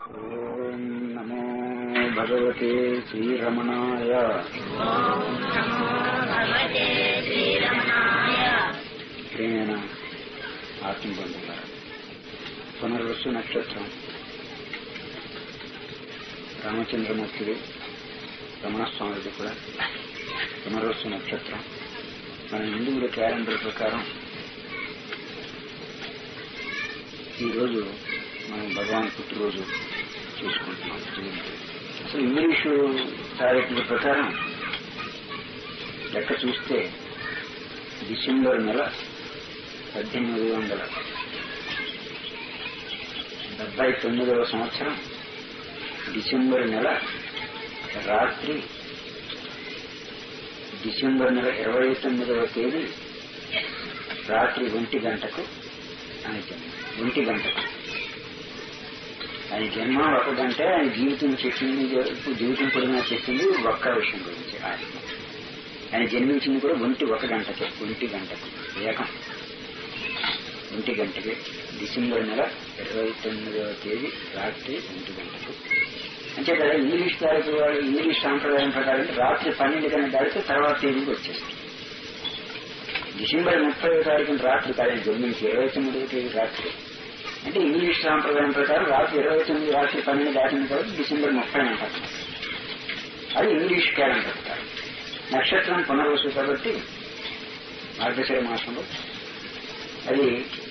ఓం నమో భగవతే శ్రీరమణాయ ప్రేమైన ఆత్మబంధువుల పునర్వసు నక్షత్రం రామచంద్రమూర్తిది రమణస్వామిది కూడా పునర్వసు నక్షత్రం మన హిందువుల క్యాలెండర్ ప్రకారం ఈరోజు మనం భగవాన్ పుట్టినరోజు చేసుకుంటున్నాం జయంతి అసలు ఇంగ్లీషు తారీఖుల ప్రకారం లెక్క చూస్తే డిసెంబర్ నెల పద్దెనిమిది వందల డెబ్బై తొమ్మిదవ సంవత్సరం డిసెంబర్ నెల రాత్రి డిసెంబర్ నెల ఇరవై తొమ్మిదవ తేదీ రాత్రి ఒంటి గంటకు ఆయన జన్మ ఒంటి గంటకు ఆయన జన్మ ఒక గంట ఆయన జీవితం చెప్పింది జీవితం పొడిగిన చెప్పింది ఒక్క విషయం గురించి ఆత్మ ఆయన జన్మించింది కూడా ఒంటి ఒక గంటకే ఒంటి గంటకు ఏకం ఒంటి గంటకి డిసెంబర్ నెల ఇరవై తొమ్మిదవ తేదీ రాత్రి ఒంటి గంటకు అంటే కదా ఇంగ్లీష్ తారీఖు వాళ్ళు ఇంగ్లీష్ సాంప్రదాయం ప్రకారం రాత్రి పన్నెండు గంటల దాటితే తర్వాత తేదీకి వచ్చేస్తుంది డిసెంబర్ ముప్పై తారీఖున రాత్రి కాదని జన్మించి ఇరవై తొమ్మిదవ తేదీ రాత్రి అంటే ఇంగ్లీష్ సాంప్రదాయం ప్రకారం రాత్రి ఇరవై తొమ్మిది రాత్రి పన్నెండు దాటిన తర్వాత డిసెంబర్ ముప్పై అంటారు అది ఇంగ్లీష్ క్యాలెండర్ ప్రకారం నక్షత్రం పునర్వసు కాబట్టి మార్గశిర మాసంలో అది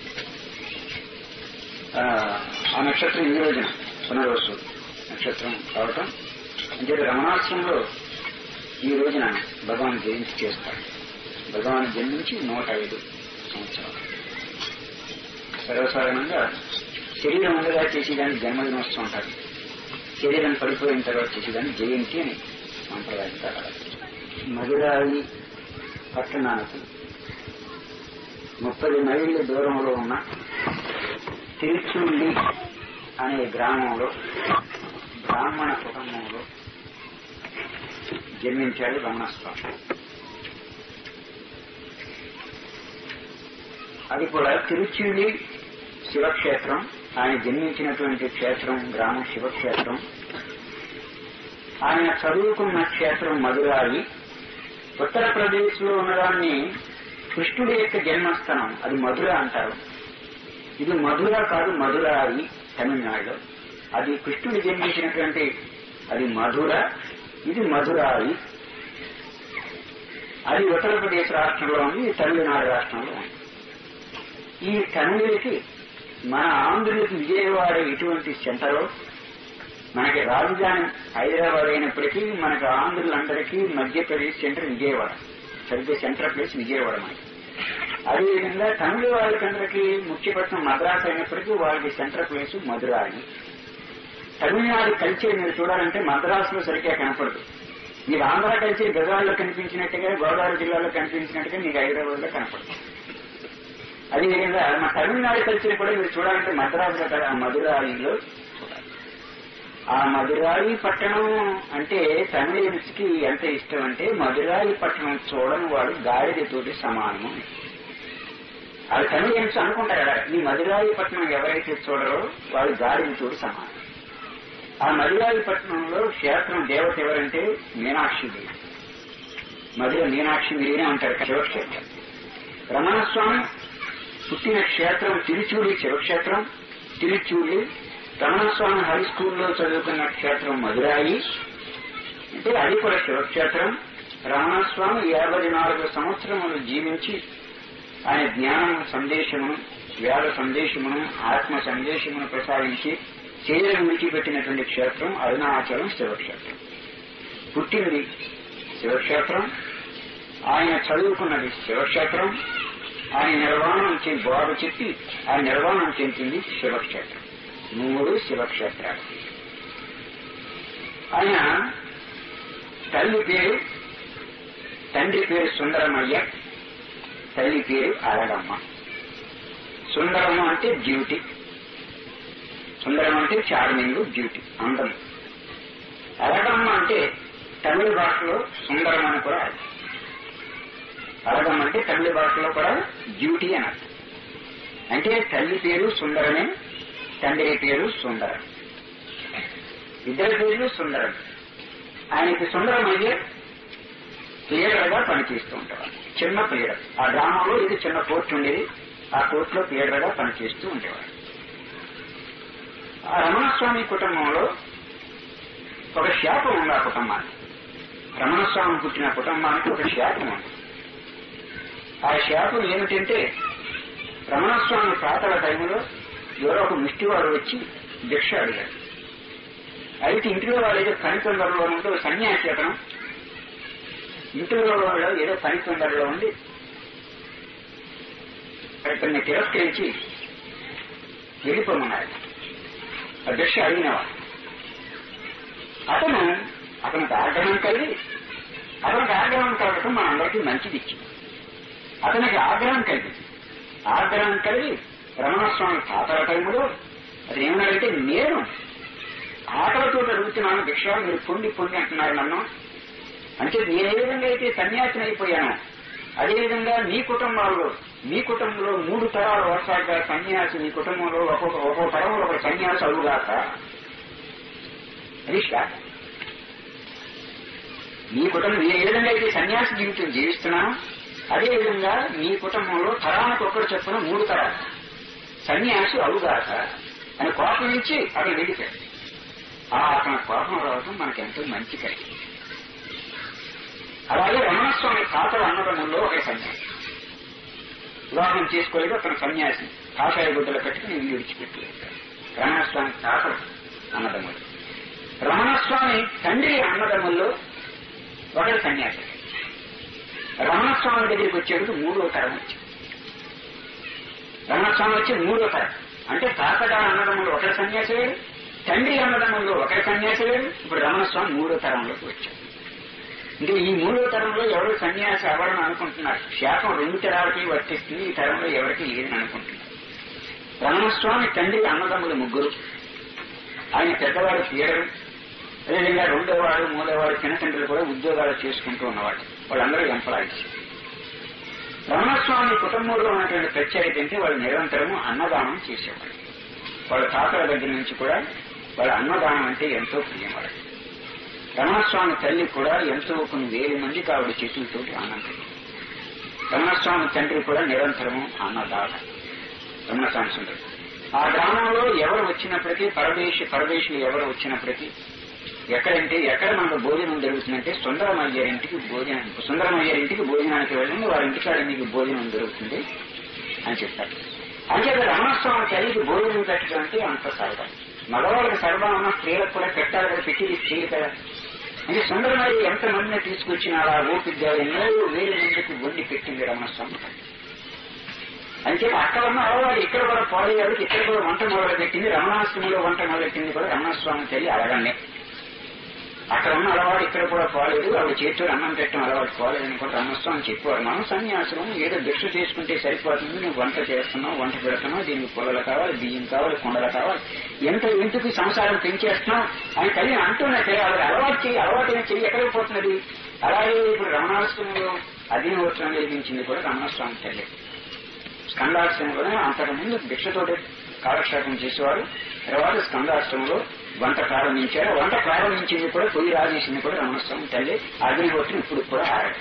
ఆ నక్షత్రం ఈ రోజున పునర్వసు నక్షత్రం కావటం అంటే రమణాశ్రమంలో ఈ రోజున భగవాన్ జయంతి చేస్తారు భగవాన్ జన్మించి నూట ఐదు సంవత్సరాలు సర్వసాధారణంగా శరీరం ఉండగా చేసేదాన్ని జన్మదినోత్సవం అంటారు శరీరం పడిపోయిన తర్వాత చేసేదాన్ని జయంతి అని సాంప్రదాయం ప్రకారం మధురాయి పట్టణానికి ముప్పై మైళ్ళ దూరంలో ఉన్న తిరుచుండి అనే గ్రామంలో బ్రాహ్మణ కుటుంబంలో జన్మించాడు రమణస్వామి అది కూడా తిరుచుండి శివక్షేత్రం ఆయన జన్మించినటువంటి క్షేత్రం గ్రామం శివక్షేత్రం ఆయన చదువుకున్న క్షేత్రం మధురాయి ఉత్తరప్రదేశ్ లో ఉన్నదాన్ని కృష్ణుడి యొక్క జన్మస్థానం అది మధుర అంటారు ఇది మధుర కాదు మధురాయి తమిళనాడులో అది కృష్ణుడు జన్మించినటువంటి అది మధుర ఇది మధురాయి అది ఉత్తరప్రదేశ్ రాష్ట్రంలో ఉంది ఇది తమిళనాడు రాష్ట్రంలో ఉంది ఈ తమిళకి మన ఆంధ్రులకి విజయవాడ ఎటువంటి సెంటరో మనకి రాజధాని హైదరాబాద్ అయినప్పటికీ మనకు ఆంధ్రులందరికీ మధ్యప్రదేశ్ సెంటర్ విజయవాడ సరిగ్గా సెంటర్ ప్లేస్ విజయవాడ మనకి అదేవిధంగా తమిళ వాళ్ళకందరికీ ముఖ్యపట్నం మద్రాసు అయినప్పటికీ వాళ్ళకి centre place Madurai Tamil Nadu culture మీరు చూడాలంటే మద్రాసులో సరిగ్గా కనపడదు మీరు ఆంధ్ర కల్చర్ గజాల్లో కనిపించినట్టుగా గోదావరి జిల్లాలో కనిపించినట్టుగా మీకు హైదరాబాద్ లో కనపడదు అదేవిధంగా మా తమిళనాడు కల్చర్ కూడా మీరు చూడాలంటే మద్రాసులో కదా మధురాయిలో చూడాలి ఆ మధురాయి పట్టణం అంటే తమిళన్స్కి ఎంత ఇష్టం అంటే మధురాయి పట్టణం చూడని వాడు గాడిదతోటి సమానము అది తమిళన్స్ అనుకుంటారు కదా ఈ మధురాయి పట్టణం ఎవరైతే చూడరో వాడు గాడిదతోటి సమానం ఆ మధురాయి పట్టణంలో క్షేత్రం దేవత ఎవరంటే మీనాక్షిదేవి మధుర మీనాక్షి మీరే అంటారు శివక్షేత్రం రమణస్వామి పుట్టిన క్షేత్రం తిరుచూడి శివక్షేత్రం తిరుచూడి రమణస్వామి హై స్కూల్లో చదువుకున్న క్షేత్రం మధురాయి అంటే అది కూడా శివక్షేత్రం రమణస్వామి యాభై నాలుగు సంవత్సరములు జీవించి ఆయన జ్ఞానం సందేశమును వేద సందేశమును ఆత్మ సందేశమును ప్రసాదించి శరీరం విడిచిపెట్టినటువంటి క్షేత్రం అరుణాచలం శివక్షేత్రం పుట్టినది శివక్షేత్రం ఆయన చదువుకున్నది శివక్షేత్రం ఆయన నిర్వాణం బాబు చెప్పి ఆ నిర్వాణం చెందింది శివక్షేత్రం మూడు శివక్షేత్రాలు ఆయన తల్లి పేరు తండ్రి పేరు సుందరమయ్య తల్లి పేరు అరగమ్మ సుందరమ్మ అంటే బ్యూటీ సుందరం అంటే చార్మింగ్ బ్యూటీ అందం అరగమ్మ అంటే తమిళ భాషలో సుందరం అని కూడా అరగమ్మ అంటే తమిళ భాషలో కూడా బ్యూటీ అని అర్థం అంటే తల్లి పేరు సుందరమే తండ్రి పేరు సుందరం ఇద్దరి పేర్లు సుందరం ఆయనకి సుందరం అయితే ప్లేయర్ గా పనిచేస్తూ ఉంటారు చిన్న ప్లేయర్ ఆ గ్రామంలో ఇది చిన్న కోర్టు ఉండేది ఆ కోర్టులో ప్లేయర్ గా పనిచేస్తూ ఉండేవారు ఆ రమణస్వామి కుటుంబంలో ఒక శాపం ఉంది ఆ కుటుంబానికి రమణస్వామి పుట్టిన కుటుంబానికి ఒక శాపం ఉంది ఆ శాపం ఏమిటంటే రమణస్వామి తాతల టైంలో ఎవరో ఒక ముష్టివాడు వచ్చి భిక్ష అడిగాడు అయితే ఇంటిలో వాళ్ళు ఏదో పని తొందరలో ఉంటే ఒక సన్యాసి అతను ఇంటిలో వాళ్ళు ఏదో పని తొందరలో ఉండి అతన్ని తిరస్కరించి వెళ్ళిపోమన్నారు ఆ భిక్ష అడిగినవాడు అతను అతనికి ఆగ్రహం కలిగి అతనికి ఆగ్రహం కలగటం మనందరికీ మంచిది ఇచ్చింది అతనికి ఆగ్రహం కలిగింది ఆగ్రహం కలిగి రమణస్వామి తాతల టైంలో అది ఏమన్నాడంటే నేను ఆకలితో అడుగుతున్నాను భిక్ష మీరు పొండి పొండి అంటున్నారు నన్ను అంటే నేను ఏ విధంగా అయితే సన్యాసిని అయిపోయాను అదేవిధంగా మీ కుటుంబాల్లో మీ కుటుంబంలో మూడు తరాల వరుసగా సన్యాసి మీ కుటుంబంలో ఒక్కొక్క ఒక్కొక్క తరంలో ఒక సన్యాసి అడుగుగాక అది శ్వాస మీ కుటుంబం నేను ఏ విధంగా అయితే సన్యాసి జీవితం జీవిస్తున్నాను అదేవిధంగా మీ కుటుంబంలో తరానికి ఒకరు చెప్పిన మూడు తరాలు సన్యాసి అవుగాక అని కోపం నుంచి అతను వెళ్ళిపోయాడు ఆ అతని కోపం రావడం మనకి ఎంతో మంచి కలిగింది అలాగే రమణస్వామి తాతల అన్నదమ్ముల్లో ఒక సన్యాసి వివాహం చేసుకోలేదు అతను సన్యాసి కాషాయ గుడ్డలు పెట్టుకుని ఇల్లు విడిచిపెట్టలేదు రమణస్వామి తాతలు అన్నదమ్ములు రమణస్వామి తండ్రి అన్నదమ్ముల్లో ఒకరి సన్యాసి రమణస్వామి దగ్గరికి వచ్చేందుకు మూడో తరం వచ్చింది రమణస్వామి వచ్చి మూడో తరం అంటే తాతగారు అన్నదమ్ములు ఒకరి సన్యాసి వేరు తండ్రి అన్నదమ్ములు ఒకరి సన్యాసి వేరు ఇప్పుడు రమణస్వామి మూడో తరంలోకి వచ్చాడు అంటే ఈ మూడో తరంలో ఎవరు సన్యాసి అవ్వాలని అనుకుంటున్నారు శాపం రెండు తరాలకి వర్తిస్తుంది ఈ తరంలో ఎవరికి లేదని అనుకుంటున్నారు రమణస్వామి తండ్రి అన్నదమ్ములు ముగ్గురు ఆయన పెద్దవాడు తీయడం అదేవిధంగా రెండో వాడు మూడో వాడు చిన్న తండ్రులు కూడా ఉద్యోగాలు చేసుకుంటూ ఉన్నవాడు వాళ్ళందరూ ఎంప్లాయీస్ రమణస్వామి కుటుంబంలో ఉన్నటువంటి ప్రత్యేకత అంటే వాళ్ళు నిరంతరము అన్నదానం చేసేవాళ్ళు వాళ్ళ తాతల దగ్గర నుంచి కూడా వాళ్ళ అన్నదానం అంటే ఎంతో ప్రియం వాళ్ళకి రమణస్వామి తల్లి కూడా ఎంతో కొన్ని వేల మందికి ఆవిడ చేతులతోటి ఆనందం రమణస్వామి తండ్రి కూడా నిరంతరము అన్నదాత రమణస్వామి సుందరు ఆ గ్రామంలో ఎవరు వచ్చినప్పటికీ పరదేశి పరదేశులు ఎవరు వచ్చినప్పటికీ ఎక్కడంటే ఎక్కడ మనకు భోజనం జరుగుతుందంటే సుందరమయ్యారింటికి భోజనం సుందరమయ్యారింటికి భోజనానికి వెళ్ళండి వారి ఇంటికాడ మీకు భోజనం దొరుకుతుంది అని చెప్తారు అంచేత రమణస్వామి తల్లికి భోజనం పెట్టడం అంటే అంత సరదా మగవాళ్ళకి సరదా ఉన్న స్త్రీలకు కూడా పెట్టాలి కదా పెట్టింది స్త్రీలు కదా అంటే సుందరమయ్య ఎంత మందిని తీసుకొచ్చినా అలా ఓపిగ్గా ఎన్నో వేలు మందికి వండి పెట్టింది రమణస్వామి తల్లి అంటే అక్కడ ఉన్న అలవాటు ఇక్కడ కూడా పోలేదు ఇక్కడ కూడా వంట మొదలు పెట్టింది రమణాశ్రమంలో వంట మొదలెట్టింది కూడా రమణస్వామి తల్లి అడగండి అక్కడ ఉన్న అలవాటు ఇక్కడ కూడా పోలేదు ఆవిడ చేతితో అన్నం పెట్టడం అలవాటు పోలేదని కూడా రమణస్వామి చెప్పేవారు మనం సన్యాసం ఏదో భిక్ష చేసుకుంటే సరిపోతుంది నువ్వు వంట చేస్తున్నావు వంట పెడుతున్నావు దీనికి పొలలు కావాలి బియ్యం కావాలి కొండలు కావాలి ఎంత ఇంటికి సంసారం పెంచేస్తున్నావు అని తల్లి అంటున్నట్టే ఆవిడ అలవాటు చేయి అలవాటు చెయ్యి ఎక్కడికి పోతున్నది అలాగే ఇప్పుడు రమణాశ్రమంలో అధీనవచనం నిర్మించింది కూడా రమణస్వామి తల్లి స్కందాశ్రమంలోనే అంతకుముందు భిక్షతోటి కాలక్షేపం చేసేవారు తర్వాత స్కందాశ్రమంలో వంట ప్రారంభించారు వంట ప్రారంభించింది కూడా పొయ్యి రాజేసింది కూడా రమణస్వామి తల్లి అగ్నిహోత్రం ఇప్పుడు కూడా ఆరాడు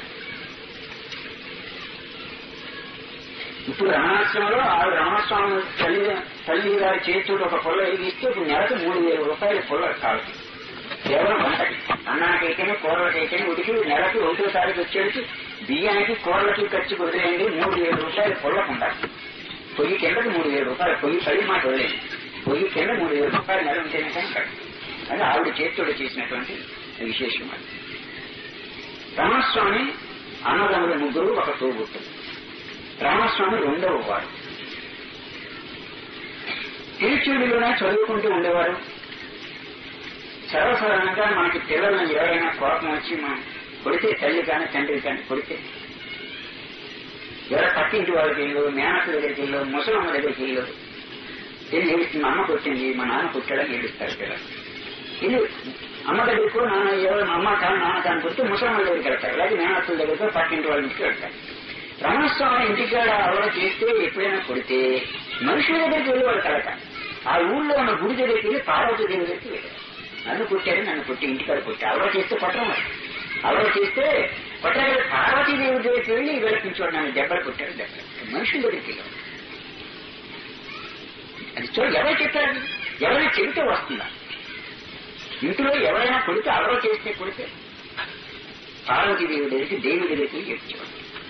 ఇప్పుడు రమణాశ్రమంలో ఆ రమణస్వామి తల్లి తల్లి గారి చేతుడు ఒక పొల్ల ఇస్తే ఇప్పుడు నెలకు మూడు వేల రూపాయల పొల్ల కావాలి కేవలం వంటకి అన్నానికైతేనే కూరలకైతేనే ఉడికి నెలకి ఒకటో తారీఖు వచ్చేసి బియ్యానికి కూరలకి ఖర్చు కుదిరేయండి మూడు వేల రూపాయలు పొల్లకు ఉండాలి పొయ్యి కిందకి మూడు వేల రూపాయలు పొయ్యి పది మాట వదిలేదు పొయ్యి కింద మూడు వేల రూపాయలు నెల ఉంటేనే కానీ కట్టు అది ఆవిడ చేతితోటి చేసినటువంటి విశేషం అది రామస్వామి అన్నదమ్ముల ముగ్గురు ఒక తోబుట్టు రామస్వామి రెండవ వాడు తిరుచుడిలోనే చదువుకుంటూ ఉండేవారు సర్వసాధారణంగా మనకి పిల్లలను ఎవరైనా కోపం వచ్చి మనం కొడితే తల్లి కానీ తండ్రి కానీ కొడితే ఎవరో పక్కింటి వాళ్ళకి వెళ్ళు మేనక్క దగ్గరికి వెళ్ళు ముసలమ్మ దగ్గరికి వెళ్ళు వెళ్ళి ఏడుస్తుంది అమ్మ కొట్టింది మా నాన్న కొట్టాడని ఏడుస్తారు పిల్లలు ఇది అమ్మ దగ్గరకు నాన్న ఎవరు అమ్మ కాదు నాన్న కాని కొడితే ముసలమ్మ దగ్గరికి వెళ్తారు అలాగే మేనక్కల దగ్గరకు పక్కింటి వాళ్ళ ఇంటికి వెళ్తారు రమణస్వామి ఇంటికాడ అలవాటు చేస్తే ఎప్పుడైనా కొడితే మనుషుల దగ్గరికి వెళ్ళి వాళ్ళు కలట ఆ ఊళ్ళో ఉన్న గుడి దగ్గరికి వెళ్ళి పార్వతి దేవి దగ్గరికి వెళ్ళారు నన్ను కొట్టారు నన్ను కొట్టి ఇంటికాడ కొట్టి అలవా చేస్తే కొట్టడం మరి అలవా చేస్తే కొట్టారు పార్వతీదేవి దగ్గరికి వెళ్ళి వీళ్ళ కూర్చోండి నన్ను దెబ్బలు కొట్టారు దెబ్బలు మనుషుల దగ్గరికి వెళ్ళాం అది చూడ ఎవరు చెప్పారు అది? ఎవరైనా చెబితే వస్తుందా ఇంట్లో ఎవరైనా కొడితే అలవా చేస్తే కొడితే పార్వతీదేవి దగ్గరికి దేవి దగ్గరికి చెప్తాడు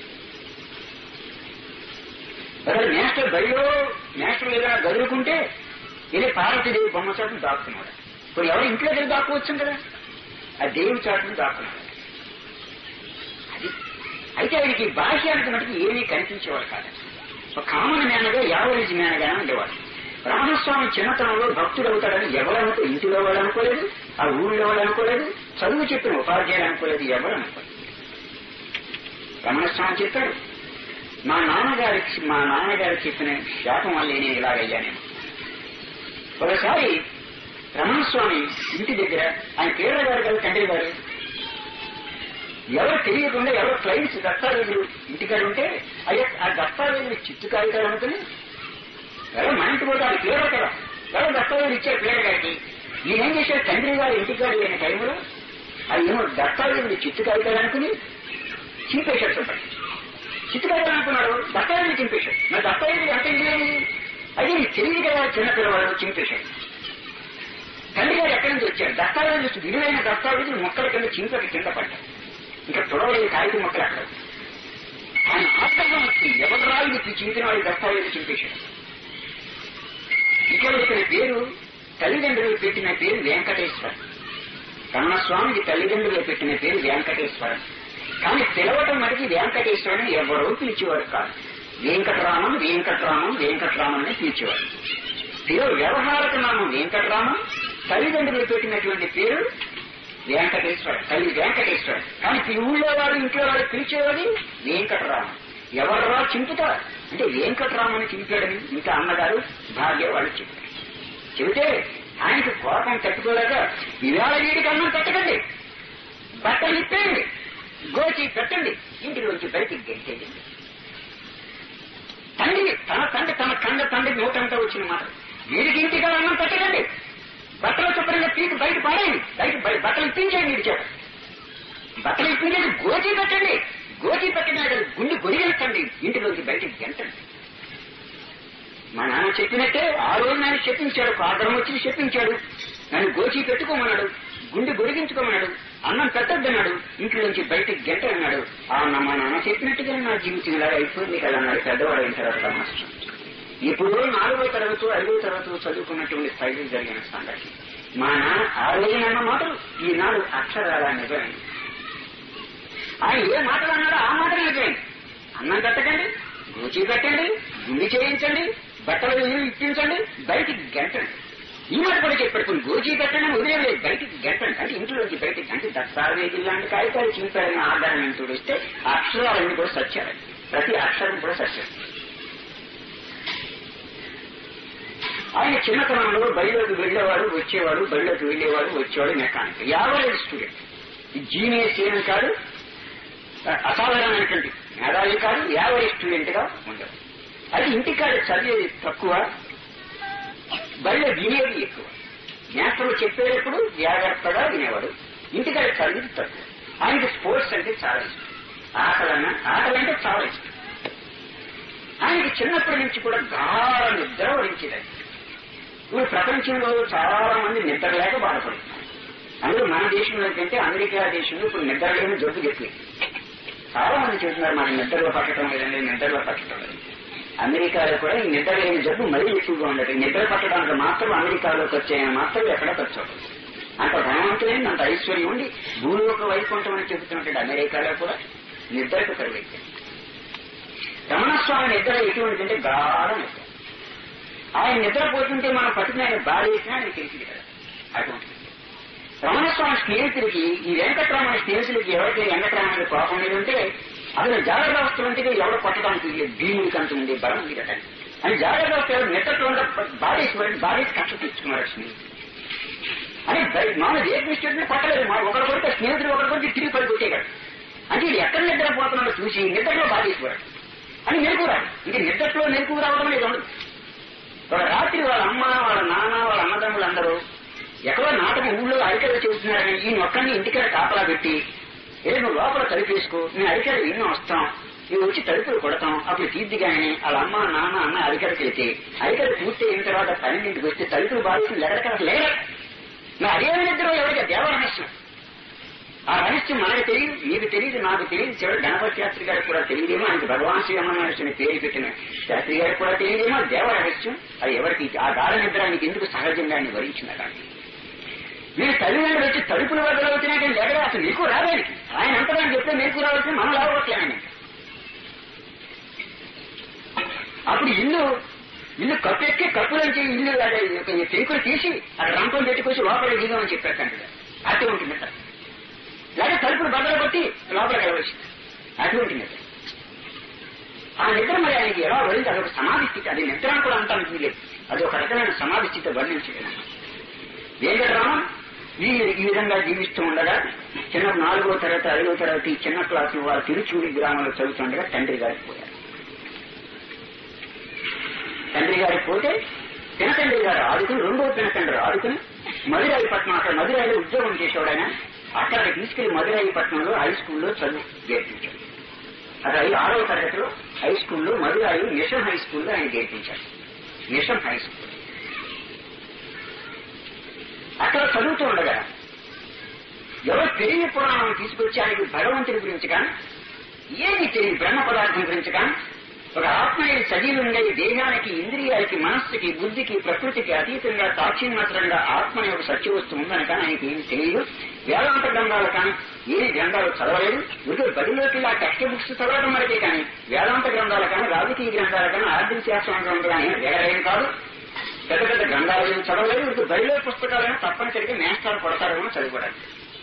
అసలు నేస్టర్ బడిలో నేస్టర్ ఏదైనా గదులుకుంటే ఇది పార్వతీదేవి బొమ్మ చాటును దాక్కున్నాడు ఇప్పుడు ఎవరు ఇంట్లో దగ్గర దాక్కోవచ్చు కదా ఆ దేవి చాటును దాక్కున్నాడు అది అయితే ఆయనకి బాహ్యానికి మటుకు ఏమీ కనిపించేవాడు కాదు ఒక కామన్ మ్యాన్గా యావరేజ్ మ్యాన్గానే ఉండేవాడు రామస్వామి చిన్నతనంలో భక్తుడు అవుతాడని ఎవరనుకో ఇంటిలో వాళ్ళు అనుకోలేదు ఆ ఊళ్ళో వాళ్ళు అనుకోలేదు చదువు చెప్పిన ఉపాధ్యాయులు అనుకోలేదు ఎవరు అనుకోలేదు రమణస్వామి చెప్పాడు మా నాన్నగారికి మా నాన్నగారు చెప్పిన శాపం వల్లే నేను ఇలాగయ్యాను ఒకసారి రమణస్వామి ఇంటి దగ్గర ఆయన పేర్ల గారు కదా తండ్రి గారు ఎవరు తెలియకుండా ఎవరో క్లయింట్స్ దస్తావేజులు ఇంటికాడ ఉంటే అయ్యా ఆ దస్తావేజులు చిత్తు కాగితాలు అనుకుని ఎవరో మన ఇంటి పోతే అది పేరు కదా ఎవరో దస్తావేజులు ఇచ్చారు పేరు గారికి నేనేం చేశాడు తండ్రి గారు ఇంటికాడ లేని టైంలో అది ఏమో దస్తావేజులు చిత్తు కాగితాలు అనుకుని చింపేశాడు చెప్పండి చిత్తుకాయలు అనుకున్నాడు దత్తాయిని చింపేశాడు మరి దత్తాయిని ఎంత ఇంగ్లేని అదే నీకు తెలియదు కదా చిన్న పిల్లవాడు చింపేశాడు తండ్రి గారు ఎక్కడి నుంచి వచ్చారు దస్తావేజు విలువైన దస్తావేజులు మొక్కల కింద చింపకి కింద పడ్డాయి ఇంకా తుడవలేని కాగితం మొక్కలు అక్కడ ఆయన ఆత్మహం వచ్చింది ఎవరు రాయి ఇచ్చి చింపిన వాడి దస్తావేజు చింపేశాడు ఇక్కడ ఇతని పేరు తల్లిదండ్రులు పెట్టిన పేరు వెంకటేశ్వర రమణస్వామికి తల్లిదండ్రులు పెట్టిన పేరు వెంకటేశ్వరం కానీ పిలవటం మటుకి వెంకటేశ్వరుని ఎవరో పిలిచేవాడు కాదు వెంకటరామన్ వెంకటరామన్ వెంకటరామన్ అని పిలిచేవాడు పేరు వ్యవహారక నామం వెంకటరామన్ తల్లిదండ్రులు పెట్టినటువంటి పేరు వెంకటేశ్వర తల్లి వెంకటేశ్వర కానీ ఈ ఊళ్ళో వాడు ఇంట్లో వాడు పిలిచేవాడు వెంకటరామన్ ఎవరరా చింపుతారు అంటే వెంకటరామని చింపాడని ఇంకా అన్నగారు భాగ్య వాళ్ళు చెప్పారు చెబితే ఆయనకు కోపం తట్టుకోలేక ఇవాళ వీడికి అన్నం పెట్టకండి బట్టలు ఇప్పేయండి గోచి పెట్టండి ఇంటిలోంచి బయటికి గెలిచేయండి తండ్రి తన తండ్రి తన కండ తండ్రి నోటంతా వచ్చిన మాట వీడికి ఇంటికి అన్నం పెట్టకండి బట్టలు శుభ్రంగా తీసి బయట పడేయండి బయట బయ- బట్టలు ఇప్పించేయండి వీడి చేత బట్టలు ఇప్పించేది గోచి పెట్టండి గోచి పెట్టిన గుండె గొరిగెత్తండి ఇంటిలోంచి బయటికి గెంటండి మా నాన్న చెప్పినట్టే ఆ రోజు నాన్న చెప్పించాడు కాదరం వచ్చి చెప్పించాడు నన్ను గోచి పెట్టుకోమన్నాడు గుండె గొరిగించుకోమన్నాడు అన్నం పెట్టొద్దన్నాడు ఇంట్లోంచి బయటికి గంట అన్నాడు ఆ నా మా నాన్న చెప్పినట్టుగా నా జీవితం ఇలా అయిపోయింది కదా అన్నాడు పెద్దవాడు అయిన తర్వాత మాస్టర్ ఇప్పుడు నాలుగో తరగతి ఐదో తరగతి చదువుకున్నటువంటి స్థాయిలో జరిగిన సంఘటన మా నాన్న ఆ రోజు అన్న మాటలు ఈనాడు అక్షరాల నిజమైంది ఆయన ఏ మాటలు అన్నాడో ఆ మాటలు నిజమైంది అన్నం పెట్టకండి గోచి పెట్టండి గుండి చేయించండి బట్టలు ఇల్లు ఇప్పించండి బయటికి గంటండి ఈ మాట కూడా చెప్పాడు కొన్ని గోచి పెట్టండి వదిలేదు బయటికి గంటండి అంటే ఇంట్లోంచి బయటికి అంటే దస్తావేజీ లాంటి కాగితాలు చింపాడని ఆధారం అని చూడిస్తే ఆ అక్షరాలన్నీ కూడా సత్యాలండి ప్రతి అక్షరం కూడా సత్యం ఆయన చిన్నతనంలో బడిలోకి వెళ్ళేవాడు వచ్చేవాడు బడిలోకి వెళ్ళేవాడు వచ్చేవాడు మెకానిక్ యావరేజ్ స్టూడెంట్ జీనియస్ ఏం కాదు అసాధారణమైనటువంటి మేధావి కాదు యావరేజ్ స్టూడెంట్ గా ఉండదు అది ఇంటికాడ చదివేది తక్కువ బడిలో వినేది ఎక్కువ నేతలు చెప్పేటప్పుడు జాగ్రత్తగా వినేవాడు ఇంటికాడ చదివేది తక్కువ ఆయనకి స్పోర్ట్స్ అంటే చాలా ఇష్టం ఆటలన్నా ఆటలంటే చాలా ఇష్టం ఆయనకి చిన్నప్పటి నుంచి కూడా గాఢ నిద్ర వరించేది ఇప్పుడు ప్రపంచంలో చాలా మంది నిద్ర లేక బాధపడుతున్నారు అందులో మన దేశంలో కంటే అమెరికా దేశంలో ఇప్పుడు నిద్ర లేని జబ్బు ఎక్కువ చాలా మంది చెబుతున్నారు మనకి నిద్రలో పట్టడం లేదండి నిద్రలో పట్టడం లేదు అమెరికాలో కూడా ఈ నిద్ర లేని జబ్బు మరీ ఎక్కువగా ఉండదు ఈ నిద్ర పట్టడానికి మాత్రం అమెరికాలోకి వచ్చే మాత్రం ఎక్కడ ఖర్చు అవుతుంది అంత ధనవంతులైంది అంత ఐశ్వర్యం ఉండి భూలోక వైకుంఠం అని చెబుతున్నటువంటి అమెరికాలో కూడా నిద్రకు కరువైపోయింది రమణస్వామి నిద్ర ఎటువంటిదంటే గాఢ నిద్ర ఆయన నిద్రపోతుంటే మనం పట్టుకుని ఆయన బాధ చేసినా ఆయన తెలిసింది కదా అటువంటి రమణస్వామి స్నేహితుడికి ఈ వెంకటరమణ స్నేహితుడికి ఎవరికి వెంకటరమణ కోపం మీద ఉంటే అసలు జాగ్రత్త అవస్థలు ఉంటే ఎవరు కొట్టడానికి లేదు భీముడికి అంత ఉంది బలం ఉంది కదా అని జాగ్రత్త అవస్థ ఎవరు నిద్రలో బాధేసి బాధేసి కష్ట తెచ్చుకున్నారు స్నేహితుడు అని మామూలు ఏ దృష్టి పట్టలేదు మా ఒకరు కొడితే స్నేహితుడు ఒకరు కొడితే తిరిగి పడి కొట్టేగాడు అంటే ఇది ఎక్కడ నిద్రపోతున్నాడో చూసి నిద్రలో బాధేసిపోయాడు అని మెరుకురాడు ఇంక నిద్రలో మెరుకు రావడం అనేది ఉండదు ఒక రాత్రి వాళ్ళ అమ్మ వాళ్ళ నాన్న వాళ్ళ అన్నదమ్ములు అందరూ ఎక్కడో నాటకం ఊళ్ళో అరికలు చెబుతున్నారని ఈ ఒక్కడిని ఇంటికాడ కాపలా పెట్టి ఏ నువ్వు లోపల తలుపేసుకో నేను అరికలు ఎన్నో వస్తాం నువ్వు వచ్చి తలుపులు కొడతాం అప్పుడు తీద్ది కానీ వాళ్ళ అమ్మ నాన్న అన్న అరికలకు వెళ్తే అరికలు పూర్తి అయిన తర్వాత పన్నెండింటికి వస్తే తలుపులు బాధించి లెగడక లేడ నా అదే నిద్ర ఎవరికి దేవ రహస్యం ఆ రహస్యం మనకు తెలియదు నీకు తెలియదు నాకు తెలియదు చివరి గణపతి శాస్త్రి గారికి కూడా తెలియదేమో ఆయనకి భగవాన్ శ్రీరమణ పేరు పెట్టిన శాస్త్రి గారికి కూడా తెలియదేమో అది దేవ రహస్యం అది ఎవరికి ఆ గాఢ నిద్ర ఆయనకి ఎందుకు సహజంగా ఆయన వరించిన కానీ మీరు తల్లిదండ్రులు వచ్చి తలుపులు వదలవుతున్నా కానీ లేక అసలు మీకు రాదానికి ఆయన అంతగా చెప్తే మీకు రావాల్సింది మనం రావట్లేనని అప్పుడు ఇల్లు ఇల్లు కప్పెక్కి కప్పులోంచి ఇల్లు పెంకులు తీసి అక్కడ రంపం పెట్టుకొచ్చి లోపల దిగమని చెప్పారు తండ్రి అట్టే ఉంటుంది సార్ లేదా తలుపులు బద్దలు కొట్టి లోపలికి వెళ్ళవచ్చు అటువంటి నిద్ర ఆ నిద్ర మరి ఆయనకి ఎలా వరింది అదొక సమాధి స్థితి అది నిద్ర అని కూడా అంటానికి లేదు అది ఒక రకమైన సమాధి స్థితి వర్ణించలేదు వెంకటరామన్ ఈ ఈ విధంగా జీవిస్తూ ఉండగా చిన్న నాలుగో తరగతి ఐదో తరగతి చిన్న క్లాసులు వారు తిరుచూడి గ్రామంలో చదువుతుండగా తండ్రి గారికి పోయారు తండ్రి గారికి పోతే పినతండ్రి గారు ఆడుకుని రెండో పినతండ్రి ఆడుకుని మధురాయిపట్నం అక్కడ మధురైలో ఉద్యోగం చేసేవాడు ఆయన అక్కడ తీసుకెళ్లి మధురాయిపట్నంలో హై స్కూల్లో చదువు చేర్పించాడు అది ఐదు ఆరవ తరగతిలో హై స్కూల్లో మధురాయి మిషన్ హై స్కూల్లో ఆయన చేర్పించాడు మిషన్ హై స్కూల్ అక్కడ చదువుతూ ఉండగా ఎవరు తెలియ పురాణం తీసుకొచ్చి ఆయనకి భగవంతుడి గురించి కానీ ఏది తెలియదు బ్రహ్మ పదార్థం గురించి కానీ ఒక ఆత్మని సజీవంగా ఈ దేహానికి ఇంద్రియాలకి మనస్సుకి బుద్ధికి ప్రకృతికి అతీతంగా సాక్షిమాత్రంగా ఆత్మ యొక్క సత్య వస్తువు ఉందని కానీ ఆయనకి ఏమి తెలియదు వేదాంత గ్రంథాలు కానీ ఏ గ్రంథాలు చదవలేదు ఇటు బడిలోకి ఆ టెక్స్ట్ బుక్స్ చదవడం వరకే కానీ వేదాంత గ్రంథాలు కానీ రాజకీయ గ్రంథాలు కానీ ఆర్థిక శాస్త్రం గ్రంథాలు కానీ వేరేం కాదు పెద్ద పెద్ద గ్రంథాలు ఏమి చదవలేదు ఇటు బడిలో పుస్తకాలైనా తప్పనిసరిగా నేస్తాలు కొడతారేమో చదివడానికి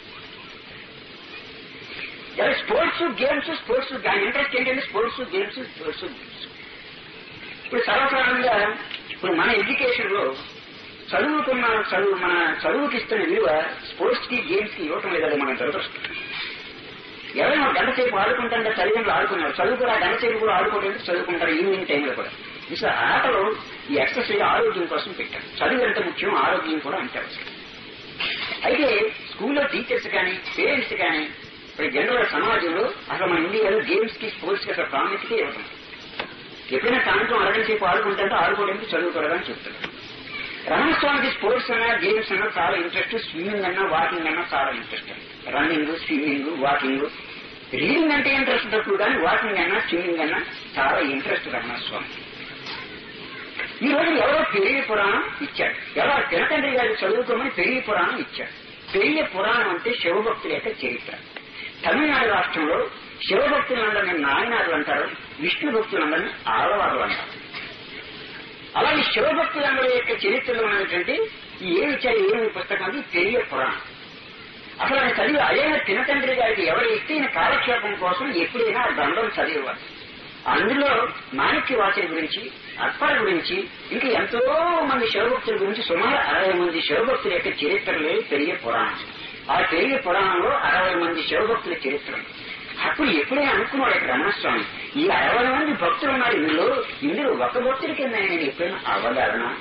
ఇలా స్పోర్ట్స్ గేమ్స్ స్పోర్ట్స్ దాని ఇంట్రెస్ట్ ఏంటంటే స్పోర్ట్స్ గేమ్స్ స్పోర్ట్స్ గేమ్స్ ఇప్పుడు సర్వసాధారణంగా ఇప్పుడు మన ఎడ్యుకేషన్ లో చదువుకున్న చదువు మన చదువుకి ఇస్తున్న విలువ స్పోర్ట్స్ కి గేమ్స్ కి ఇవ్వటం లేదని మనం దురదృష్టం ఎవరైనా ఒక గంట సేపు ఆడుకుంటారంటే తల్లిదండ్రులు ఆడుకున్నారు చదువుకురా గంట సేపు కూడా ఆడుకోవడానికి చదువుకుంటారు ఈవినింగ్ టైంలో కూడా ఇస ఆటలో ఈ ఎక్సర్సైజ్ ఆరోగ్యం కోసం పెట్టారు చదువు ఎంత ముఖ్యం ఆరోగ్యం కూడా అంతే అవసరం అయితే స్కూల్లో టీచర్స్ కానీ పేరెంట్స్ కానీ ఇప్పుడు జనరల్ సమాజంలో అసలు మన ఇండియాలో గేమ్స్ కి స్పోర్ట్స్ కి అసలు ప్రాముఖ్యత ఇవ్వటం ఎప్పుడైనా సాయంత్రం అరగంట సేపు ఆడుకుంటే ఆడుకోవడానికి చదువుకోవడానికి చెప్తున్నారు రమణస్వామికి స్పోర్ట్స్ అన్నా గేమ్స్ అన్నా చాలా ఇంట్రెస్ట్ స్విమ్మింగ్ అన్నా వాకింగ్ అన్నా చాలా interest running swimming walking reading అంటే ఇంట్రెస్ట్ తక్కువ కానీ వాకింగ్ అన్నా స్విమ్మింగ్ అన్నా చాలా ఇంట్రెస్ట్ రమణస్వామి ఈ రోజు ఎవరో పెరిగి పురాణం ఇచ్చాడు ఎవరో తినతండ్రి గారి చదువుకోమని పెరిగి పురాణం ఇచ్చాడు పెరిగి పురాణం అంటే శివభక్తుల యొక్క చరిత్ర తమిళనాడు రాష్ట్రంలో శివభక్తులందరినీ నాయనారు అంటారు విష్ణు భక్తులందరినీ ఆడవారు అంటారు అలాగే శివభక్తులందరి యొక్క చరిత్రలో ఉన్నటువంటి ఈ ఏమి ఇచ్చారు ఏమి పుస్తకం అది పెరియ పురాణం అసలు ఆయన చదివి అదే తినతండ్రి గారికి ఎవరు ఇస్తే ఈయన కాలక్షేపం కోసం ఎప్పుడైనా ఆ గ్రంథం చదివేవారు అందులో మాణిక్య వాచన గురించి అక్బర్ గురించి ఇంకా ఎంతో మంది శివభక్తుల గురించి సుమారు అరవై మంది శివభక్తుల యొక్క చరిత్రలే పెరిగే పురాణం ఆ పెరిగే పురాణంలో అరవై మంది శివభక్తుల చరిత్ర ఉంది. అప్పుడు ఎప్పుడైనా అనుకున్నాడు ఇక్కడ రమణస్వామి ఈ అరవై మంది భక్తులు ఉన్నారు ఇందులో ఇందులో ఒక భక్తుడి కింద నేను ఎప్పుడైనా అవ్వగలనా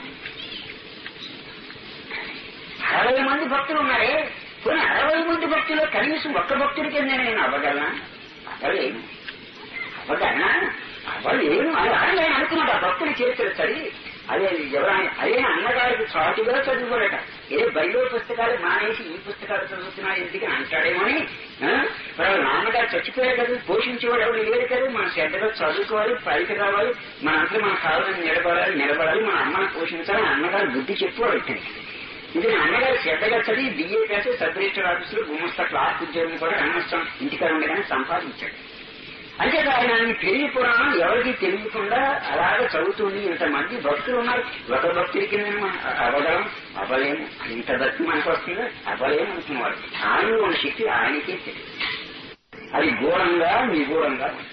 అరవై మంది భక్తులు ఉన్నారే కొన్ని అరవై మంది భక్తులు కనీసం ఒక్క భక్తుడి కింద నేను అవ్వగలనా అవ్వలేను అవ్వగలనా అవ్వలేను అని ఆయన అనుకున్నాడు ఆ భక్తుడి చరిత్ర చదివి అదే ఎవరైనా అదే అన్నగారికి చాటుగా చదువుకోలేట ఏ బయలు పుస్తకాలు మానేసి ఈ పుస్తకాలు చదువుతున్నా ఎందుకు అంటాడేమో అని ఆ? మరి వాళ్ళ నాన్నగారు చచ్చిపోయారు కదా పోషించేవాడు ఎవరు లేరు కదా మన శ్రద్ధగా చదువుకోవాలి పైకి రావాలి మన అంతా మన కావాలని నిలబడాలి నిలబడాలి మన అమ్మని పోషించాలి అని అన్నగారు బుద్ధి చెప్పుకోవాలి ఇక్కడికి ఇది నా అన్నగారు శ్రద్ధగా చదివి బిఏ చేసి సబ్ రిజిస్టర్ ఆఫీసులో గుమస్తా క్లాస్ ఉద్యోగం కూడా రంగస్థం ఇంటికాడ ఉండగానే సంపాదించాడు అంటే ఆయన ఆయన పెరిగి పురాణం ఎవరికి తెలియకుండా అలాగే చదువుతుంది ఇంతమంది భక్తులు ఉన్నారు ఒక భక్తుడి కింద మనం అవ్వగలం అవ్వలేము ఇంత భక్తి మనకు వస్తుందా అవ్వలేము అనుకున్నవారు ఆయనలో ఉన్న శక్తి ఆయనకే తెలియదు అది ఘోరంగా నిగూఢంగా ఉంది.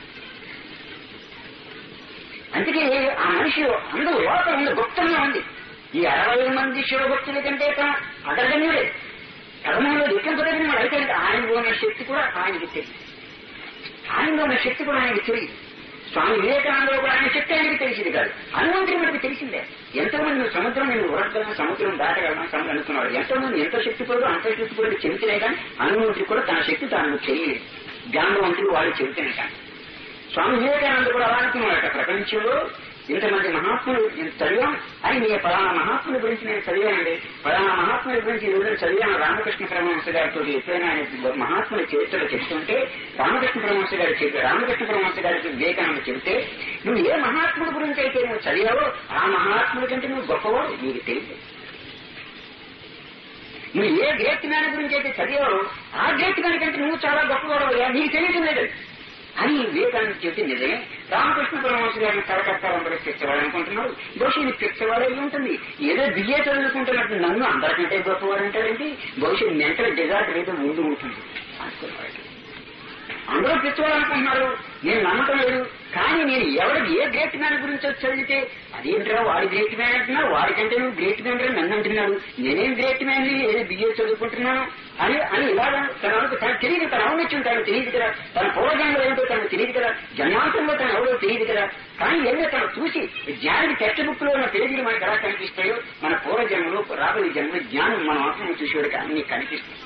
అందుకే ఆ మనిషి అందరూ లోపల ఉంది గుప్తంగా ఉంది ఈ అరవై మంది శివభక్తుల కంటే అగ్రగణ్యుడే కర్మంలో లెక్కింపదగిన అయితే ఆయనలో ఉన్న శక్తి కూడా ఆయనకి తెలియదు ఆయనలో ఉన్న శక్తి కూడా ఆయనకి తెలియదు స్వామి వివేకానంద కూడా ఆయన చెప్తే ఆయనకి తెలిసింది కాదు హనుమంతుడి మనకి తెలిసిందే ఎంతో మంది నువ్వు సముద్రం నేను ఉరగలను సముద్రం దాటగలను సముద్రం అనుకున్నాడు ఎంతో మంది ఎంత శక్తిపడు అంత శక్తిపడు చెబితేనే కానీ హనుమంతుడి కూడా తన శక్తి తాను చేయలేదు జ్ఞానవంతుడు వాళ్ళు చెబితేనే కానీ స్వామి వివేకానంద కూడా అలా అనుకున్నాడట ప్రపంచంలో ఇంతమంది మహాత్ములు నేను చదివాం అని మీ పలానా మహాత్ముల గురించి నేను చదివానండి పలానా మహాత్ముల గురించి ఈ రోజున చదివాను రామకృష్ణ పరమహంస గారితో ఎప్పుడైనా ఆయన మహాత్ముల చరిత్రలో చెప్తుంటే రామకృష్ణ పరమహంస గారు చెప్పి రామకృష్ణ పరమహంస గారికి వివేకానంద చెబితే నువ్వు ఏ మహాత్ముల గురించి అయితే నువ్వు చదివావో ఆ మహాత్ముల కంటే నువ్వు గొప్పవాడు నీకు తెలియదు నువ్వు ఏ గ్రేట్ మ్యాన్ గురించి అయితే చదివావో ఆ గ్రేట్ మ్యాన్ కంటే నువ్వు చాలా గొప్పవాడు నీకు తెలియదు లేదు అని వివేకానంద చెప్పి నిజమే రామకృష్ణ పరమహంస గారిని కలకత్తాలందరూ పిచ్చవాడు అనుకుంటున్నారు బహుశా ఇది పిచ్చవాడు అయి ఉంటుంది ఏదో బియ్య చదువుకుంటున్నట్టు నన్ను అందరికంటే గొప్పవాడు అంటారండి బహుశా మెంటల్ డిజార్డర్ ఏదో ముందు ఉంటుంది అనుకున్నాడు అందరూ పిచ్చవాడు అనుకుంటున్నారు నేను నమ్మకం లేదు కానీ నేను ఎవరికి ఏ గ్రేట్ మ్యాన్ గురించి వచ్చి చదివితే అదేంట్రా వాడి గ్రేట్ మ్యాన్ అంటున్నావు వాడికంటే నువ్వు గ్రేట్ మ్యాన్ రా నన్ను అంటున్నాడు నేనేం గ్రేట్ మ్యాన్ ఏదో బియ్య చదువుకుంటున్నాను అని అని ఇలాగా తన వరకు తనకు తెలియదు తన ఔన్నత్యం తనకు తెలియదు కదా తన పూర్వజన్మలో ఏంటో తనకు తెలియదు కదా జన్మాంతంలో తన ఎవరో తెలియదు కదా కానీ ఎన్నో తను చూసి జ్ఞానికి టెక్స్ట్ బుక్ లో ఉన్న తెలియదు మనకి ఎలా కనిపిస్తాయో మన పూర్వజన్మలో రాబోయే జన్మ జ్ఞానం మన ఆత్మను చూసేవాడికి అన్ని కనిపిస్తాయి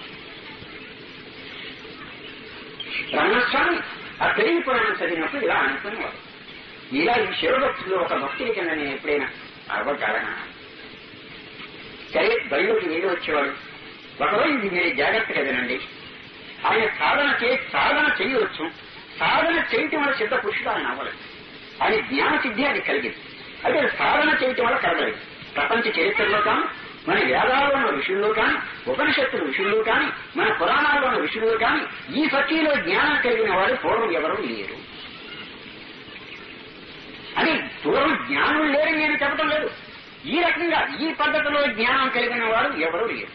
రమణస్వామి ఆ పెరిగి పురాణం చదివినప్పుడు ఇలా అనుకునేవాడు ఇలా ఈ శివభక్తులు ఒక భక్తుడి కింద నేను ఎప్పుడైనా అవ్వగలనా సరే బయలుకి నీళ్ళు వచ్చేవాడు ఒకరోజు ఇది మీరు జాగ్రత్తగా వినండి ఆయన సాధన చే సాధన చేయవచ్చు సాధన చేయటం వల్ల సిద్ధ పురుషుడు ఆయన అవ్వలేదు ఆయన జ్ఞాన సిద్ధి అది కలిగింది అయితే సాధన చేయటం వల్ల కలగలేదు ప్రపంచ చరిత్రలో కానీ మన వేదాల్లో ఉన్న ఋషుల్లో కానీ ఉపనిషత్తుల ఋషుల్లో కానీ మన పురాణాల్లో ఉన్న ఋషుల్లో కానీ ఈ సఖీలో జ్ఞానం కలిగిన వారు పూర్వం ఎవరూ లేరు అని పూర్వం జ్ఞానం లేరని నేను చెప్పడం లేదు ఈ రకంగా ఈ పద్ధతిలో జ్ఞానం కలిగిన వారు ఎవరూ లేరు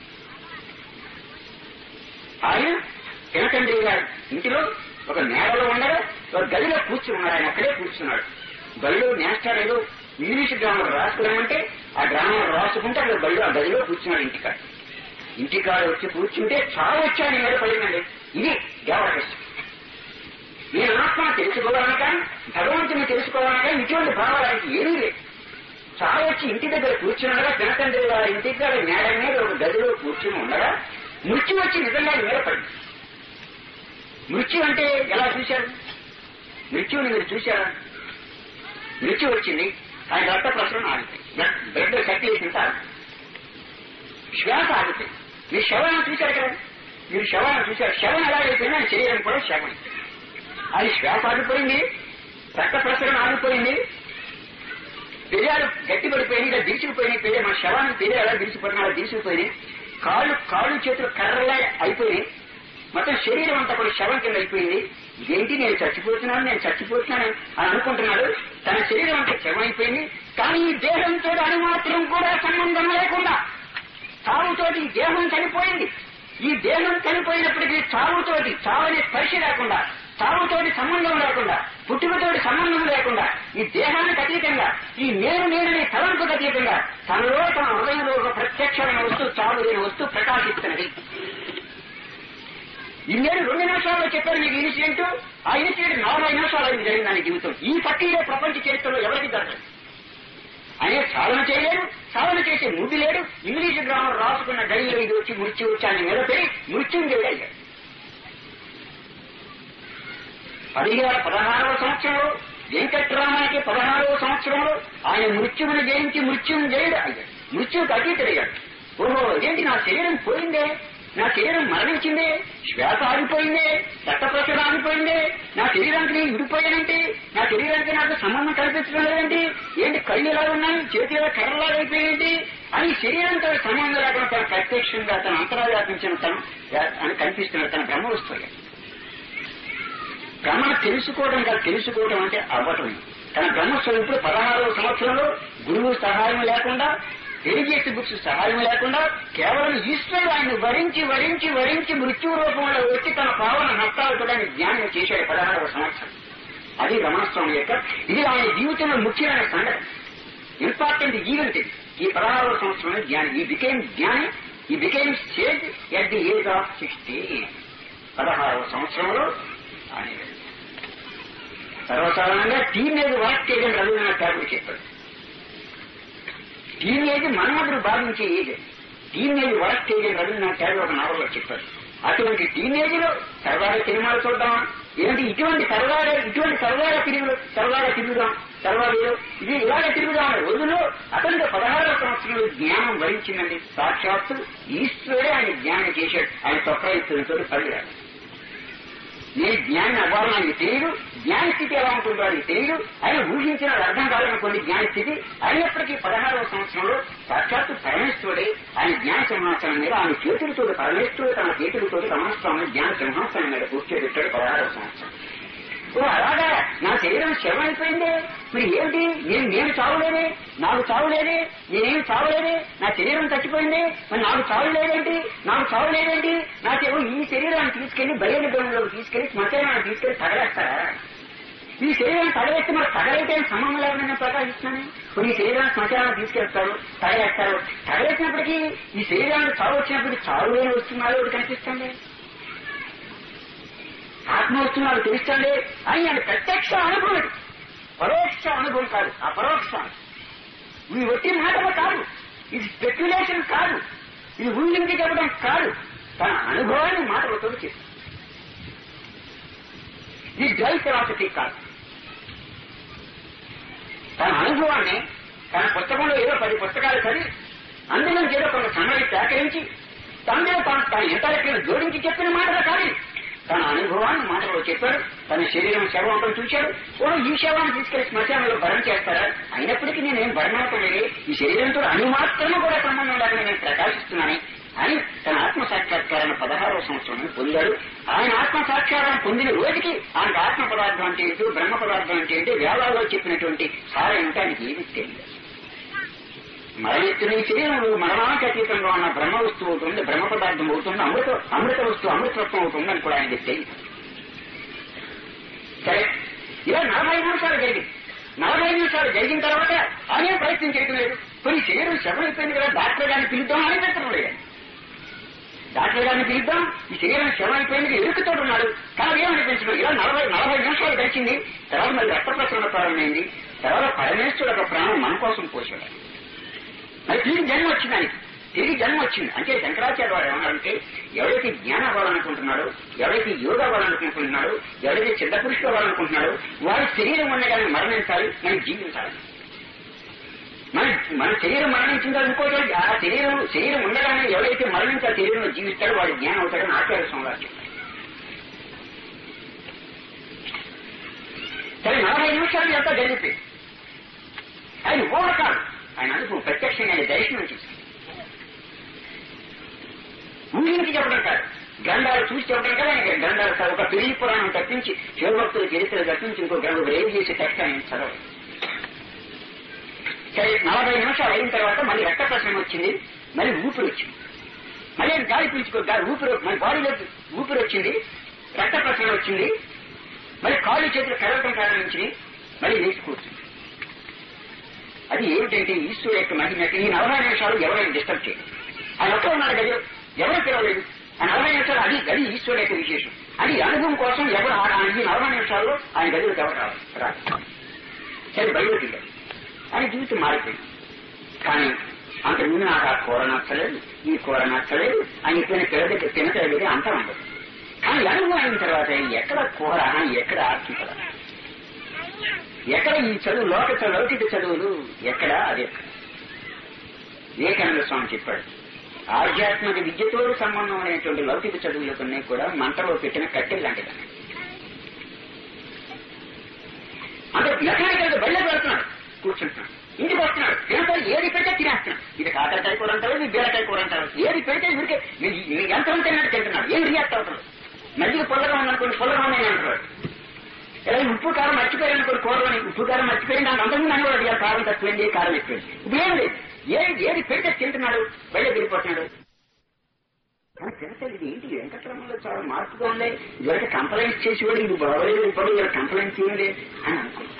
ఆయన తినకండ్రి గారి ఇంటిలో ఒక నేలలో ఉండగా ఒక గదిలో కూర్చున్నాడు ఆయన అక్కడే కూర్చున్నాడు గదిలో నేస్టార్ ఏదో ఇంగ్లీష్ గ్రామర్ రాసుకున్నామంటే ఆ గ్రామర్ రాసుకుంటే అక్కడ బళ్ళు ఆ గదిలో కూర్చున్నాడు ఇంటికాడ ఇంటికాడ వచ్చి కూర్చుంటే చాలా వచ్చి ఆయన మీద పడిందండి ఇది దేవరకృష్ణ నేను ఆత్మను తెలుసుకోవాలని కానీ భగవంతుని తెలుసుకోవాలని కానీ ఇటువంటి భావాలకి ఏమీ లేదు చాలా వచ్చి ఇంటి దగ్గర కూర్చుండగా తినకండ్రి వారి ఇంటి దగ్గర నేల మీద ఒక గదిలో కూర్చుని ఉండగా మృత్యు వచ్చి నిజంగా నిలబడింది మృత్యు అంటే ఎలా చూశారు మృత్యువుని మీరు చూశారా మృత్యు వచ్చింది ఆయన రక్త ప్రసరణ ఆగిపోయింది బ్లడ్ సర్క్యులేషన్ ఆగిపోయింది శ్వాస ఆగిపోయింది మీరు శవాన్ని చూశారు కదా మీరు శవాన్ని చూశారు శవం ఎలా అయిపోయింది ఆయన శరీరం కూడా శవం అది శ్వాస ఆగిపోయింది రక్త ప్రసరణ ఆగిపోయింది పెరియాలు గట్టి పడిపోయింది ఇలా విరిచిపోయినాయి పెరియ మన శవాన్ని పెరియ ఎలా విరిచిపోయినా అలా విరిచిపోయినాయి కాళ్ళు కాళ్ళు చేతులు కర్రలా అయిపోయినాయి మొత్తం శరీరం అంతా కూడా శవం కింద అయిపోయింది ఇదేంటి నేను చచ్చిపోతున్నాను నేను చచ్చిపోతున్నాను అని అనుకుంటున్నాడు తన శరీరం అంతా శవం అయిపోయింది కానీ ఈ దేహంతో అనుమాత్రం కూడా సంబంధం లేకుండా చావుతోటి ఈ దేహం చనిపోయింది ఈ దేహం చనిపోయినప్పటికీ చావుతోటి చావని స్పర్శ లేకుండా చావుతోటి సంబంధం లేకుండా పుట్టుకతోటి సంబంధం లేకుండా ఈ దేహానికి అతీతంగా ఈ నేను నేననే తలంపుకు అతీతంగా తనలో తన హృదయంలో ఒక ప్రత్యక్షమైన వస్తువు చావు లేని వస్తువు ప్రకాశిస్తున్నది ఈ నేను రెండు నిమిషాల్లో చెప్పాను మీకు ఇన్సిడెంట్ ఆ ఇన్సిడెంట్ నలభై నిమిషాలు అయింది జరిగింది ఆయన జీవితం ఈ పట్టీలో ప్రపంచ చరిత్రలో ఎవరికి జరగదు ఆయన సాధన చేయలేడు సాధన చేసే ముద్దు లేడు ఇంగ్లీష్ గ్రామర్ రాసుకున్న గడిలో ఇది వచ్చి మృత్యు వచ్చి ఆయన నిలబడి మృత్యుంజయుడు అయ్యాడు పదిహేడు పదహారవ సంవత్సరంలో వెంకట్రామానికి పదహారవ సంవత్సరంలో ఆయన మృత్యువుని జయించి మృత్యుంజయుడు అయ్యాడు మృత్యువుకి అతీతుడయ్యాడు ఓహో ఏంటి నా శరీరం పోయిందే నా శరీరం మరణించిందే శ్వాస ఆగిపోయిందే రక్త ప్రసరణ ఆగిపోయిందే నా శరీరానికి నేను విడిపోయానంటే నా శరీరానికి నాకు సంబంధం కల్పించడం లేదండి ఏంటి కళ్ళు ఎలా ఉన్నాయి చేతి ఎలా కర్రలా అయిపోయింది అని శరీరంతో సంబంధం లేకుండా తన ప్రత్యక్షంగా తన అంతరావ్యాపించిన తను అని కనిపిస్తున్నాడు తన బ్రహ్మ వస్తుంది బ్రహ్మ తెలుసుకోవడం కాదు తెలుసుకోవడం అంటే అవ్వటం తన బ్రహ్మస్వరూపుడు పదహారవ సంవత్సరంలో గురువు సహాయం లేకుండా రిలీజియస్ బుక్స్ సహాయం లేకుండా కేవలం ఈశ్వరుడు ఆయన వరించి వరించి వరించి మృత్యు రూపంలో వచ్చి తన పావన నష్టాలు కూడా ఆయన జ్ఞానం చేశాడు పదహారవ సంవత్సరం అది రమణస్వామి యొక్క ఇది ఆయన జీవితంలో ముఖ్యమైన సంగతి ఇంపార్టెంట్ ఈవెంట్ ఇది ఈ పదహారవ సంవత్సరంలో జ్ఞాని ఈ బికేమ్ జ్ఞాని he became stage at the age of sixty పదహారవ సంవత్సరంలో ఆయన సర్వసాధారణంగా టీనేజ్ వర్క్ చేయడం రవీంద్రనాథ్ ఠాగూర్ చెప్పాడు టీనేజ్ మన్మధుడు భావించే ఏజ్ టీనేజ్ వర్క్ చేయడం రవీంద్రనాథ్ ఠాగూర్ ఒక నావల్లో చెప్పాడు అటువంటి టీనేజ్ లో సరదాగా సినిమాలు చూద్దామా ఏంటి ఇటువంటి సరదాగా ఇటువంటి సరదాగా తిరుగులు సరదాగా తిరుగుదాం సరదాగా ఇది ఇలాగే తిరుగుదాం అనే రోజుల్లో అతనికి పదహారవ సంవత్సరంలో జ్ఞానం వరించిందండి సాక్షాత్తు ఈశ్వరుడే ఆయన జ్ఞానం చేశాడు ఆయన తొక్క పదిరాడు నేను జ్ఞాని అవ్వాలని ఆయనకి తెలియదు జ్ఞాన స్థితి ఎలా ఉంటుందో అది తెలియదు ఆయన ఊహించిన అర్థం కాదనుకోండి జ్ఞాన స్థితి అయినప్పటికీ పదహారవ సంవత్సరంలో సాక్షాత్తు పరమేశ్వరుడే ఆయన జ్ఞాన సింహాసనం మీద ఆయన చేతులతో పరమేశ్వరుడు తన చేతులతో రమణస్వామి జ్ఞాన సింహాసనం మీద కూర్చోబెట్టాడు పదహారవ సంవత్సరం ఓ అలాగా నా శరీరం శవం అయిపోయిందే మరి ఏంటి నేను నేను చావలేదే నాకు చావులేదే నేనేం చావలేదే నా శరీరం చచ్చిపోయింది మరి నాకు చావు లేదేంటి నాకు చావు లేదేంటి నాకేమో ఈ శరీరాన్ని తీసుకెళ్లి బయలుదేరంలోకి తీసుకెళ్లి శ్మశానాన్ని తీసుకెళ్లి తగలేస్తారా ఈ శరీరాన్ని తగలేస్తే మరి తగలైతే సంబంధం లేదని నేను ప్రకాశిస్తున్నాను ఇప్పుడు ఈ శరీరాన్ని శ్మశానాన్ని తీసుకెళ్తారు తగలేస్తారు తగలేసినప్పటికీ ఈ శరీరానికి చావు వచ్చినప్పటికీ చావు లేని వస్తున్నారో ఒకటి కనిపిస్తుంది ఆత్మ వస్తున్నారు తెలుస్తుంది అని అది ప్రత్యక్ష అనుభవం ఇది. పరోక్ష అనుభవం కాదు ఆ పరోక్ష ఇది ఒట్టి మాటలు కాదు ఇది స్పెక్యులేషన్ కాదు ఇది ఊహించి చెప్పడం కాదు తన అనుభవాన్ని మాటలతో చేస్తుంది ఇది డ్రై ఫిలాసఫీ కాదు తన అనుభవాన్ని తన పుస్తకంలో ఏదో పది పుస్తకాలు చదివి అందులో ఏదో కొంత సమయం సేకరించి తనలో తాను తన ఇతరులకు జోడించి చెప్పిన మాటలు కాదు తన అనుభవాన్ని మాటలో చెప్పాడు తన శరీరం శవం చూశాడు ఓ ఈ శవాన్ని తీసుకెళ్లి శ్మశానంలో భరం చేస్తారా అయినప్పటికీ నేనేం భరణాటం లేదు ఈ శరీరంతో అణుమాత్రము కూడా సంబంధం లేకుండా నేను ప్రకాశిస్తున్నాను అని తన ఆత్మ సాక్షాత్కారాన్ని పదహారవ సంవత్సరం పొందాడు ఆయన ఆత్మ సాక్షాత్కారం పొందిన రోజుకి ఆయనకు ఆత్మ పదార్థం అంటే ఏంటో బ్రహ్మ పదార్థం అంటే ఏంటి వేదాల్లో చెప్పినటువంటి సారం ఏంటో ఆయనకి ఏమీ తెలియదు మరణిస్తున్న ఈ శరీరంలో మరణానికి అతీతంగా ఉన్న బ్రహ్మ వస్తువు అవుతుంది బ్రహ్మ పదార్థం అవుతుంది అమృత అమృత వస్తువు అమృతత్వం అవుతుంది అని కూడా ఆయనకి తెలియదు సరే ఇలా నలభై నిమిషాలు జరిగింది నలభై నిమిషాలు జరిగిన తర్వాత ఆయన ప్రయత్నం చేయడం లేదు కొన్ని శరీరం శవం అయిపోయింది కదా డాక్టర్ గారిని పిలుద్దాం అని పెట్టడం లేదు డాక్టర్ గారిని పిలుద్దాం ఈ శరీరం శవం అయిపోయింది ఎరుకుతో ఉన్నాడు కానీ ఏమనిపించడం ఇలా నలభై నలభై నిమిషాలు గడిచింది తర్వాత మళ్ళీ రక్త ప్రసరణ ప్రారంభమైంది తర్వాత పరమేశ్వరుడు ఒక ప్రాణం మన కోసం పోసాడు మరి తిరిగి జన్మ వచ్చింది ఆయనకి తిరిగి జన్మ వచ్చింది అంటే శంకరాచార్య వారు ఏమన్నారంటే ఎవరైతే జ్ఞానం అవ్వాలనుకుంటున్నాడో ఎవరైతే యోగా అవ్వాలనుకుంటున్నాడో ఎవరైతే చిన్న పురుషులు అవ్వాలనుకుంటున్నాడో వారి శరీరం ఉండగానే మరణించాలి మనం జీవించాలి మన మన శరీరం మరణించిందో ఇంకోటి ఆ శరీరం శరీరం ఉండగానే ఎవరైతే మరణించి ఆ శరీరంలో జీవిస్తాడో వాడు జ్ఞానం అవుతాడని ఆచార్య స్వామి చెప్పారు సరే నలభై నిమిషాలు ఎంత జరిగిపోయింది ఆయన ఊహ కాదు ఆయన అనుభవం ప్రత్యక్షంగా ఆయన దర్శనం చేశారు ఊహించి చెప్పడం కాదు గ్రంథాలు చూసి చెప్పడం కదా ఆయన గ్రంథాలు కాదు ఒక పెళ్లి పురాణం తప్పించి శివభక్తుల చరిత్ర తప్పించి ఇంకో గ్రంథం రేపు చేసే టెక్స్ట్ ఆయన చదవదు సరే నలభై నిమిషాలు అయిన తర్వాత మళ్ళీ రక్త ప్రసరణ వచ్చింది మళ్ళీ ఊపిరి వచ్చింది మళ్ళీ ఆయన గాలి పీల్చుకో గాలి ఊపిరి మన బాడీలో ఊపిరి వచ్చింది రక్త ప్రసరణ వచ్చింది మళ్ళీ కాళ్ళు చేతులు కదలటం ప్రారంభించింది మళ్ళీ లేచి కూర్చుంది అది ఏమిటంటే ఈశ్వరు యొక్క మహిమ ఈ నలభై నిమిషాలు ఎవరైనా డిస్టర్బ్ చేయదు ఆయన ఒక్క ఉన్నాడు గది ఎవరు పిలవలేదు ఆ నలభై నిమిషాలు అది గది ఈశ్వరుడు యొక్క విశేషం అది అనుభవం కోసం ఎవరు ఆ- ఆ ఈ నలభై నిమిషాల్లో ఆయన గదిలోకి ఎవరు రాదు రాదు సరే బయటకు వెళ్ళారు ఆయన జీవితం మారిపోయింది కానీ అంత ముందు నాకు ఆ కూర నచ్చలేదు ఈ కూర నచ్చలేదు ఆయన ఇప్పుడైన పిల్లలకి తినగలిగేది అంతా ఉండదు కానీ అనుభవం అయిన తర్వాత ఎక్కడ కూర ఎక్కడ ఆత్మీయత ఎక్కడ ఈ చదువు లోక చదువు లౌకిక చదువులు ఎక్కడ అది ఎక్కడ వివేకానంద స్వామి చెప్పాడు ఆధ్యాత్మిక విద్యతో సంబంధం అనేటువంటి లౌకిక చదువులు కొన్ని కూడా మంటలో పెట్టిన కట్టెలు లాంటిది అంటే మెకానికల్ గా బయట పెడుతున్నాడు కూర్చుంటున్నాడు ఇంటికి వస్తున్నాడు తినతాడు ఏది పెడితే తినేస్తున్నాడు ఇది కాకరకాయ కూర అంటారు ఇది బీరకాయ కూర అంటారు ఏది పెడితే వీడికి ఎంత తిన్నట్టు తింటున్నాడు ఏం రియాక్ట్ అవుతున్నాడు మధ్యలో పొల్లగా ఉందనుకోండి పొల్లగా ఉన్నాయి అంటాడు ఇలా ఉప్పు కారం మర్చిపోయాను కొన్ని కూరలని ఉప్పు కారం మర్చిపోయింది నాకు అంతకుముందు అని కూడా అడిగారు కారం తక్కువైంది కారం ఎక్కువైంది ఇప్పుడు ఏం లేదు ఏది ఏది పెడితే తింటున్నాడు బయట వెళ్ళిపోతున్నాడు కానీ తినలేదు ఇది ఏంటి వెంకటరమంలో చాలా మార్పుగా ఉంది ఇదివరకు కంప్లైంట్ చేసేవాడు ఇది బాగోలేదు ఇప్పుడు ఇలా కంప్లైంట్ చేయండి అని అనుకున్నాడు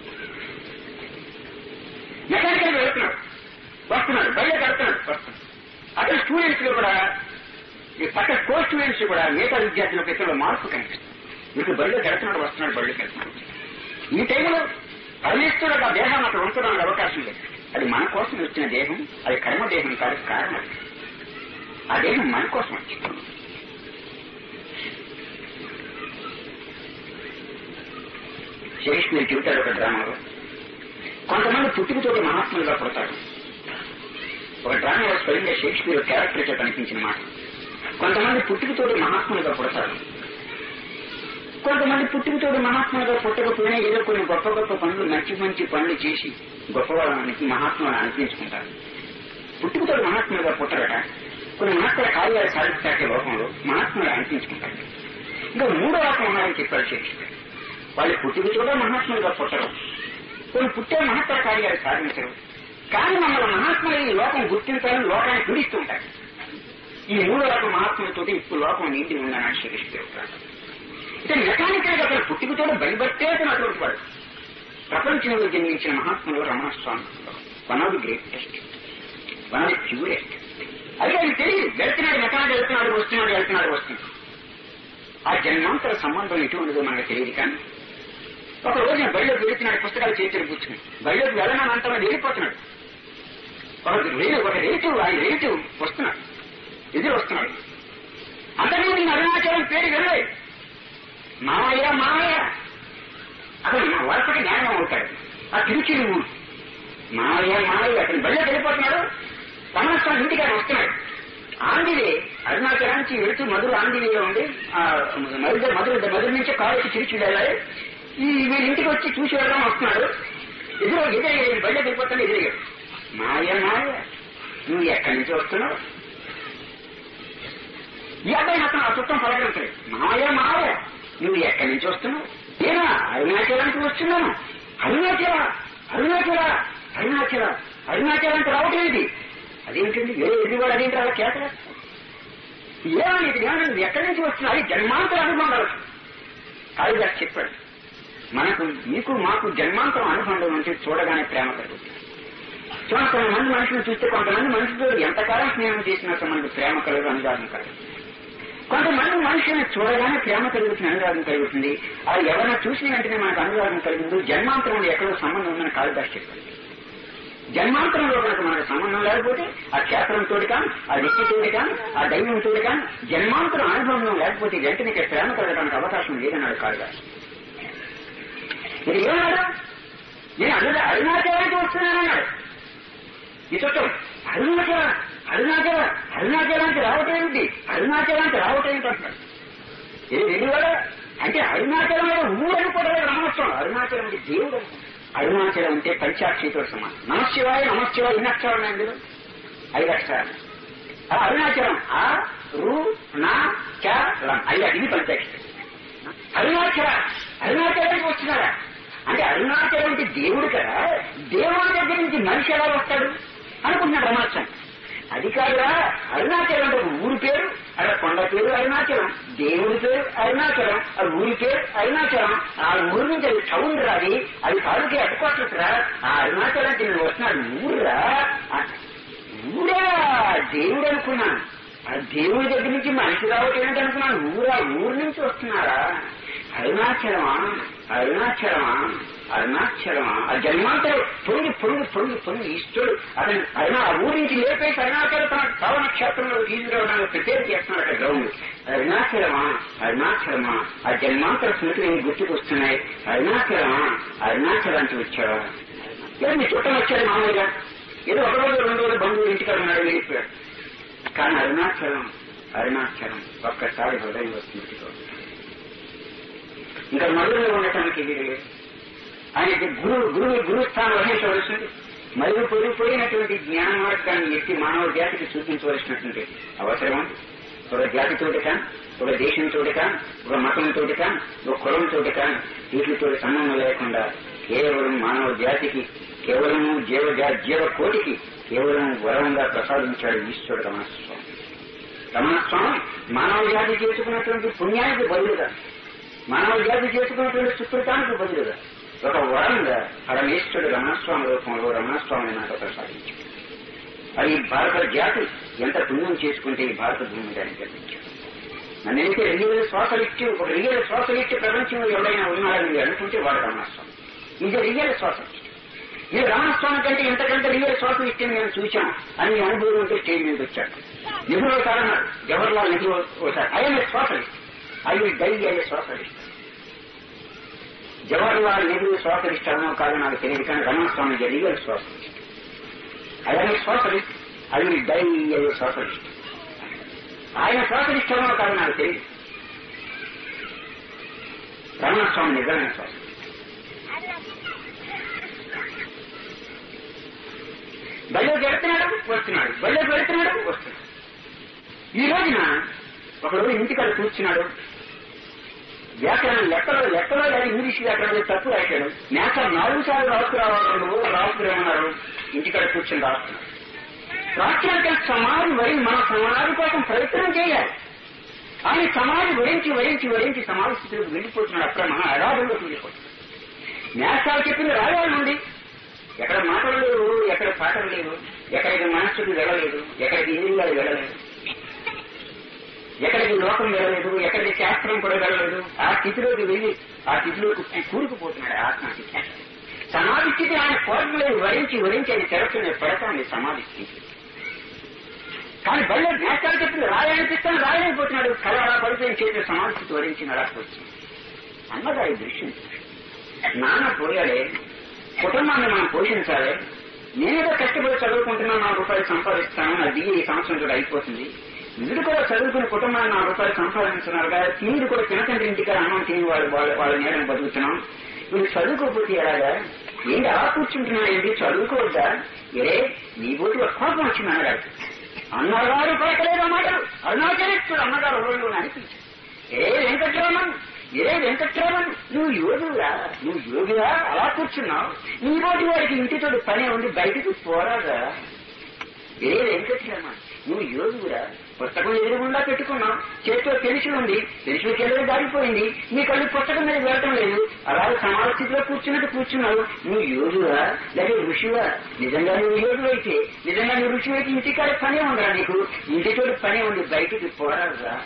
మెకానికల్ వెళ్తున్నాడు వస్తున్నాడు బయట కడుతున్నాడు వస్తున్నాడు అక్కడ స్టూడెంట్స్ లో కూడా ఈ పక్క కో స్టూడెంట్స్ కూడా మిగతా విద్యార్థుల పిల్లల మార్పు కనిపిస్తుంది మీకు బడిలో కడుతున్నాడు వస్తున్నాడు బడిలో కడుతున్నాడు ఈ టైంలో పరమేశ్వరుడు ఆ దేహాన్ని అక్కడ ఉంచడానికి అవకాశం లేదు అది మన కోసం వచ్చిన దేహం అది కర్మ దేహం కాదు కారణం ఆ దేహం మన కోసం వచ్చింది షేక్స్పియర్ చెబుతాడు ఒక డ్రామాలో కొంతమంది పుట్టుకతోటి మహాత్ములుగా పుడతారు ఒక డ్రామాలో స్వయంగా షేక్స్పియర్ క్యారెక్టర్ చేత అనిపించిన మాట కొంతమంది పుట్టుకతోటి మహాత్ములుగా పుడతారు కొంతమంది పుట్టుకతోటి మహాత్ములుగా పుట్టకపోయినా ఏదో కొన్ని గొప్ప గొప్ప పనులు మంచి మంచి పనులు చేసి గొప్పవాళ్ళకి మహాత్ములను అనిపించుకుంటారు పుట్టుకతోటి మహాత్ములుగా పుట్టరట కొన్ని మహత్తర కార్యాలు సాధిస్తాకే లోకంలో మహాత్ములు అనిపించుకుంటారు ఇంకా మూడో రకం ఉన్నారని చెప్పారు షేక్స్పియర్ వాళ్ళు పుట్టుకతోటే మహాత్ములుగా పుట్టరు కొన్ని పుట్టే మహత్తర కార్యాలు సాధించరు కానీ మమ్మల్ని మహాత్ములు ఈ లోకం గుర్తించాలని లోకాన్ని పీడిస్తూ ఉంటారు ఈ మూడో రకం మహాత్ములతోటి ఇప్పుడు లోకం నిండి ఉందని శ్రీకృష్ణ ఇతను మెకానికల్ గా అతను పుట్టుకతోడు బయలుపట్టే అతను అటువంటి వాడు ప్రపంచంలో జన్మించిన మహాత్ములు Ramanaswami one of the greatest one of the purest అది అది తెలియదు వెళ్తున్నాడు మెకానిక్ వెళ్తున్నాడు వస్తున్నాడు వెళ్తున్నాడు వస్తున్నాడు ఆ జన్మాంతర సంబంధం ఎటువంటిదో మనకు తెలియదు కానీ ఒక రోజు నేను బయటకు వెళుతున్నాడు పుస్తకాలు చేతులు కూర్చుని బయటకు వెళ్ళనని అంటున్నాడు వెళ్ళిపోతున్నాడు ఒక రేలు ఒక రిలేటివ్ ఆయన రిలేటివ్ వస్తున్నాడు ఎదురు వస్తున్నాడు అంతకుముందు నేను అరుణాచలం పేరు వెళ్ళలేదు మామయ్య మామయ్య అతను మా వరసకి జ్ఞానం అవుతాడు ఆ తిరుచిని ఊరు మామయ్య మామయ్య అతను బయటకు వెళ్ళిపోతున్నాడు రమణస్వామి ఇంటికి ఆయన వస్తున్నాడు ఆందివే అరుణాచలానికి వెళుతూ మధుర ఆందివేలో ఉండి ఆ మధుర మధుర మధుర నుంచే కారు వచ్చి తిరిచి వెళ్ళాలి ఈ వీళ్ళ ఇంటికి వచ్చి చూసి వెళ్దాం వస్తున్నాడు ఎదురు ఎదురయ్యాడు బయట వెళ్ళిపోతాను ఎదురయ్యాడు మాయ మాయ నువ్వు ఎక్కడి నుంచి వస్తున్నావు ఈ అబ్బాయి అతను ఆ చుట్టం పలకరించలేదు మాయ మాయ నువ్వు ఎక్కడి నుంచి వస్తున్నావు నేనా అరుణాచలానికి వస్తున్నాను అరుణాచల అరుణాచల అరుణాచల అరుణాచలానికి రావటం ఏంటి అదేంటండి ఏ ఎదివాడు అదేంటి అలా కేకలేదు ఏమని ఇది ఏమని నువ్వు ఎక్కడి నుంచి వస్తున్నావు అది జన్మాంతర అనుబంధాలు కాళిదాస్ చెప్పాడు మనకు మీకు మాకు జన్మాంతరం అనుబంధం నుంచి చూడగానే ప్రేమ కలుగుతుంది చూడండి కొంతమంది మనుషులు చూస్తే కొంతమంది మనుషులతో ఎంతకాలం స్నేహం చేసినాక మనకు ప్రేమ కలుగు అనురాగం కలుగుతుంది కొంతమంది మనుషులను చూడగానే ప్రేమ కలుగుతుంది అనురాగం కలుగుతుంది అది ఎవరైనా చూసిన వెంటనే మనకు అనురాగం కలిగిందో జన్మాంతరంలో ఎక్కడో సంబంధం ఉందని కాళిదాస్ చెప్పాడు జన్మాంతరంలో కనుక మనకు సంబంధం లేకపోతే ఆ క్షేత్రంతో కానీ ఆ వ్యక్తితో కానీ ఆ దైవంతో కానీ జన్మాంతరం అనుభవం లేకపోతే వెంటనే ఇక్కడ ప్రేమ కలగడానికి అవకాశం లేదన్నాడు కాళిదాస్ ఇది ఏమన్నాడు నేను అరుణ అరుణాచలానికి వస్తున్నానన్నాడు ఈ చుట్టం అరుణాచల అరుణాచల అరుణాచలానికి రావటం ఏంటి అరుణాచలానికి రావటం ఏంటి అంటున్నాడు ఇది వెళ్ళివాడు అంటే అరుణాచలం ఊరు అనుకోవడం రమణోత్సవం అరుణాచలం అంటే దేవుడు అనుకుంటాడు అరుణాచలం అంటే పంచాక్షితో సమానం నమశివాయ నమశివాయ ఎన్ని అక్షరాలు ఉన్నాయి అందులో ఐదు అక్షరాలు ఆ అరుణాచలం ఆ రు నా చ లం ఐదు ఇది పంచాక్షరం అరుణాచల అరుణాచలానికి వస్తున్నారా అంటే అరుణాచలం అంటే దేవుడు కదా దేవుడి దగ్గర నుంచి మనిషి ఎలా వస్తాడు అనుకుంటున్నాడు రమాచం అది కాదురా అరుణాచలం అంటే ఒక ఊరి పేరు అక్కడ కొండ పేరు అరుణాచలం దేవుడి పేరు అరుణాచలం ఆ ఊరి పేరు అరుణాచలం ఆ ఊరి నుంచి అది టౌన్ రాది అది కాదుకి ఎట్టుకోవట్లేదురా ఆ అరుణాచలం అంటే నేను వస్తున్నాడు ఊరురా ఊరా దేవుడు అనుకున్నాను ఆ దేవుడి దగ్గర నుంచి మనిషి రావటం ఏంటి అనుకున్నాను ఊరా ఊరు నుంచి వస్తున్నారా అరుణాచలమా అరుణాచలమా అరుణాచలమా ఆ జన్మాంతరం పొంగి పొంగి పొంగి పొంగి ఇష్టడు అతను అరుణ ఆ ఊరి నుంచి లేపేసి అరుణాచలం తన పవన క్షేత్రంలో తీసుకురావడానికి ప్రిపేర్ చేస్తున్నాడు అక్కడ గ్రౌండ్ అరుణాచలమా అరుణాచలమా ఆ జన్మాంతర స్మృతులు ఏమి గుర్తుకు వస్తున్నాయి అరుణాచలమా అరుణాచలానికి వచ్చావా ఏదో మీ చుట్టం వచ్చాడు మామూలుగా ఏదో ఒక రోజు రెండు రోజులు బంధువులు ఇంటికాడ ఉన్నాడు వెళ్ళిపోయాడు కానీ అరుణాచలం అరుణాచలం ఒక్కసారి హృదయంలో స్మృతితో ఇంకా మధురలో ఉండటానికి వీలు లేదు ఆయనకి గురువు గురువు గురుస్థానం వహించవలసింది మరియు పొరిగిపోయినటువంటి జ్ఞాన మార్గాన్ని ఎత్తి మానవ జాతికి చూపించవలసినటువంటి అవసరం ఉంది ఒక జాతితోటి కానీ ఒక దేశంతోటి కానీ ఒక మతంతోటి కానీ ఒక కులంతోటి కానీ వీటితో సంబంధం లేకుండా కేవలం మానవ జాతికి కేవలం జీవ జీవ కోటికి కేవలం వరంగా ప్రసాదించాడు ఈశ్వరుడు రమణస్వామి రమణస్వామి మానవ జాతి చేసుకున్నటువంటి పుణ్యానికి బదులుగా మానవ జాతి చేసుకున్నటువంటి సుకృతానికి బదులుగా ఒక వరంగా పరమేశ్వరుడు రమణస్వామి రూపంలో రమణస్వామిని నాకు ప్రసాదించాడు అది భారత జాతి ఎంత పుణ్యం చేసుకుంటే ఈ భారత భూమి దానికి కల్పించాడు నన్నైతే రెండు వేల శ్వాసలు ఇచ్చి ఒక రెండు వేల శ్వాసలు ఇచ్చి ప్రపంచంలో ఎవరైనా ఉన్నారని మీరు అనుకుంటే వాడు రమణస్వామి ఇది రియల్ సోషలిస్ట్ ఈ రామస్వామి కంటే ఇంతకంటే రియల్ సోషలిస్ట్ నేను చూశాను అని అనుభవం ఉంటే స్టేజ్ మీద వచ్చాడు నెహ్రూ ఒకసారి అన్నాడు జవహర్లాల్ నెహ్రూ ఒకసారి I'm a socialist I will die a socialist Jawaharlal Nehru socialist అనో కాదు నాకు తెలియదు కానీ Ramanaswami real socialist I'm a socialist I will die a socialist ఆయన సోషలిస్ట్ అనో కాదు నాకు తెలియదు రమణస్వామి నిజమైన సోషలిస్ట్ బళ్ళోకి వెళ్తున్నాడు వస్తున్నాడు బళ్ళోకి వెళ్తున్నాడు వస్తున్నాడు ఈ రోజున ఒకడు ఇంటికాడ కూర్చున్నాడు వ్యాకరణం లెక్కలో లెక్కలో కానీ ఇంగ్లీష్ వ్యాకరణం తప్పు రాశాడు నేత నాలుగు సార్లు రాసుకురావాలి నువ్వు రాసుకురామన్నారు ఇంటికాడ కూర్చొని రాస్తున్నాడు రాష్ట్రానికి సమాజం వరి మన సమాజం కోసం ప్రయత్నం చేయాలి ఆయన సమాజం వరించి వరించి వరించి సమాజ స్థితిలోకి వెళ్ళిపోతున్నాడు అక్కడ మన అరాధంలోకి వెళ్ళిపోతున్నాడు నేస్తాలు చెప్పింది రాయాలి నుండి ఎక్కడ మాటలు లేవు ఎక్కడ పాటలు లేవు ఎక్కడికి మనస్సుకు వెళ్ళలేదు ఎక్కడికి ఇంద్రియాలు వెళ్ళలేదు ఎక్కడికి లోకం వెళ్ళలేదు ఎక్కడికి శాస్త్రం కూడా వెళ్ళలేదు ఆ స్థితిలోకి వెళ్ళి ఆ స్థితిలోకి కూరుకుపోతున్నాడు ఆత్మ స్థితి సమాధి స్థితి ఆయన కోరలేదు వరించి వరించి ఆయన తెరచుని పెడతాను సమాధి స్థితి కానీ బయట నేస్తాలు చెప్పింది రాయనిపిస్తాను రాయలేకపోతున్నాడు కళ అలా పడిపోయిన చేసిన సమాధి స్థితి వరించి నడకపోతుంది అన్నగారి దృశ్యం నాన్న పోయాడే కుటుంబాన్ని మనం పోషించాలి నేనేదో కష్టపడి చదువుకుంటున్నా నాలుగు రూపాయలు సంపాదిస్తాను నా బియ్య ఈ సంవత్సరం కూడా అయిపోతుంది వీడు కూడా చదువుకుని కుటుంబాన్ని నాలుగు రూపాయలు సంపాదించున్నారు కదా తిండి కూడా తినతండ్రి ఇంటికి అన్నం తిని వాళ్ళు వాళ్ళ వాళ్ళ నేరం బతుకుతున్నాం వీళ్ళు చదువుకోకపోతే ఎలాగా ఏంటి అలా కూర్చుంటున్నా ఏంటి చదువుకోవద్దా ఏ నీ బోటిలో కోపం వచ్చింది అన్నగారు అన్నగారు పలకలేదు అన్నగారు అరుణాచలేశ్వరుడు అన్నగారు రోజు అనిపించారు ఏ వెంకట్రామన్ ఏ వెంకట్రామన్ నువ్వు యోగిరా నువ్వు యోగిరా అలా కూర్చున్నావు నీ రోజు వాడికి ఇంటితో పని ఉండి బయటకు పోరాదా ఏ వెంకట్రామన్ నువ్వు యోగురా పుస్తకం ఎదురుగుండా పెట్టుకున్నావు చేతిలో పెన్సిల్ ఉంది పెన్సిల్ కింద దారిపోయింది నీ కళ్ళు పుస్తకం మీద వెళ్ళటం లేదు అలాగే సమాన స్థితిలో కూర్చున్నట్టు కూర్చున్నావు నువ్వు యోగురా లేదా ఋషివా నిజంగా నువ్వు యోగు అయితే నిజంగా నువ్వు ఋషి అయితే ఇంటికాడ పనే ఉండరా నీకు ఇంటితో పనే ఉంది బయటికి పోరాడురా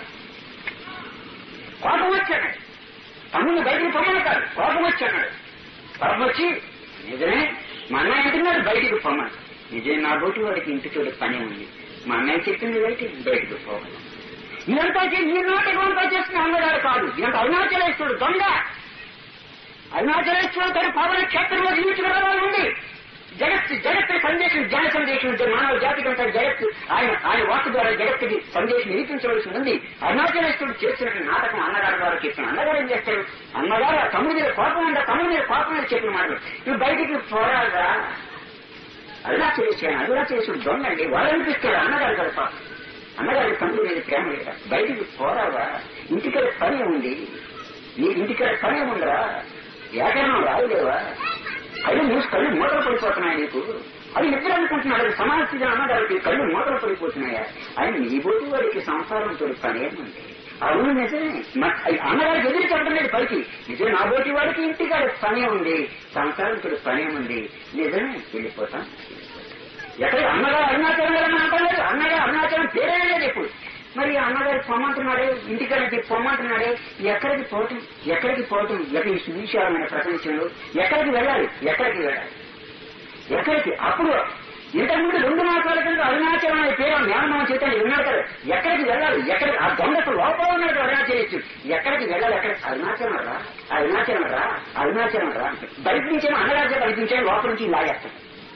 కోపం వచ్చాడు తమ్ముడు బయటికి పొమ్మని కాదు కోపం వచ్చాడు కోపం వచ్చి నిజమే మా అన్నయ్య అంటున్నాడు బయటికి పొమ్మని నిజమే నా బోటి వాడికి ఇంటితో పని ఉంది మా అన్నయ్య చెప్పింది బయటికి బయటికి పోవాలి ఇదంతా చేసి ఈ నాటకం అంతా చేస్తున్న అన్నగారు కాదు ఇదంతా అరుణాచలేశ్వరుడు దొంగ అరుణాచలేశ్వరుడు తన పవన క్షేత్రంలో జీవించగలవాళ్ళు ఉంది జగత్ జగత్ సందేశం జ్ఞాన సందేశం మానవ జాతికి అంతా జగత్ ఆయన ఆయన వాక్ ద్వారా జగత్తుకి సందేశం నిరూపించవలసి ఉంది అరుణాచలేశ్వరుడు చేసినట్టు నాటకం అన్నగారు ద్వారా చెప్పిన అన్నగారు ఏం చేస్తారు అన్నగారు తమ్ముడి మీద కోపం ఉండ తమ్ముడి మీద కోపం మీద చెప్పిన మాటలు నువ్వు బయటికి పోరాగా అరుణాచలేశ్వరుడు అరుణాచలేశ్వరుడు దొంగ అండి వాళ్ళు అనిపిస్తాడు అన్నగారు కదా పాపం అన్నగారి తమ్ముడి మీద ప్రేమ లేదా బయటికి పోరావా ఇంటికడ పని ఉంది నీ ఇంటికడ పని ఉందా వ్యాకరణం రాయలేవా కళ్ళు మూసి కళ్ళు మూతలు పడిపోతున్నాయి నీకు అది ఎప్పుడు అనుకుంటున్నాడు సమాజ స్థితి అన్నగారికి కళ్ళు మూతలు పడిపోతున్నాయా ఆయన నీ బోటి వాడికి సంసారంతో పని ఏముంది అవును నిజమే మ- అన్నగారికి ఎదురు చెప్పడం లేదు పైకి నిజమే నా బోటి వాడికి ఇంటికాడ పని ఉంది సంసారంతో పని ఉంది నిజమే వెళ్ళిపోతాం ఎక్కడ అన్నగారు అరుణాచలం గారు అంటలేదు అన్నగారు అరుణాచలం పేరే లేదు ఇప్పుడు మరి అన్నగారు పొమ్మంటున్నాడే ఇంటికాడికి పొమ్మంటున్నాడే ఎక్కడికి పోవటం ఎక్కడికి పోవటం ఎక్కడ ఈ సువిశాలమైన ప్రపంచంలో ఎక్కడికి వెళ్ళాలి ఎక్కడికి వెళ్ళాలి ఎక్కడికి అప్పుడు ఇంతకుముందు రెండు మాసాల కింద అరుణాచలం అనే పేరు మేనమామ చేత విన్నాడు కదా ఎక్కడికి వెళ్ళాలి ఎక్కడికి ఆ దొంగకు లోపల ఉన్నాడు అరుణాచలేచ్చు ఎక్కడికి వెళ్ళాలి ఎక్కడ అరుణాచలం రా అరుణాచలం రా అరుణాచలం రా అంటే బయట నుంచేమో అన్నగారి చేత అనిపించాడు లోపల నుంచి లాగేస్తాడు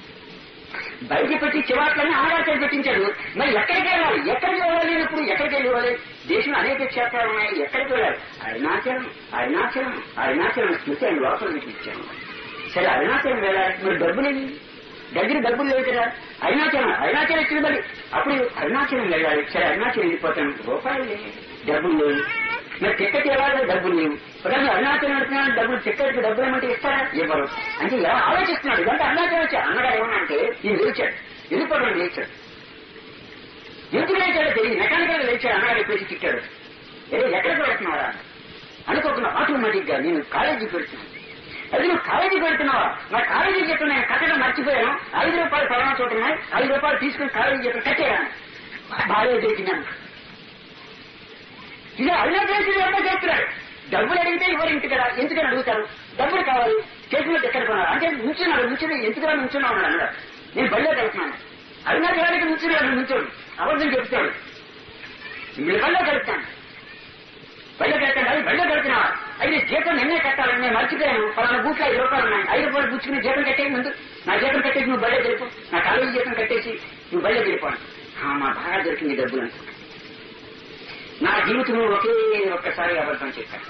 బయట పెట్టి చివాట్లని ఆరాచన పెట్టించాడు మరి ఎక్కడికి వెళ్ళాలి ఎక్కడికి వెళ్ళలేనప్పుడు ఎక్కడికి వెళ్ళాలి దేశంలో అనేక క్షేత్రాలు ఉన్నాయి ఎక్కడికి వెళ్ళాలి అరుణాచలం అరుణాచలం అరుణాచలం స్మృతి ఆయన లోపల నుంచి ఇచ్చాను సరే అరుణాచలం వెళ్ళాలి మరి డబ్బులేవి దగ్గర డబ్బులు లేవు కదా అరుణాచలం అరుణాచలం ఇచ్చింది మరి అప్పుడు అరుణాచలం వెళ్ళాలి సరే అరుణాచలం వెళ్ళిపోతాను రూపాయలు లేవు డబ్బులు లేవు మరి టికెట్ వెళ్ళాలి డబ్బులు లేవు ప్రధాని అరుణాచలం నడుతున్నాడు డబ్బులు టికెట్కి డబ్బులు ఏమంటే ఇస్తారా ఇవ్వరు అంటే ఎలా ఆలోచిస్తున్నాడు ఇదంతా అరుణాచలం వచ్చాడు అన్నగారు ఏమన్నా అంటే ఈయన లేచాడు వెళ్ళిపోవడం లేచాడు ఎందుకు లేచాడో తెలియదు మెకానికల్ లేచాడు అన్నగారు ఎప్పేసి తిట్టాడు ఏ ఎక్కడికి వెళ్తున్నారా అనుకోకుండా ఆటోమేటిక్ గా నేను కాలేజీ పెడుతున్నాను అది నువ్వు కాలేజీ పెడుతున్నావా నా కాలేజీ చెప్పి నేను కట్టడం మర్చిపోయాను ఐదు రూపాయలు పలానా చోట ఉన్నాయి ఐదు రూపాయలు తీసుకుని కాలేజీ చెప్పి కట్టేయాను బాగా చేసినాను ఇలా అరుణాచలేశ్వరుడు ఏమో చేస్తున్నాడు డబ్బులు అడిగితే ఇవ్వరు ఇంటి కదా ఎందుకని అడుగుతారు డబ్బులు కావాలి చేతిలో ఎక్కడ కొన్నారు అంటే నుంచున్నాడు నుంచుని ఎందుకురా నుంచున్నావు అన్నాడు అన్నాడు నేను బళ్ళోకి వెళ్తున్నాను అరుణాచలానికి నుంచున్నాడు నుంచోడు అబద్ధం చెప్తాడు మీరు బళ్ళోకి వెళ్తాను బళ్ళోకి వెళ్తాను అది బళ్ళోకి వెళ్తున్నావా అయితే జీతం నిన్నే కట్టాలని నేను మర్చిపోయాను పలానా బూట్లు ఐదు రూపాయలు ఉన్నాయి ఐదు రూపాయలు పుచ్చుకుని జీతం కట్టేసి ముందు నా జీతం కట్టేసి నువ్వు బళ్ళకి వెళ్ళిపో నా కాలేజీ జీతం కట్టేసి నువ్వు బళ్ళకి వెళ్ళిపోను ఆ, మా బాగా దొరికింది డబ్బులు అనుకో నా జీవితంలో ఒకే ఒక్కసారి అబద్ధం చెప్పాను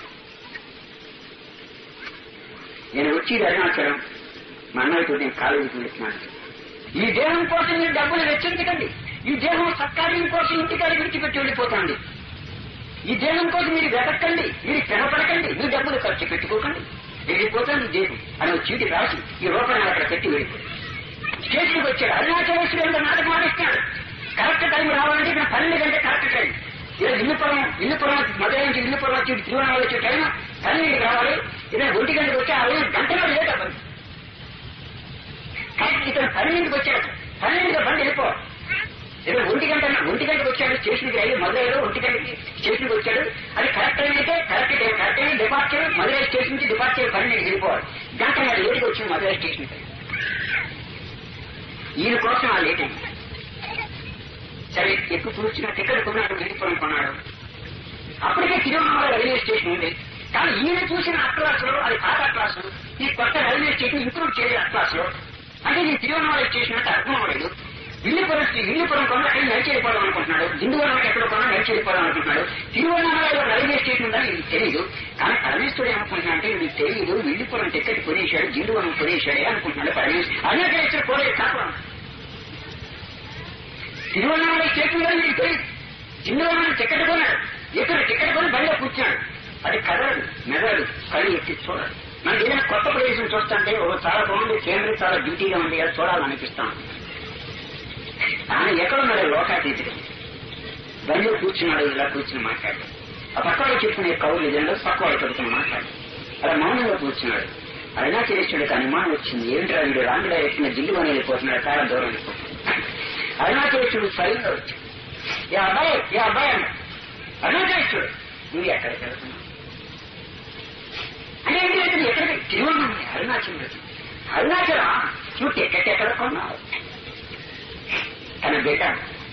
నేను వచ్చి అరుణాచలం మా అన్నయ్యతో నేను కాలేజీకి వెళ్తున్నాను ఈ దేహం కోసం మీరు డబ్బులు వెచ్చించకండి ఈ దేహం సత్కార్యం కోసం ఇంటికాడ విడిచిపెట్టి వెళ్ళిపోతుంది ఈ దేహం కోసం మీరు వెతకండి మీరు శ్రమపడకండి మీ డబ్బులు ఖర్చు పెట్టుకోకండి వెళ్ళిపోతుంది దేహం అని ఒక చీటి రాసి ఈ రూపాయలు అక్కడ పెట్టి వెళ్ళిపోయి స్టేషన్కి వచ్చాడు అరుణాచలేశ్వరి ఎంత నాటకం ఆడిస్తున్నాడు కరెక్ట్ టైం రావాలంటే ఇక్కడ పన్నెండు గంటల కరెక్ట్ టైం ఇలా ఇల్లుపురం ఇల్లుపురం మధుర నుంచి ఇల్లుపురం వచ్చి తిరువనాలు వచ్చే టైం పన్నెండుకి రావాలి ఇలా ఒంటి గంటకు వచ్చి ఆ రోజు గంటలో లేట్ అవ్వదు కానీ ఇతను పన్నెండుకి వచ్చాడు పన్నెండుగా బండి వెళ్ళిపోవాలి ఇరవై ఒంటి గంట ఒంటి గంటకు వచ్చాడు స్టేషన్కి రైలు మధురైలో ఒంటి గంటకి స్టేషన్కి వచ్చాడు అది కరెక్ట్ టైం అయితే correct time correct time departure Madurai station నుంచి డిపార్చర్ పన్నెండుకి వెళ్ళిపోవాలి గంట మరి లేట్గా వచ్చింది మధురై స్టేషన్కి ఈయన కోసం ఆ లేట్ అయింది సరే ఎక్కువ కూర్చున్న టికెట్ కొన్నాడు వెళ్ళిపోవడం కొన్నాడు అప్పటికే తిరువన్నామల రైల్వే స్టేషన్ ఉంది కానీ ఈయన చూసిన అట్లాస్ లో అది పాత అట్లాస్ ఈ కొత్త రైల్వే స్టేషన్ ఇంప్రూవ్ చేయలేదు అట్లాస్ లో అంటే ఈ తిరువన్నామల స్టేషన్ అంటే అర్థం అవ్వలేదు విల్లుపురం విల్లుపురం కొన్న అక్కడ నడిచి వెళ్ళిపోదాం అనుకుంటున్నాడు దిండువనంకి ఎక్కడ కొన్నా నడిచి వెళ్ళిపోదాం అనుకుంటున్నాడు తిరువన్నామలలో రైల్వే స్టేషన్ ఉందని ఇది తెలియదు కానీ పరమేశ్వరుడు ఏమనుకుంటున్నా అంటే ఇది తెలియదు విల్లుపురం టికెట్ కొనేశాడు దిండువనం కొనేశాడే అనుకుంటున్నాడు పరమేశ్వరుడు అనేక కోలేదు కాకుండా తిరువన్నామల స్టేషన్ గారు మీకు తెలియదు దిండువనం టికెట్ కొన్నాడు ఇక్కడ టికెట్ కొని బండిలో కూర్చున్నాడు అది కదలడు మెదడు కళ్ళు ఎత్తి చూడాలి మనకి ఏదైనా కొత్త ప్రదేశం చూస్తుంటే ఓ చాలా బాగుంది కేంద్రం చాలా డ్యూటీగా ఉంది కదా చూడాలనిపిస్తాం ఆయన ఎక్కడున్నాడు లోకాతీతుడు బండిలో కూర్చున్నాడు ఇలా కూర్చుని మాట్లాడు ఆ పక్కవాడు చెప్పుకునే కౌలు ఇదంలో పక్కవాడు చెబుతున్న మాట్లాడు అలా మౌనంగా కూర్చున్నాడు అరుణాచలేశ్వరుడికి అనుమానం వచ్చింది ఏంటి వీడు రాంగ్ డైరెక్షన్ జిల్లు అని వెళ్ళిపోతున్నాడు చాలా దూరం వెళ్ళిపోతున్నాడు అరుణాచలేశ్వరుడు స్వయంగా వచ్చాడు ఏ అబ్బాయి ఏ అబ్బాయి అన్న అరుణాచలేశ్వరుడు నువ్వు ఎక్కడికి వెళ్తున్నావు అంటే ఏంటి అంటే నువ్వు ఎక్కడికి తిరువన్నామని అరుణాచలం అరుణాచలం నువ్వు టికెట్ ఎక్కడ కొన్నావు తన బిడ్డ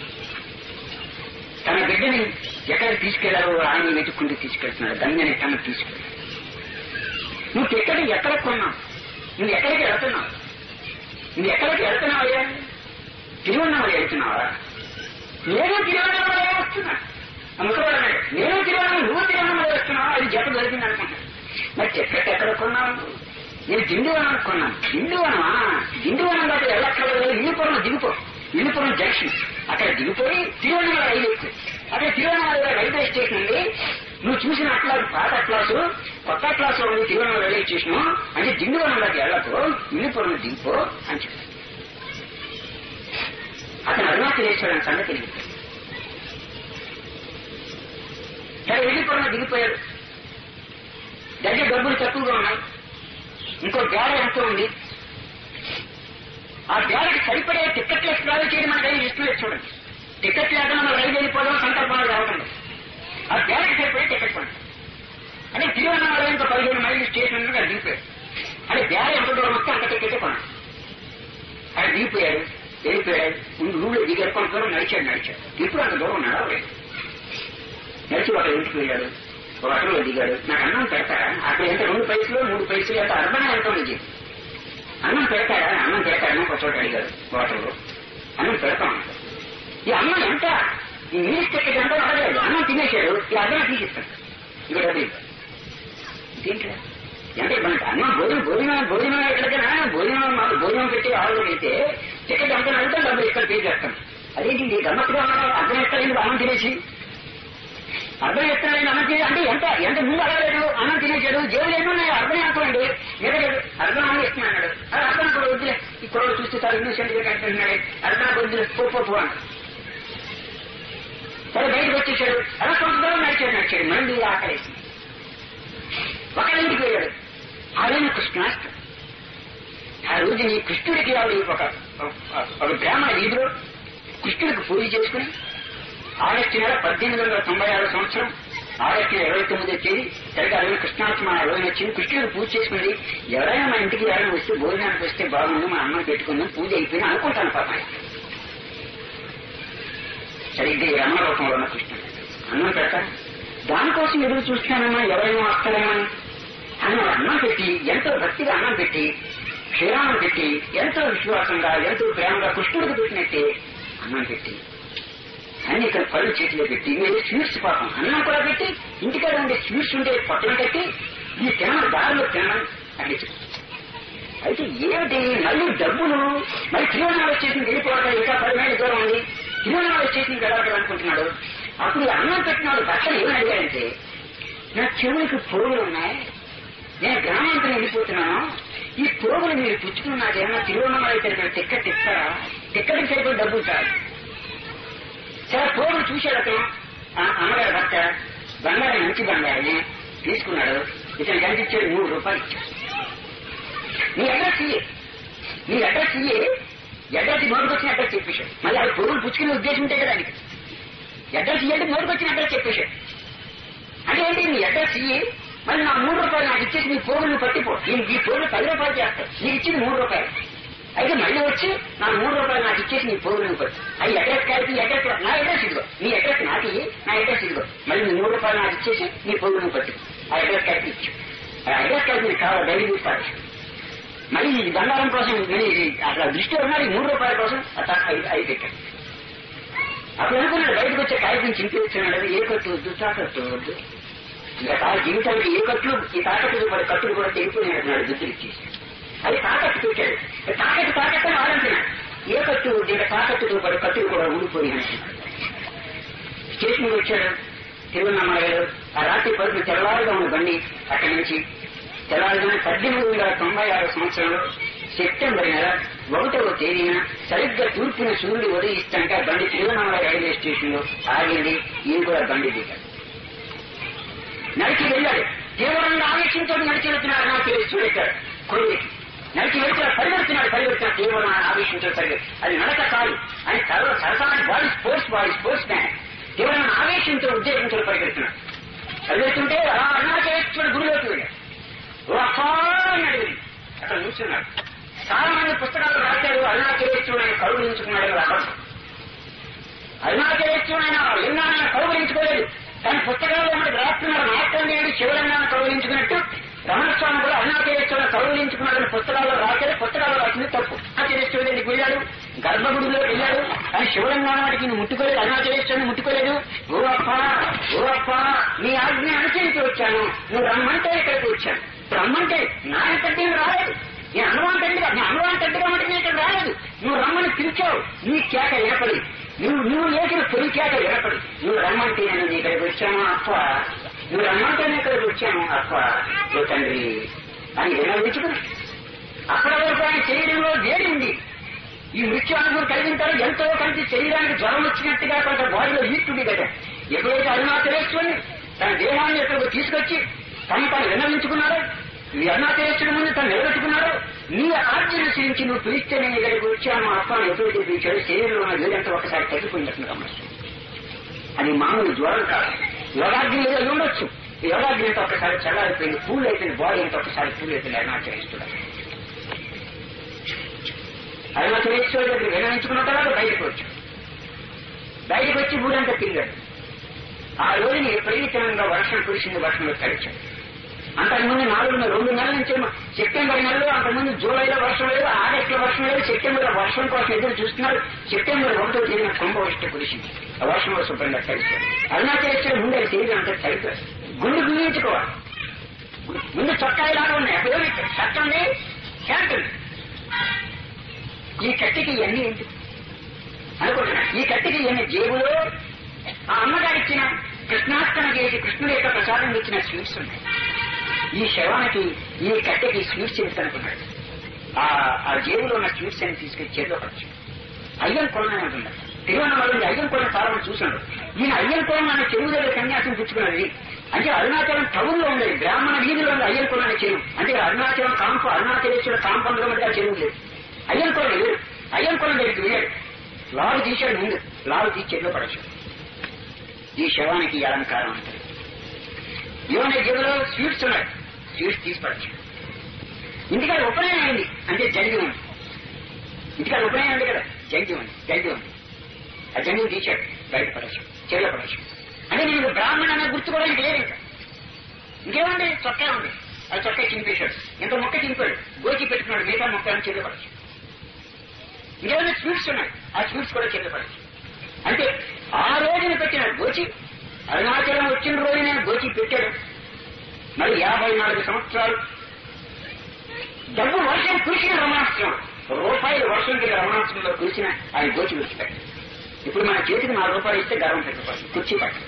తన బిడ్డని ఎక్కడ తీసుకెళ్లాలో ఆయన వెతుక్కుంటూ తీసుకెళ్తున్నాడు గంగని తన తీసుకెళ్ళి నువ్వు టికెట్ ఎక్కడ కొన్నావు నువ్వు ఎక్కడికి వెళ్తున్నావు నువ్వు ఎక్కడికి వెళ్తున్నావయ్యా తిరువన్నామని వెళ్తున్నావా నేను తిరువన్నామలే వస్తున్నా అమ్ముకోవాలన్నాడు నేను తిరువన్నామని నువ్వు తిరువన్నామలే వస్తున్నావా అది జత జరిగింది అనుకుంటున్నాను మరి టికెట్ ఎక్కడ కొన్నావు నేను దిండువనం కొన్నాను దిండువనమా దిండువనం దాకా వెళ్ళక్కర్లేదు ఇల్లుపురం దిగిపో ఇల్లుపురం జంక్షన్ అక్కడ దిగిపోయి తిరువన్నమల రైలు ఎక్కువ అక్కడ తిరువన్నమల రైల్వే స్టేషన్ ఉంది నువ్వు చూసిన అట్లా పాత క్లాసు కొత్త క్లాసు ఉంది తిరువన్నమల రైల్వే స్టేషన్ అంటే దిండువనంలోకి వెళ్ళకు ఇల్లుపురం దిగిపో అని చెప్పాడు అతను అరుణాచలేశ్వరుని సంగతి తెలియదు సరే వెళ్ళిపోయిన దిగిపోయాడు దగ్గర డబ్బులు తక్కువగా ఉన్నాయి ఇంకో బేడ ఎంతో ఉంది ఆ బేడకి సరిపడే టికెట్లు ట్రావెల్ చేయడం మన రైలు ఇష్టం లేదు చూడండి టికెట్ లేకుండా మన రైలు వెళ్ళిపోవడం సంకల్పంలో రావడం ఆ బేడకి సరిపడే టికెట్ కొనండి అంటే తిరువన్నమల ఇంకా పదిహేను మైళ్ళు స్టేషన్ ఉంది అది దిగిపోయాడు అంటే బేడ ఎంత దూరం వస్తే అంత టికెట్ కొనండి ఆయన దిగిపోయాడు వెళ్ళిపోయాడు ముందు ఊళ్ళో దిగారు కొంత దూరం నడిచాడు నడిచాడు ఇప్పుడు అంత దూరం నడవలేదు నడిచి ఒక ఇంటికి వెళ్ళాడు ఒక అటలో దిగాడు నాకు అన్నం పెడతారా అక్కడ ఎంత రెండు పైసలు మూడు పైసలు ఎంత అర్బన్ ఎంత ఉంది అన్నం పెడతారా అన్నం పెడతారని ఒక చోట అడిగాడు హోటల్లో అన్నం పెడతాం ఈ అన్నం ఎంత ఈ నీళ్ళు టికెట్ ఎంత అడగలేదు అన్నం తినేశాడు ఈ అన్నం తీసిస్తాడు ఇక్కడ అది దీంట్లో అంటే మనకి అన్నం భోజనం భోజనం భోజనం ఎక్కడికైనా భోజనం మాకు భోజనం పెట్టి ఆర్డర్ అయితే టికెట్ ఎంత అడిగితే డబ్బులు ఇక్కడ పే చేస్తాం అదేంటి ఇది గమ్మత్తుగా ఉన్నాడు అర్థం ఎక్కలేదు అన్నం తినేసి అర్థం ఎక్కలేదు అన్నం తినే అంటే ఎంత ఎంత ముందు అడగలేదు అన్నం తినేసాడు జేబులు ఎన్నో ఉన్నాయి అర్థం అనుకోండి ఎదగలేదు అర్థం అని ఇస్తున్నాడు అది అర్థం కూడా వద్దులే ఈ కుర్రోడు చూస్తే చాలా ఇన్నోసెంట్ గా కనిపిస్తున్నాడు అర్థం వద్దులే పో పో పో అన్నాడు సరే బయటకు వచ్చేసాడు అలా కొంత దూరం నడిచాడు నడిచాడు మళ్ళీ ఆకలేసింది ఒకరింటికి వెళ్ళాడు ఆయన కృష్ణాష్టం ఆ రోజు నీ కృష్ణుడికి ఆవిడ ఒక ఒక బ్రాహ్మణ వీధిలో కృష్ణుడికి పూజ చేసుకుని ఆగస్టు నెల పద్దెనిమిది వందల తొంభై ఆరు సంవత్సరం ఆగస్టు ఇరవై తొమ్మిది వచ్చేది సరిగ్గా అరవై కృష్ణాష్టమి ఆ రోజున వచ్చింది కృష్ణుడు పూజ చేసుకుంది ఎవరైనా మా ఇంటికి ఎవరైనా వస్తే భోజనానికి వస్తే బాగుంది మా అమ్మ పెట్టుకుందాం పూజ అయిపోయింది అనుకుంటాను పాప సరిగ్గా ఈ రమణ రూపంలో ఉన్న కృష్ణుడు అన్నం పెడతాను దానికోసం ఎదురు చూస్తానమ్మా ఎవరైనా వస్తారేమో అని అన్నం అన్నం పెట్టి ఎంతో భక్తిగా అన్నం పెట్టి క్షీరాన్ని పెట్టి ఎంతో విశ్వాసంగా ఎంతో ప్రేమగా కృష్ణుడికి పెట్టినట్టే అన్నం పెట్టి అన్ని ఇక్కడ పళ్ళు చేతిలో పెట్టి మీరు స్వీట్స్ పాపం అన్నం కూడా పెట్టి ఇంటికాడ ఉండే స్వీట్స్ ఉంటే పట్టును కట్టి ఈ తినడం దారిలో తినడం అని అయితే ఏమిటి మళ్ళీ డబ్బులు మరి తిరువనాలు వచ్చేసింది వెళ్ళిపోవడం ఇంకా పది మైళ్ళ దూరం ఉంది తిరువనాలు వచ్చేసింది వెళ్ళాలి అనుకుంటున్నాడు అప్పుడు ఈ అన్నం పెట్టినాడు భర్తలు ఏమని అడిగారంటే నా చెవులకు పురుగులు ఉన్నాయి నేను గ్రామాంతరం వెళ్ళిపోతున్నాను ఈ పురుగులు మీరు పుచ్చుకుని నాకేమన్నా తిరువనమల అయితే టిక్కెట్ ఇస్తారా టిక్కెట్కి సరిపోయి డబ్బులు చాలు సరే పురుగులు చూశాడు అతను ఆ అమ్మగారు భర్త బంగారం మంచి బంగారమే తీసుకున్నాడు ఇతను కనిపించాడు మూడు రూపాయలు ఇచ్చాడు నీ అడ్రస్ ఇయ్యి నీ అడ్రస్ ఇయ్యి అడ్రస్ నోటికి వచ్చిన అడ్రస్ చెప్పేశాడు మళ్ళీ అది పురుగులు పుచ్చుకునే ఉద్దేశం ఉంటే కదా ఆయనకి అడ్రస్ ఇయ్యండి నోటికి వచ్చిన అడ్రస్ చెప్పేశాడు అంటే ఏంటి నీ అడ్రస్ ఇయ్యి మళ్ళీ నా మూడు రూపాయలు నాకు ఇచ్చేసి నీ పోగులు పట్టిపో నేను ఈ పోగులు పది రూపాయలు చేస్తాను నీకు ఇచ్చింది మూడు రూపాయలు అయితే మళ్ళీ వచ్చి నా మూడు రూపాయలు నాకు ఇచ్చేసి నీ పోగులు పట్టు అది అడ్రస్ కాదు ఈ అడ్రస్ నా అడ్రస్ ఇదిగో నీ అడ్రస్ నాకు ఇయ్యి నా అడ్రస్ ఇదిగో మళ్ళీ నీ మూడు రూపాయలు నాకు ఇచ్చేసి నీ పోగులు పట్టు ఆ అడ్రస్ కాదు ఇచ్చు ఆ అడ్రస్ కాదు నీకు కావాలి డైలీ చూస్తాడు మళ్ళీ ఈ బంగారం కోసం మళ్ళీ ఇది అట్లా దృష్టిలో ఉన్నాడు ఈ మూడు రూపాయల కోసం అట్లా ఐదు ఐదు పెట్టాడు అప్పుడు అనుకున్నాడు బయటకు వచ్చే కాగితం చింపి వచ్చాడు అది ఏ కట్టు వద్దు తాకట్టు వద్దు ఇంకా తా జీవితానికి ఏ కట్లు ఈ తాకట్టు పడి కట్టులు కూడా తెగిపోయి అంటున్నాడు బుద్ధులు ఇచ్చేసి అది తాకట్టు పెట్టాడు తాకట్టు తాకట్టు అని ఆడంటున్నాడు ఏ కట్టు ఇంకా తాకట్టుతో పడి కట్టులు కూడా ఊడిపోయి అంటున్నాడు స్టేషన్ మీద వచ్చాడు తిరువన్నమ్మ గారు ఆ రాత్రి పరుపు తెల్లవారుగా ఉన్న బండి అక్కడి నుంచి తెల్లవారుగా పద్దెనిమిది వందల తొంభై ఆరు సంవత్సరంలో సెప్టెంబర్ నెల ఒకటవ తేదీన సరిగ్గా తూర్పున సూర్యుడు ఉదయిస్తాంటే ఆ బండి తిరువన్నమల రైల్వే స్టేషన్ లో ఆగింది ఈయన కూడా బండి దిగాడు నడిచి వెళ్ళాడు తీవ్రంగా ఆవేశంతో నడిచి వెళ్తున్నాడు నాకు తెలియదు చూడెక్కాడు కొడుకు నడిచి వెళ్తున్నాడు పరిగెడుతున్నాడు పరిగెడుతున్నాడు తీవ్రమైన ఆవేశంతో పరిగెడు అది నడక కాదు అని సర్వ సరసాని body sports body sports man తీవ్రమైన ఆవేశంతో ఉద్దేశంతో పరిగెడుతున్నాడు పరిగెడుతుంటే అలా అరుణాచలేశ్వరుడు గుడిలోకి వెళ్ళాడు ఓ అప్పా అని అడిగింది అక్కడ కూర్చున్నాడు చాలా మంది పుస్తకాలు రాశారు అరుణాచలేశ్వరుడు ఆయన కౌగులించుకున్నాడు రాశారు అరుణాచలేశ్వరుడు ఆయన లింగాన్ని కౌగులించుకోలేదు కానీ పుస్తకాల్లో మనకి రాస్తున్నారు మార్కండేయుడు శివలింగాన్ని కౌగులించుకున్నట్టు రమణస్వామి కూడా అరుణాచలేశ్వరుడు కౌగులించుకున్నాడని పుస్తకాల్లో రాశారు పుస్తకాల్లో రాసింది తప్పు అరుణాచలేశ్వరుడు దగ్గరికి వెళ్ళాడు గర్భగుడిలో వెళ్ళాడు కానీ శివలింగాన్ని వాటికి నువ్వు ముట్టుకోలేదు అరుణాచలేశ్వరుని ముట్టుకోలేదు ఓ అప్ప ఓ అప్ప నీ ఆజ్ఞ అనుసరించి వచ్చాను నువ్వు రమ్మంటే ఇక్కడికి వచ్చాను రమ్మంటే నా ఎంతటి రాలేదు నీ అనువాంతండిగా నీ అనువాంతండిగా అంటే నేను ఇక్కడ రాలేదు నువ్వు రమ్మని పిలిచావు నీ కేక ఏర్పడి నువ్వు నువ్వు లేచిన తొలి కేక ఏర్పడి నువ్వు రమ్మంటే నేను నీ ఇక్కడికి వచ్చాను అప్ప నువ్వు రమ్మంటే నేను ఇక్కడికి వచ్చాను అప్ప ఓ తండ్రి అని వినవించుకుని అప్పటి వరకు ఆయన శరీరంలో వేడి ఉంది ఈ మృత్యు అనుభవం కలిగిన తర్వాత ఎంతో కలిసి శరీరానికి జ్వరం వచ్చినట్టుగా కొంత బాడీలో హీట్ ఉంది కదా ఎప్పుడైతే అరుణాచలేశ్వరుని తన దేహాన్ని ఎక్కడికి తీసుకొచ్చి తను తను విన్నవించుకున్నాడో ఈ అరుణాచలేశ్వరుని ముందు తను నిలబెట్టుకున్నాడో నీ ఆజ్ఞ అనుసరించి నువ్వు పిలిస్తే నేను ఇక్కడికి వచ్చాను మా అప్పని ఎప్పుడైతే పిలిచాడు శరీరంలో ఉన్న వేదంతా ఒకసారి తగ్గిపోయినట్టు గమనిస్తాను అది మామూలు జ్వరం కాదు యోగాగ్ని ఏదో ఉండొచ్చు యోగాగ్ని అంతా ఒకసారి చల్లారిపోయింది పూల్ అయిపోయింది బాడీ అంతా ఒకసారి పూల్ అయిపోయింది అరుణాచలేశ్వరుడు అరుణాచలేశ్వరుడు దగ్గర వినవించుకున్న తర్వాత బయటకు వచ్చాడు బయటకు వచ్చి ఊరంతా తిరిగాడు ఆ రోజున విపరీతంగా వర్షం కురిసింది వర్షంలో తడిచాడు అంతకుముందు నాలుగు నెలలు రెండు నెలల నుంచి ఏమో సెప్టెంబర్ నెలలో అంతకుముందు జూలైలో వర్షం లేదు ఆగస్టులో వర్షం లేదు సెప్టెంబర్ లో వర్షం కోసం ఎదురు చూస్తున్నారు సెప్టెంబర్ ఒకటో తేదీన కుంభవృష్టి కురిసింది ఆ వర్షంలో శుభ్రంగా తడిచాడు అరుణాచలేశ్వరం ముందు శరీరం అంతా తడిపారు గుండె గుంజించుకోవాలి ముందు చొక్కాయి లాగా ఉన్నాయి అప్పుడు షర్ట్ ఉంది ప్యాంట్ ఉంది ఈ కట్టికి ఇవన్నీ ఏంటి అనుకుంటున్నా ఈ కట్టికి ఇవన్నీ జేబులో ఆ అమ్మగారిచ్చిన కృష్ణార్పణ చేసి కృష్ణుడి యొక్క ప్రసాదం ఇచ్చిన స్వీట్స్ ఉన్నాయి ఈ శవానికి ఈ కట్టెకి స్వీట్స్ ఇస్తానుకున్నాడు ఆ ఆ జేబులో ఉన్న స్వీట్స్ అని తీసుకెళ్లి చేతిలో పడచ్చు అయ్యం కొలను అంటున్నారు తిరువన్నమల్లి అయ్యం కొలను చాలా మంది చూశాడు ఈయన అయ్యం కొలను అనే చెరువు దగ్గర సన్యాసం పుచ్చుకున్నది అంటే అరుణాచలం టౌన్లో ఉండేది బ్రాహ్మణ వీధిలో ఉంది అయ్యం కొలను అనే చెరువు అంటే అరుణాచలం కాంప అరుణాచలేశ్వర కాంపంలో మధ్య ఆ చెరువు లేదు అయ్యం కొలను లేదు అయ్యం కొలను దగ్గరికి వెళ్ళాడు లాలు తీశాడు ముందు లాలు తీసి చెట్లో పడచ్చు ఈ శవానికి ఈ అలంకారం అంటారు ఏమన్నా జేబులో స్వీట్స్ ఉన్నాయి స్వీట్స్ తీసి పడచ్చు ఇంటికాడ ఉపనయనం అయింది అంటే జంగి ఉంది ఇంటికాడ ఉపనయనం ఉంది కదా జంగి ఉంది జంగి ఉంది ఆ జంగి తీశాడు బయట పడచ్చు చెవిలో పడచ్చు అంటే నేను బ్రాహ్మణ అనే గుర్తుకోవడానికి లేదు ఇంకా ఇంకేముంది చొక్కా ఉంది అది చొక్కా చింపేశాడు ఇంత మొక్క చింపాడు గోచి పెట్టుకున్నాడు మిగతా మొక్క అని చెవిలో పడచ్చు ఇంకేమైనా స్వీట్స్ ఉన్నాయి ఆ స్వీట్స్ కూడా చెవిలో పడచ్చు అంటే ఆ రోజున పెట్టిన గోచి అరుణాచలం వచ్చిన రోజు నేను గోచి పెట్టాడు మరి యాభై నాలుగు సంవత్సరాలు డబ్బు వర్షం కురిసిన రమణాస్త్రం రూపాయలు వర్షం కింద రమణాస్త్రంలో కురిసిన ఆయన గోచి విడిచిపెట్టాడు ఇప్పుడు మన చేతికి నాలుగు రూపాయలు ఇస్తే గర్వం పెట్టుకోవాలి కుర్చీ పట్టం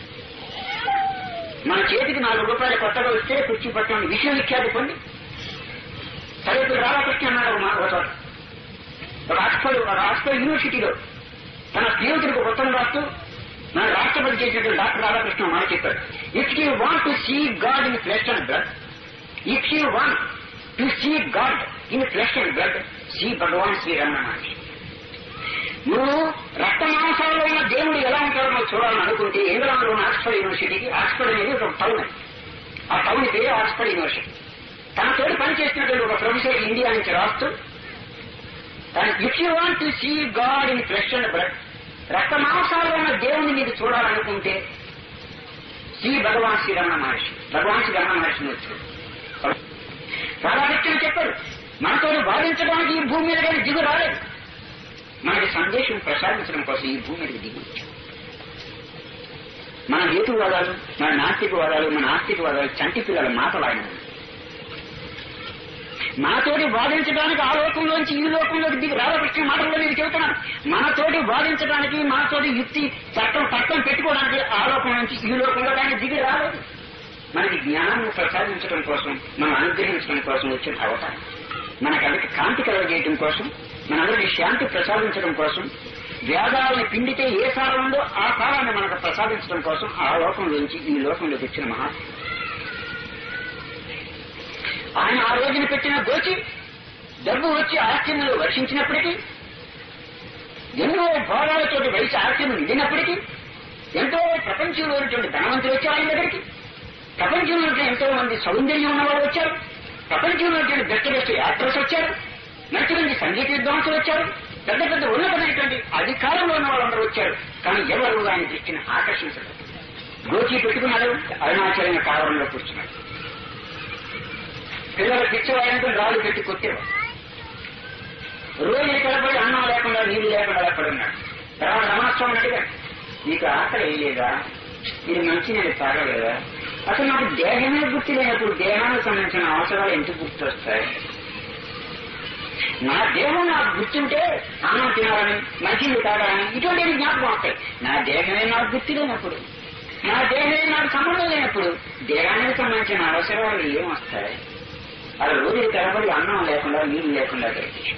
మన చేతికి నాలుగు రూపాయలు కొత్తగా ఇస్తే కుర్చీ పట్టడం విషయం విఖ్యాతి పొంది సరే ఇప్పుడు రాధాకృష్ణ అన్నాడు ఒక మా- ఒక చోట ఒక ఆక్స్ఫర్డ్ ఒక ఆక్స్ఫర్డ్ యూనివర్సిటీలో తన స్నేహితుడికి ఉత్తరం రాస్తూ మన రాష్ట్రపతి చేసినటువంటి డాక్టర్ రాధాకృష్ణ మాట చెప్పాడు if you want to see God in flesh and blood if you want to see God in flesh and blood see Bhagavan Sri Ramana Maharshi నువ్వు రక్త మాంసాల్లో ఉన్న దేవుడు ఎలా ఉంటాడో నువ్వు చూడాలని అనుకుంటే ఇంగ్లాండ్లో ఉన్న ఆక్స్ఫర్డ్ యూనివర్సిటీకి ఆక్స్ఫర్డ్ అనేది ఒక టౌన్ అది. ఆ టౌన్ పేరు ఆక్స్ఫర్డ్ యూనివర్సిటీ తన తోటి పనిచేస్తున్నటువంటి ఒక ప్రొఫెసర్ ఇండియా నుంచి రాస్తూ తన if you want to see God in flesh and blood రక్త మాంసాల్లో ఉన్న దేవుని మీరు చూడాలనుకుంటే శ్రీ భగవాన్ శ్రీరమణ మహర్షి భగవాన్ శ్రీరమణ మహర్షిని వచ్చు రాధాకృష్ణ చెప్పారు మనతో బాధించడానికి ఈ భూమి మీద కానీ దిగు రాలేదు మనకి సందేశం ప్రసాదించడం కోసం ఈ భూమి మీదకి దిగి వచ్చాం మన హేతువాదాలు మన నాస్తికవాదాలు మన ఆస్తికవాదాలు చంటి పిల్లల మాటలు ఆయన మనతోటి వాదించడానికి ఆ లోకంలోంచి ఈ లోకంలోకి దిగి రాధాకృష్ణ మాటల్లో నేను చెబుతున్నాను మనతోటి వాదించడానికి మనతోటి యుక్తి చట్టం చట్టం పెట్టుకోవడానికి ఆ లోకం నుంచి ఈ లోకంలో కానీ దిగి రాలేదు మనకి జ్ఞానాన్ని ప్రసాదించడం కోసం మనం అనుగ్రహించడం కోసం వచ్చిన అవతారం మనకందరికి కాంతి కలగజేయటం కోసం మనందరికి శాంతి ప్రసాదించడం కోసం వేదాలను పిండితే ఏ సారం ఉందో ఆ సారాన్ని మనకు ప్రసాదించడం కోసం ఆ లోకంలోంచి ఈ లోకంలోకి వచ్చిన మహా ఆయన ఆ రోజున పెట్టిన గోచి డబ్బు వచ్చి ఆస్తిలో వర్షించినప్పటికీ ఎన్నో భోగాలతోటి వయసు ఆస్తిని నిండినప్పటికీ ఎంతో ప్రపంచంలో ఉన్నటువంటి ధనవంతులు వచ్చారు ఆయన దగ్గరికి ప్రపంచంలో ఉన్నటువంటి ఎంతో మంది సౌందర్యం ఉన్నవాళ్ళు వచ్చారు ప్రపంచంలో ఉన్నటువంటి బెస్ట్ బెస్ట్ యాక్టర్స్ వచ్చారు మంచి మంచి సంగీత విద్వాంసులు వచ్చారు పెద్ద పెద్ద ఉన్నతమైనటువంటి అధికారంలో ఉన్న వాళ్ళందరూ వచ్చారు కానీ ఎవరు ఆయన దృష్టిని ఆకర్షించలేదు గోచి పెట్టుకున్నాడు అరుణాచలం కాలంలో కూర్చున్నాడు పిల్లలు పిచ్చివాడంటూ రాళ్ళు పెట్టి కొట్టేవాడు రోజు కలపడి అన్నం లేకుండా నీళ్లు లేకుండా అక్కడ ఉన్నాడు తర్వాత రమణస్వామి అడిగాడు నీకు ఆకలి వేయలేదా మీరు మంచి నేను తాగలేదా అసలు నాకు దేహమే గుర్తు లేనప్పుడు దేహానికి సంబంధించిన అవసరాలు ఎందుకు గుర్తు వస్తాయి నా దేహం నాకు గుర్తుంటే అన్నం తినాలని మంచిని తాగాలని ఇటువంటి జ్ఞాపకం వస్తాయి నా దేహమే నాకు గుర్తు లేనప్పుడు నా దేహమే నాకు సంబంధం లేనప్పుడు దేహానికి సంబంధించిన అవసరాలు ఏం వస్తాయి అలా రోజులు తరబడి అన్నం లేకుండా నీళ్లు లేకుండా గడిచి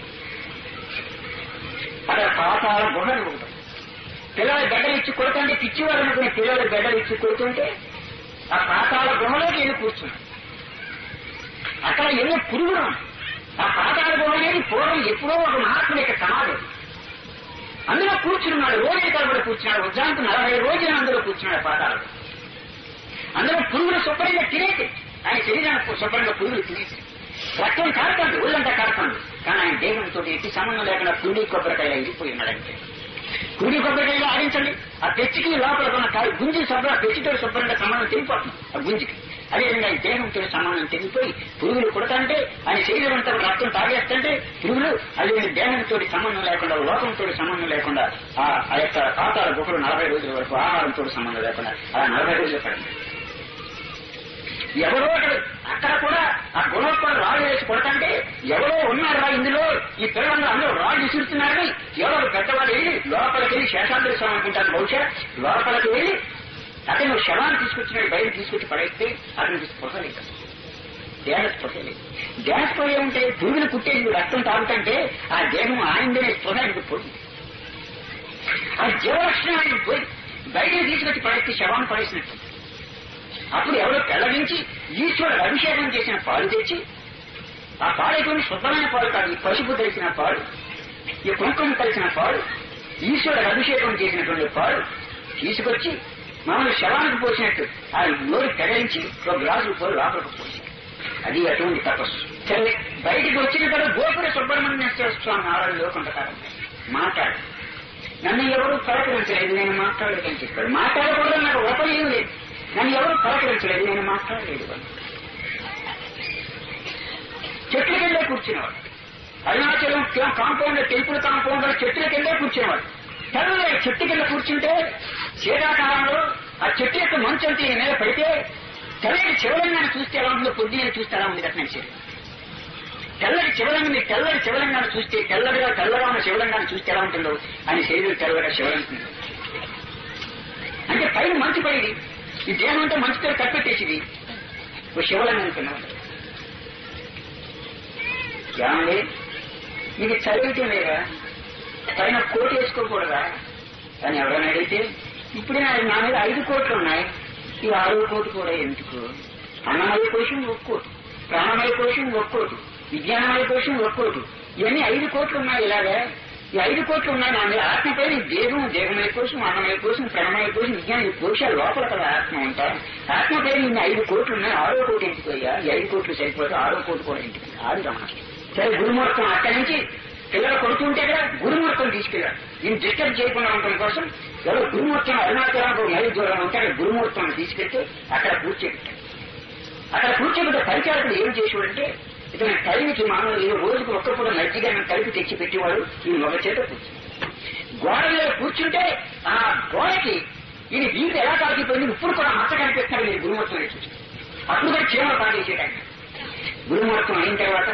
అక్కడ పాతాల గుహలు ఉంటాయి పిల్లలు గడ్డలు ఇచ్చి కొడుతుంటే పిచ్చివాళ్ళు అనుకునే పిల్లలు గడ్డలు ఇచ్చి కొడుతుంటే ఆ పాతాల గుహలోకి వెళ్ళి కూర్చున్నాడు అక్కడ ఎన్నో పురుగులు ఉన్నాయి. ఆ పాతాల గుహ అనేది పూర్వం ఎప్పుడో ఒక మహాత్ముడి యొక్క సమాధి అందులో కూర్చున్నాడు రోజులు తరబడి కూర్చున్నాడు ఉజ్జానికి నలభై రోజులు అందులో కూర్చున్నాడు ఆ పాతాల గుహ. అందులో పురుగులు శుభ్రంగా తినేసి ఆయన శరీరానికి శుభ్రంగా పురుగులు తినేసి రక్తం కారుతుంది ఒళ్ళంతా కారుతుంది కానీ ఆయన దేహంతో ఎట్టి సంబంధం లేకుండా కుండి కొబ్బరికాయలు వెళ్ళిపోయి ఉన్నాడంటే కుండి కొబ్బరికాయలు ఆడించండి ఆ పెచ్చికి లోపల ఉన్న కాయ గుంజి శుభ్రం పెచ్చితో శుభ్రంగా సంబంధం తిరిగిపోతుంది ఆ గుంజికి అదేవిధంగా ఈ దేహంతో సంబంధం తిరిగిపోయి పురుగులు కొడతాంటే ఆయన శరీరం అంతా రక్తం తాగేస్తుంటే పురుగులు అదే దేహంతో సంబంధం లేకుండా లోకంతో సంబంధం లేకుండా ఆ ఆ యొక్క పాతాల గుహలు నలభై రోజుల వరకు ఆహారంతో సంబంధం లేకుండా అలా నలభై రోజులు పడింది ఎవరో ఒకడు అక్కడ కూడా ఆ గుణోత్పల రాళ్ళు వేసి కొడతంటే ఎవరో ఉన్నారా ఇందులో ఈ పిల్లలందరూ అందరూ రాళ్ళు విసురుతున్నారని ఎవరో ఒక పెద్దవాడు వెళ్ళి లోపలికి వెళ్ళి శేషాద్రి స్వామి అనుకుంటాను బహుశా లోపలికి వెళ్ళి అతను శవాన్ని తీసుకొచ్చినాడు బయట తీసుకొచ్చి పడేస్తే అతనికి స్పృహ లేదు దేహ స్పృహ లేదు దేహ స్పృహ ఏముంటే పురుగులు పుట్టేది రక్తం తాగుతుంటే ఆ దేహం ఆయందనే స్పృహ ఆయనకు పోయింది ఆ జీవలక్షణం ఆయనకు పోయి బయటకు తీసుకొచ్చి పడేస్తే శవాన్ని పడేసినట్టు అప్పుడు ఎవరో పెళ్లగించి ఈశ్వరుడు అభిషేకం చేసిన పాలు తెచ్చి ఆ పాలైపోయిన శుద్ధమైన పాలు కాదు ఈ పసుపు కలిసిన పాలు ఈ కుంకుమ కలిసిన పాలు ఈశ్వరుడు అభిషేకం చేసినటువంటి పాలు తీసుకొచ్చి మామూలు శవానికి పోసినట్టు ఆ నోరు పెగలించి ఒక గ్లాసు పోయి లోపలికి పోసి అది అటువంటి తపస్సు సరే బయటికి వచ్చిన తర్వాత గోపుర సుబ్రహ్మణ్య స్వామి ఆరాధనలో కొంతకాలం మాట్లాడు నన్ను ఎవరు పలకరించలేదు నేను మాట్లాడలేదని చెప్పాడు మాట్లాడకూడదు నాకు ఉపయోగం లేదు నన్ను ఎవరు పలకరించలేదు నేను మాట్లాడలేదు అని చెట్ల కిందే కూర్చునేవాడు అరుణాచలం కాంపౌండ్ టెంపుల్ కాంపౌండ్ చెట్ల కిందే కూర్చునేవాడు తెల్లగా చెట్టు కింద కూర్చుంటే శీతాకాలంలో ఆ చెట్టు యొక్క మంచు అంతా ఈయన మీద పడితే తెల్లటి శివలింగాన్ని చూస్తే ఎలా ఉంటుందో పొద్దునే చూస్తే ఎలా ఉంది కట్నం శరీరం తెల్లటి శివలింగం తెల్లటి శివలింగాన్ని చూస్తే తెల్లడిగా తెల్లగా ఉన్న శివలింగాన్ని చూస్తే ఎలా ఉంటుందో అని శరీరం తెల్లగా శివలింగం అంటే పైన మంచు పడేది ఈ దేహం అంతా మంచుతో కప్పెట్టేసింది ఓ శివలింగం అనుకున్నాడు ఏమండి మీకు చదివితే లేదా పైన కోటు వేసుకోకూడదా అని ఎవరైనా అడిగితే ఇప్పుడే నా నా మీద ఐదు కోట్లు ఉన్నాయి ఈ ఆరో కోటు కూడా ఎందుకు అన్నమయ కోశం ఒక్కోటి ప్రాణమయ కోశం ఒక్కోటి విజ్ఞానమయ కోశం ఒక్కోటి ఇవన్నీ ఐదు కోట్లు ఉన్నాయి ఇలాగా ఈ ఐదు కోట్లు ఉన్నాయి నా మీద ఆత్మ పైన ఈ దేహం దేహమయ కోశం అన్నమయ కోశం ప్రాణమయ కోశం విజ్ఞానం ఈ కోశాలు లోపల కదా ఆత్మ ఉంటాయి ఆత్మ పైన ఇన్ని ఐదు కోట్లు ఉన్నాయి ఆరో కోటి ఎందుకు అయ్యా ఈ ఐదు కోట్లు సరిపోతే ఆరో కోటి కూడా ఎందుకు ఆరు రమణ సరే గురుమూర్తం అక్కడి నుంచి పిల్లలు కొడుతుంటే కదా గురుమూర్తం తీసుకెళ్ళాడు ఈయన డిస్టర్బ్ చేయకుండా ఉండడం కోసం ఎవరో గురుమూర్తం అరుణాచలం మరీ దూరం ఉంటే అక్కడ గురుమూర్తం తీసుకెళ్తే అక్కడ కూర్చోబెట్టాడు అక్కడ కూర్చోబెట్టే పరిచారకుడు ఏం చేసేవాడంటే ఇతని టైంకి మామూలు ఈ రోజుకు ఒక్కప్పుడు మజ్జిగ కలిపి తెచ్చి పెట్టేవాడు ఈ మగ చేత కూర్చుని గోడ మీద కూర్చుంటే ఆ గోడకి ఈయన వీపు ఎలా కాల్చిపోయింది ఇప్పుడు కూడా మచ్చ కనిపిస్తాడు మీరు గురుమూర్తం చూసి అప్పుడు కూడా చీమలు పాడేసేటాన్ని గురుమూర్తం అయిన తర్వాత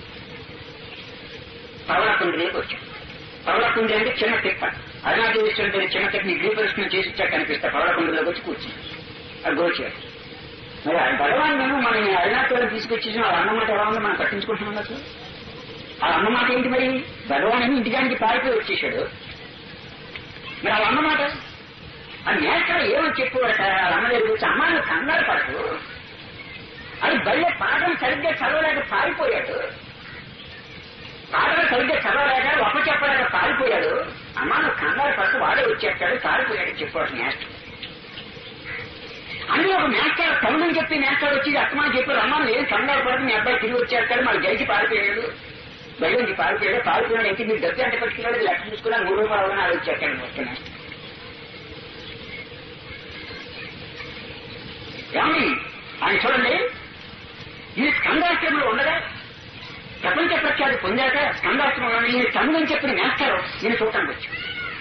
పవళకుండ్రికి వచ్చాం పవళకుండ్రి అంటే చిన్న తిప్ప అరుణాచలేశ్వరుడు చిన్న తిప్పని గ్రీపరిష్ణ చేసి ఇచ్చాక కనిపిస్తా పవళకుండ్రిలోకి వచ్చి కూర్చుని అది గోచారు మరి ఆ భగవాన్ నేను మన అరుణాచలం తీసుకొచ్చేసిన ఆ అన్నమాట ఎలా ఉందో మనం పట్టించుకుంటున్నాం అసలు ఆ అన్నమాట ఏంటి మరి భగవాన్ అని ఇంటికానికి పారిపోయి వచ్చేసాడు మరి ఆ అన్నమాట ఆ నేషనల్ ఏమని చెప్పేవాడట ఆ అన్న దగ్గర వచ్చి అమ్మ నువ్వు కంగారు పడకు అది బయట పాఠం సరిగ్గా చదవలేక పారిపోయాడు పాటలు సరిగ్గా చదవలేక ఒప్ప చెప్పలేక పారిపోయాడు అమ్మా నువ్వు కంగారు పట్టు వాడే వచ్చేస్తాడు పారిపోయాడు చెప్పాడు నేస్టర్ అన్ని ఒక నేస్టర్ తమిళం చెప్పి నేస్టర్ వచ్చి అత్తమా చెప్పారు అమ్మా నువ్వు ఏం కంగారు పడదు మీ అబ్బాయి తిరిగి వచ్చేస్తాడు మరి గడిచి పారిపోయాడు బయట నుంచి పారిపోయాడు పారిపోయాడు అయితే మీరు డబ్బు ఎంత పెట్టుకున్నాడు లెక్క చూసుకున్నా మూడు రూపాయలు అవునా అది వచ్చేస్తాడు మొత్తం నేస్టర్ ఏమండి ఆయన చూడండి ఈ స్కందాశ్రమంలో ఉండగా ప్రపంచ ప్రఖ్యాతి పొందాక స్కందాశ్రమంలో ఈయన తమిళం చెప్పిన నేస్తారు నేను చూడటానికి వచ్చి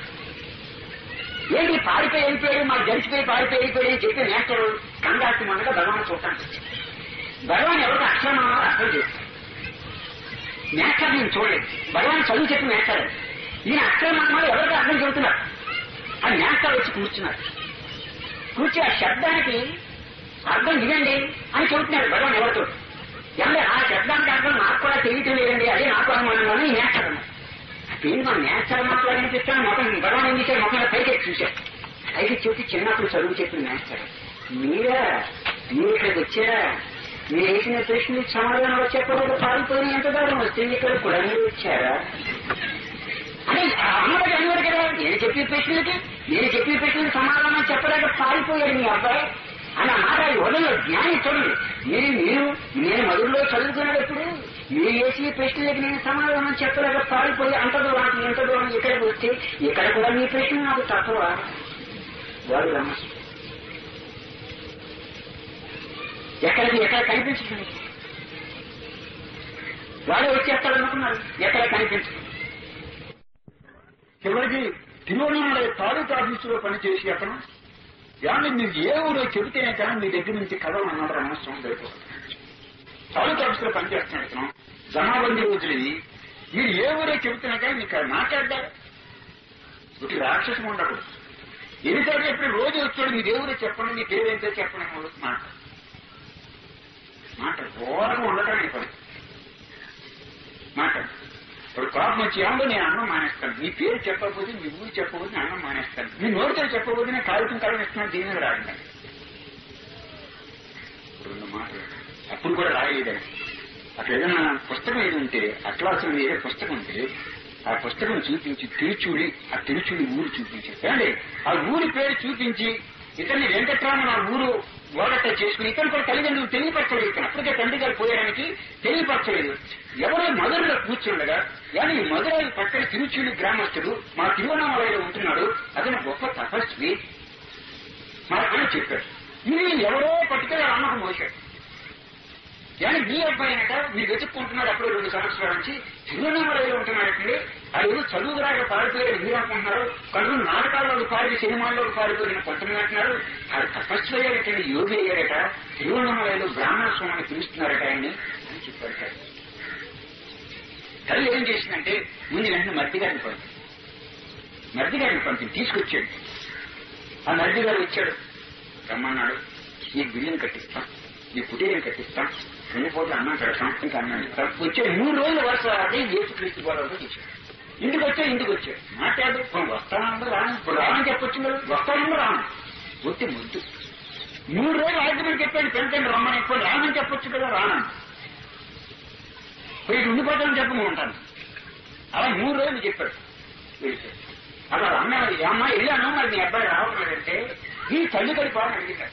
ఏంటి పారిపోయి వెళ్ళిపోయాడు మాకు గడిచిపోయి పారిపోయి వెళ్ళిపోయాడు అని చెప్పి నేస్తారు స్కందాశ్రమం ఉండగా భగవాన్ చూడటానికి వచ్చి భగవాన్ ఎవరికి అక్షరం అర్థం చేస్తాడు నేస్తారు నేను చూడలేదు భగవాన్ చదువు చెప్పి నేస్తారు ఈయన అక్షరం ఎవరికి అర్థం చెబుతున్నారు ఆ నేస్తారు వచ్చి కూర్చున్నారు కూర్చి ఆ శబ్దానికి అర్థం ఇదండి అని చెబుతున్నాడు భగవాన్ ఎవరితో అంటే ఆ శబ్దానికి అర్థం నాకు కూడా తెలియటం లేదండి అదే నాకు అనుమానంలోనే నేస్తాడు దీన్ని మనం నేస్తాడు మాట్లాడనిపిస్తాను మొత్తం భగవాన్ ఏం చేశాడు మొత్తం పైకి చూశాడు పైకి చూసి చిన్నప్పుడు చదువు చెప్పిన నేస్తాడు మీరా మీరు ఇక్కడికి వచ్చారా మీరు వేసిన ప్రశ్నలు సమాధానం చెప్పకుండా పారిపోయిన ఎంత దూరం వస్తుంది ఇక్కడ కూడా మీరు వచ్చారా అని అమ్మబడి అన్నారు కదా నేను చెప్పే ప్రశ్నలకి నేను చెప్పే ప్రశ్నలకు సమాధానం చెప్పలేక పారిపోయాడు మీ అబ్బాయి అని ఆ మాట వదల జ్ఞాని చూడండి మీరు మీరు నేను మధురలో చదువుకునేటప్పుడు మీరు వేసి ప్రశ్నలకి నేను సమాధానం చెప్పలేక పారిపోయి అంత దూరానికి ఎంత దూరం ఇక్కడికి వస్తే ఇక్కడ కూడా మీ ప్రశ్న నాకు తక్కువ వాడు రమ్మ ఎక్కడికి ఎక్కడ కనిపించదు వాడే వచ్చేస్తాడు అనుకున్నారు ఎక్కడ కనిపించదు చివరికి తిరువణామలై తాలూకా ఆఫీసులో పనిచేసి అతను ఏమంటే మీరు ఏ ఊరో చెబితేనే కానీ మీ దగ్గర నుంచి కథలు అన్నారు అనవసరం లేదు తాలూకా ఆఫీసులో పనిచేస్తున్నాడు అతను జమాబందీ రోజులు ఇవి. మీరు ఏ ఊరో చెబితేనే కానీ మీకు అది మాట్లాడతారు ఒకటి రాక్షసం ఉండకూడదు ఎన్నిసార్లు చెప్పిన రోజు వచ్చాడు మీ దేవుడు చెప్పండి మీ పేరేంటో చెప్పండి అని వాళ్ళు మాట మాట ఘోరంగా ఉండటానికి పని మాట ఇప్పుడు కోపం వచ్చి ఏమో నేను అన్నం మానేస్తాను నీ పేరు చెప్పకపోతే మీ ఊరు చెప్పకపోతే నేను అన్నం మానేస్తాను మీ నోటితో చెప్పకపోతే నేను కాలుతం కాలం ఇస్తున్నాను దీని మీద రాయండి రెండు మాటలు అప్పుడు కూడా రాయలేదని అక్కడ ఏదైనా పుస్తకం ఏది ఉంటే అట్లాసం ఏదో పుస్తకం ఉంటే ఆ పుస్తకం చూపించి తిరుచూడి ఆ తిరుచూడి ఊరు చూపించి ఏమండి ఆ ఊరి పేరు చూపించి ఇతన్ని వెంకట్రామన్ ఆ ఊరు ఓడట చేసుకుని ఇతను కూడా తల్లిదండ్రులు తెలియపరచలేదు ఇతను అప్పటికే తండ్రి గారు పోయడానికి తెలియపరచలేదు ఎవరో మధురలో కూర్చుండగా కానీ ఈ మధురై పక్కన తిరుచుడి గ్రామస్తుడు మా తిరువణామలలో ఉంటున్నాడు అతను గొప్ప తపస్వి మా అని చెప్పాడు ఇది ఎవరో పట్టుకెళ్ళి అమ్మకు మోసాడు కానీ మీ అబ్బాయి అనట మీరు వెతుక్కుంటున్నారు అప్పుడు రెండు సంవత్సరాల నుంచి తిరువణామలలో ఉంటున్నాడండి అది ఏదో చదువురాగా పారిపోయారు మీరు అనుకుంటున్నారు కళ్ళు నాటకాల్లో పారి సినిమాల్లో పారిపోయిన కొంటున్నట్టున్నారు అది తపస్సు అయ్యారటండి యోగి అయ్యారట తిరువణామలలో బ్రాహ్మణ స్వామిని పిలుస్తున్నారట ఆయన్ని అని చెప్పారు సార్ తల్లి ఏం చేసిందంటే ముందు వెంటనే మర్ది గారిని పంపింది మర్ది గారిని పంపింది తీసుకొచ్చాడు ఆ మర్ది గారు వచ్చాడు రమ్మన్నాడు ఈ బిల్లుని కట్టిస్తాం ఈ కుటీరం కట్టిస్తాం రెండు పూటలు అన్నం పెడతాం ఇంకా అన్నం ఇస్తాం వచ్చే మూడు రోజుల వరుస అదే ఏసు క్రీస్తు గోడవతో తీసుకు ఇంటికి వచ్చా ఇంటికి వచ్చాడు మాట్లాడు ఇప్పుడు వస్తానంటే రాను ఇప్పుడు రానని చెప్పొచ్చు కదా వస్తానంటే రాను ఒట్టి ముద్దు మూడు రోజులు ఆర్గ్యుమెంట్ చెప్పాడు పెంచండి రమ్మని ఇప్పుడు రానని చెప్పొచ్చు కదా రానని పోయి ఉండిపోతానని చెప్పి ఉంటాను అలా మూడు రోజులు చెప్పాడు వెళ్ళిపోయాడు అలా అన్న అమ్మ వెళ్ళాను మరి మీ అబ్బాయి రావట్లేదంటే నీ తల్లి కడిపాలని అడిగాడు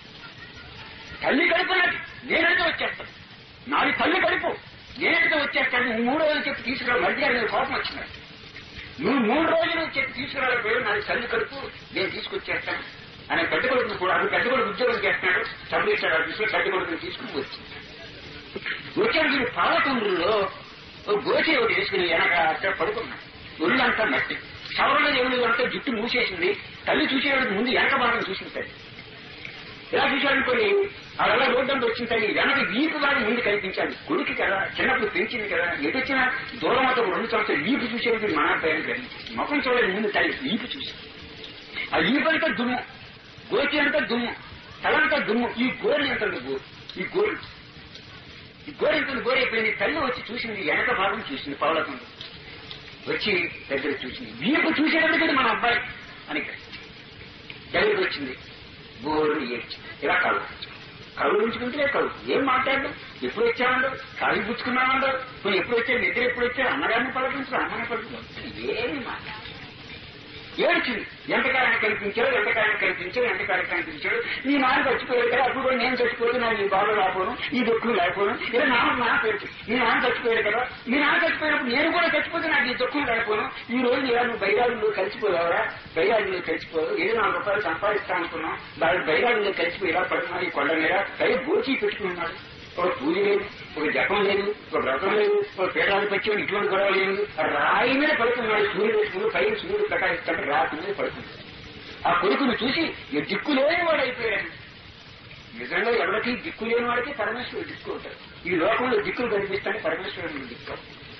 తల్లి కడుపునది నేనైతే వచ్చేస్తాను నాది తల్లి కడుపు నేనైతే వచ్చేస్తాను నువ్వు మూడు రోజులు చెప్పి తీసుకురా మధ్య గారి కోపం వచ్చినాడు నువ్వు మూడు రోజులు చెప్పి తీసుకురాలేకపోయావు నాది తల్లి కడుపు నేను తీసుకొచ్చేస్తాను అనే పెద్ద కొడుకుని కూడా అది పెద్ద కొడుకు ఉద్యోగం చేస్తున్నాడు చదివిస్తాడు ఆఫీసులో పెద్ద కొడుకుని తీసుకుని వచ్చింది వచ్చాడు వీడు పాలకొండూరులో ఓ గోచి ఒకటి వేసుకుని వెనక అక్కడ పడుకున్నాడు ఒళ్ళంతా మట్టి సవరణ దేవుడు అంటే జుట్టు మూసేసింది తల్లి చూసేవాడికి ముందు వెనక భాగం చూసింది తల్లి ఇలా చూశాడనుకోని అలా రోడ్డు అంతా వచ్చిన తల్లి వెనక వీపు వాడి ముందు కనిపించాలి కొడుకు కదా చిన్నప్పుడు పెంచింది కదా ఎటు వచ్చినా దూరం అతను రెండు సంవత్సరాలు వీపు చూసేవాడికి మన భయం గ్రహించింది ముఖం చూడలేదు ముందు తల్లి వీపు చూసి ఆ వీపు అంతా దుమ్ము గోచి అంతా దుమ్ము తలంతా దుమ్ము ఈ గోరి ఎంత గోరు ఈ గోరు ఈ గోరి ఎంత గోరు అయిపోయింది తల్లి వచ్చి చూసింది వెనక భాగం చూసింది పవలకుండా వచ్చి దగ్గర చూసింది వీపు చూసేటప్పుడు మన అబ్బాయి అని దగ్గరికి వచ్చింది బోరు ఏడ్చింది ఇలా కళ్ళు కళ్ళు ఉంచుకుంటే కళ్ళు ఏం మాట్లాడు ఎప్పుడు వచ్చామండు కాళ్ళు పుచ్చుకున్నామండు నువ్వు ఎప్పుడు వచ్చావు నిద్ర ఎప్పుడు వచ్చావు అన్నగారిని పలకించు అమ్మని పలకించు ఏమి మాట్లాడు ఏడ్చింది ఎంతకాలం కనిపించాడు ఎంతకాలం కనిపించాడు ఎంతకాలం కనిపించాడు నీ నాన్న చచ్చిపోయాడు కదా అప్పుడు కూడా నేను చచ్చిపోతే నాకు ఈ బాధ రాపోను ఈ దుఃఖం లేకపోను ఇలా నాన్న నా పేరు నీ నాన్న చచ్చిపోయాడు కదా నీ నాన్న చచ్చిపోయినప్పుడు నేను కూడా చచ్చిపోతే నాకు ఈ దుఃఖం లేకపోను ఈ రోజు ఇలా నువ్వు బైరాజులో కలిసిపోయావరా బైరాజులో కలిసిపోయావు ఏదో నాలుగు రూపాయలు సంపాదిస్తా అనుకున్నాం బాగా బైరాజులో కలిసిపోయి ఇలా పడుతున్నాడు ఈ కొండ మీద పై గోచి పెట్టుకున్నాడు ఒక పూజ లేదు ఒక జపం లేదు ఒక వ్రతం లేదు ఒక పీఠాలు పచ్చి ఇటువంటి గొడవ లేదు రాయి మీద పడుతున్నాడు సూర్యుడు వేసుకుని పైన సూర్యుడు ప్రకాశిస్తాడు రాతి మీద పడుతున్నాడు ఆ కొడుకును చూసి ఇక దిక్కు లేని వాడు అయిపోయాడు నిజంగా ఎవరికి దిక్కు లేని వాడికి పరమేశ్వరుడు దిక్కు ఉంటాడు ఈ లోకంలో దిక్కులు కనిపిస్తాడు పరమేశ్వరుడు దిక్కు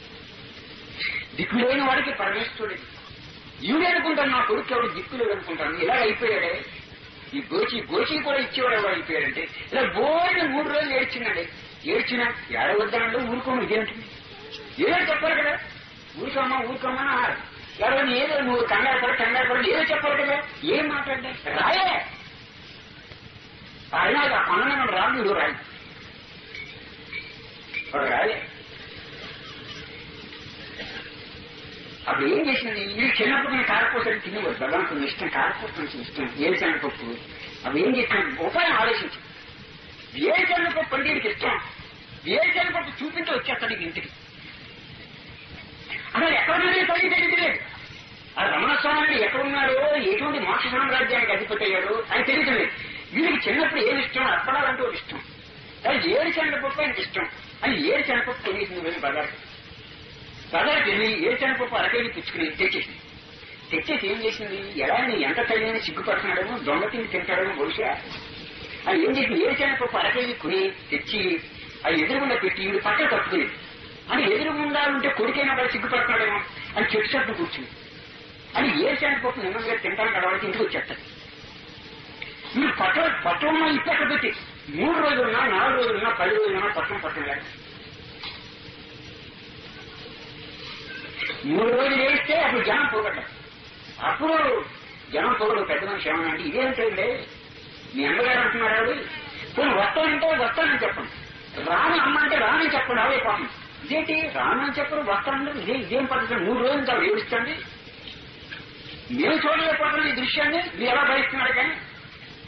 దిక్కు లేని వాడికి పరమేశ్వరుడు ఈవిడే అనుకుంటాను నా కొడుకు ఎవరు దిక్కు లేదు అనుకుంటాను ఇలా అయిపోయాడే ఈ గోచి గోచి కూడా ఇచ్చేవాడు ఎవరు అయిపోయాడంటే ఇలా బోర్డు మూడు రోజులు ఏడ్చిందండి ఏడ్చినా ఏడవద్దనండి ఊరుకోము ఇదేంటి ఏదో చెప్పాలి కదా ఊరుకోమా ఊరుకోమా అన్నారు ఎవరైనా ఏదో నువ్వు కంగారు పడ కంగారు పడ ఏదో చెప్పాలి కదా ఏం మాట్లాడ్డా రాయే ఆయన అన్న రాదు నువ్వు రాయి వాడు రాయే అప్పుడు ఏం చేసింది ఇది చిన్నప్పుడు నేను కారపూసలు తినేవాడు భగవంతుని ఇష్టం కారపూస ఇష్టం ఏడుచన్న పప్పు అవి ఏం చేసిన ఉపాయం ఆలోచించి ఏడుచన్న పప్పు అంటే నీకు ఇష్టం ఏడుచన్న పప్పు చూపించి వచ్చేస్తాడు నీకు ఇంటికి అసలు ఎక్కడ ఉన్నాడో తల్లి తెలియదు ఆ రమణస్వామి ఎక్కడ ఉన్నాడో ఎటువంటి మోక్ష సామ్రాజ్యానికి అధిపతి అయ్యాడు అని తెలియదు వీడికి చిన్నప్పుడు ఏమి ఇష్టం అప్పడాలంటే ఒక ఇష్టం కానీ ఏడు శనగపప్పు ఆయనకి ఇష్టం అని ఏడు శనగపప్పు కొనేసింది వెళ్ళి బజార్ బజార్కి వెళ్ళి ఏడు శనగపప్పు అరకేజీ పుచ్చుకుని తెచ్చేసింది తెచ్చేసి ఏం చేసింది ఎలా నీ ఎంత తల్లిని సిగ్గుపడుతున్నాడేమో దొంగ తిండి తింటాడేమో బహుశా అది ఏం చేసింది ఏడు శనగపప్పు అరకేజీ కొని తెచ్చి అది ఎదురుగుండా పెట్టి వీడు పక్కన కట్టుకుని అని ఎదురుగుండా ఉంటే కొడుకైనా వాడు సిగ్గుపడుతున్నాడేమో అని చెట్టు చెట్టు కూర్చుంది అని ఏ శనగపప్పు నిమ్మగా తింటాను కాబట్టి ఇంటికి వచ్చేస్తాడు మీరు పట్ట పట్టణం ఇప్పి అక్కడ పెట్టి మూడు రోజులున్నా నాలుగు రోజులున్నా పది రోజులున్నా పట్టణం పట్టణం లేదు మూడు రోజులు వేస్తే అప్పుడు జనం పోగడ్డారు అప్పుడు జనం పోగడు పెద్ద మనిషి ఏమన్నా అంటే ఇదేంటండి మీ అమ్మగారు అంటున్నారు ఆవిడ పోనీ వస్తానంటే వస్తానని చెప్పండి రాను అమ్మ అంటే రానని చెప్పండి అవే పాపం ఇదేంటి రానని చెప్పరు వస్తానంటే ఇదే ఇదేం పద్ధతి మూడు రోజులు చాలా ఏడుస్తుంది నేను చూడలేకపోతున్నాను ఈ దృశ్యాన్ని మీరు ఎలా భరిస్తున్నారు కానీ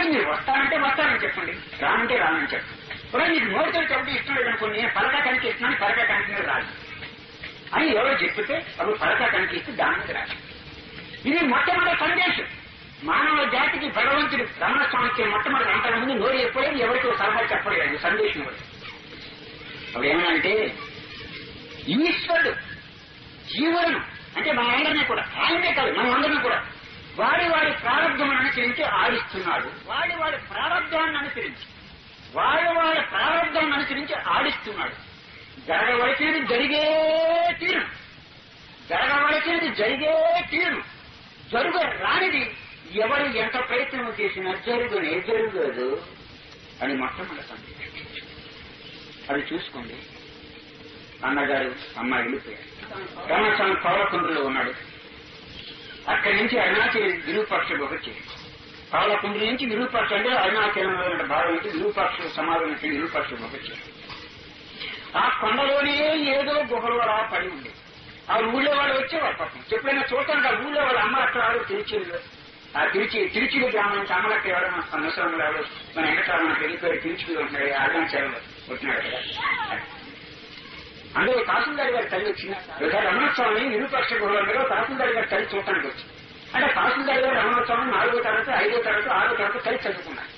మీరు వస్తానంటే వస్తానని చెప్పండి రానంటే రానని చెప్పండి ఇప్పుడు నీకు నోటితో చెప్పడం ఇష్టం లేదనుకోండి నేను పలక కనిపిస్తున్నాను పలక కనిపించడం రాదు అని ఎవరో చెప్పితే అప్పుడు పలక కనిపిస్తే దానికి రాదు ఇది మొట్టమొదటి సందేశం మానవ జాతికి భగవంతుడు రమణస్వామికి మొట్టమొదటి అంతకుముందు నోరు ఎప్పుడైనా ఎవరికి సలహా చెప్పలేదు సందేశం ఇవ్వలేదు అప్పుడు ఏమనంటే ఈశ్వరుడు జీవులను అంటే మనందరినీ కూడా ఆయనే కాదు మనందరినీ కూడా వాడి వాడి ప్రారంభం అనుసరించి ఆడిస్తున్నాడు వాడి వాడి ప్రారంభాన్ని అనుసరించి వాడి వాడి ప్రారంభాన్ని అనుసరించి ఆడిస్తున్నాడు జరగవలసినది జరిగే తీరు జరగవలసినది జరిగే తీరు జరుగు రానిది ఎవరు ఎంత ప్రయత్నం చేసినా జరుగునే జరగదు అని మొట్టమొదటి సందేశం అది చూసుకోండి అన్నగారు అమ్మాయి వెళ్ళిపోయారు రమణస్వామి పౌలకుండ్రులో ఉన్నాడు అక్కడి నుంచి అరుణాచలం విరూపాక్ష వచ్చి పౌలకుండ్రు నుంచి విరూపాక్ష అంటే అరుణాచలంలో ఉన్న భాగం నుంచి విరూపాక్ష సమాధం నుంచి విరూపాక్ష వచ్చి ఆ కొండలోనే ఏదో గుహలు అలా పడి ఉంది ఆ ఊళ్ళో వాళ్ళు వచ్చేవారు పాపం ఎప్పుడైనా చూడటానికి ఆ ఊళ్ళో వాళ్ళ అమ్మ అక్కడ వాడు తిరుచిలో ఆ తిరుచి తిరుచిలి గ్రామం నుంచి అమ్మలక్క ఎవరైనా సంవత్సరం రాడు మన వెంకటరామణ వెళ్ళిపోయి తిరుచిలో ఉంటున్నాడు అరుణాచలంలో ఉంటున్నాడు కదా అందులో తహసీల్దార్ గారి తల్లి వచ్చింది ఒకసారి రమణస్వామి విరూపాక్ష గృహంలో తహసీల్దార్ గారి తల్లి చూడటానికి వచ్చింది అంటే తహసీల్దార్ గారు రమణస్వామి నాలుగో తరగతి ఐదో తరగతి ఆరో తరగతి కలిసి చదువుకున్నారు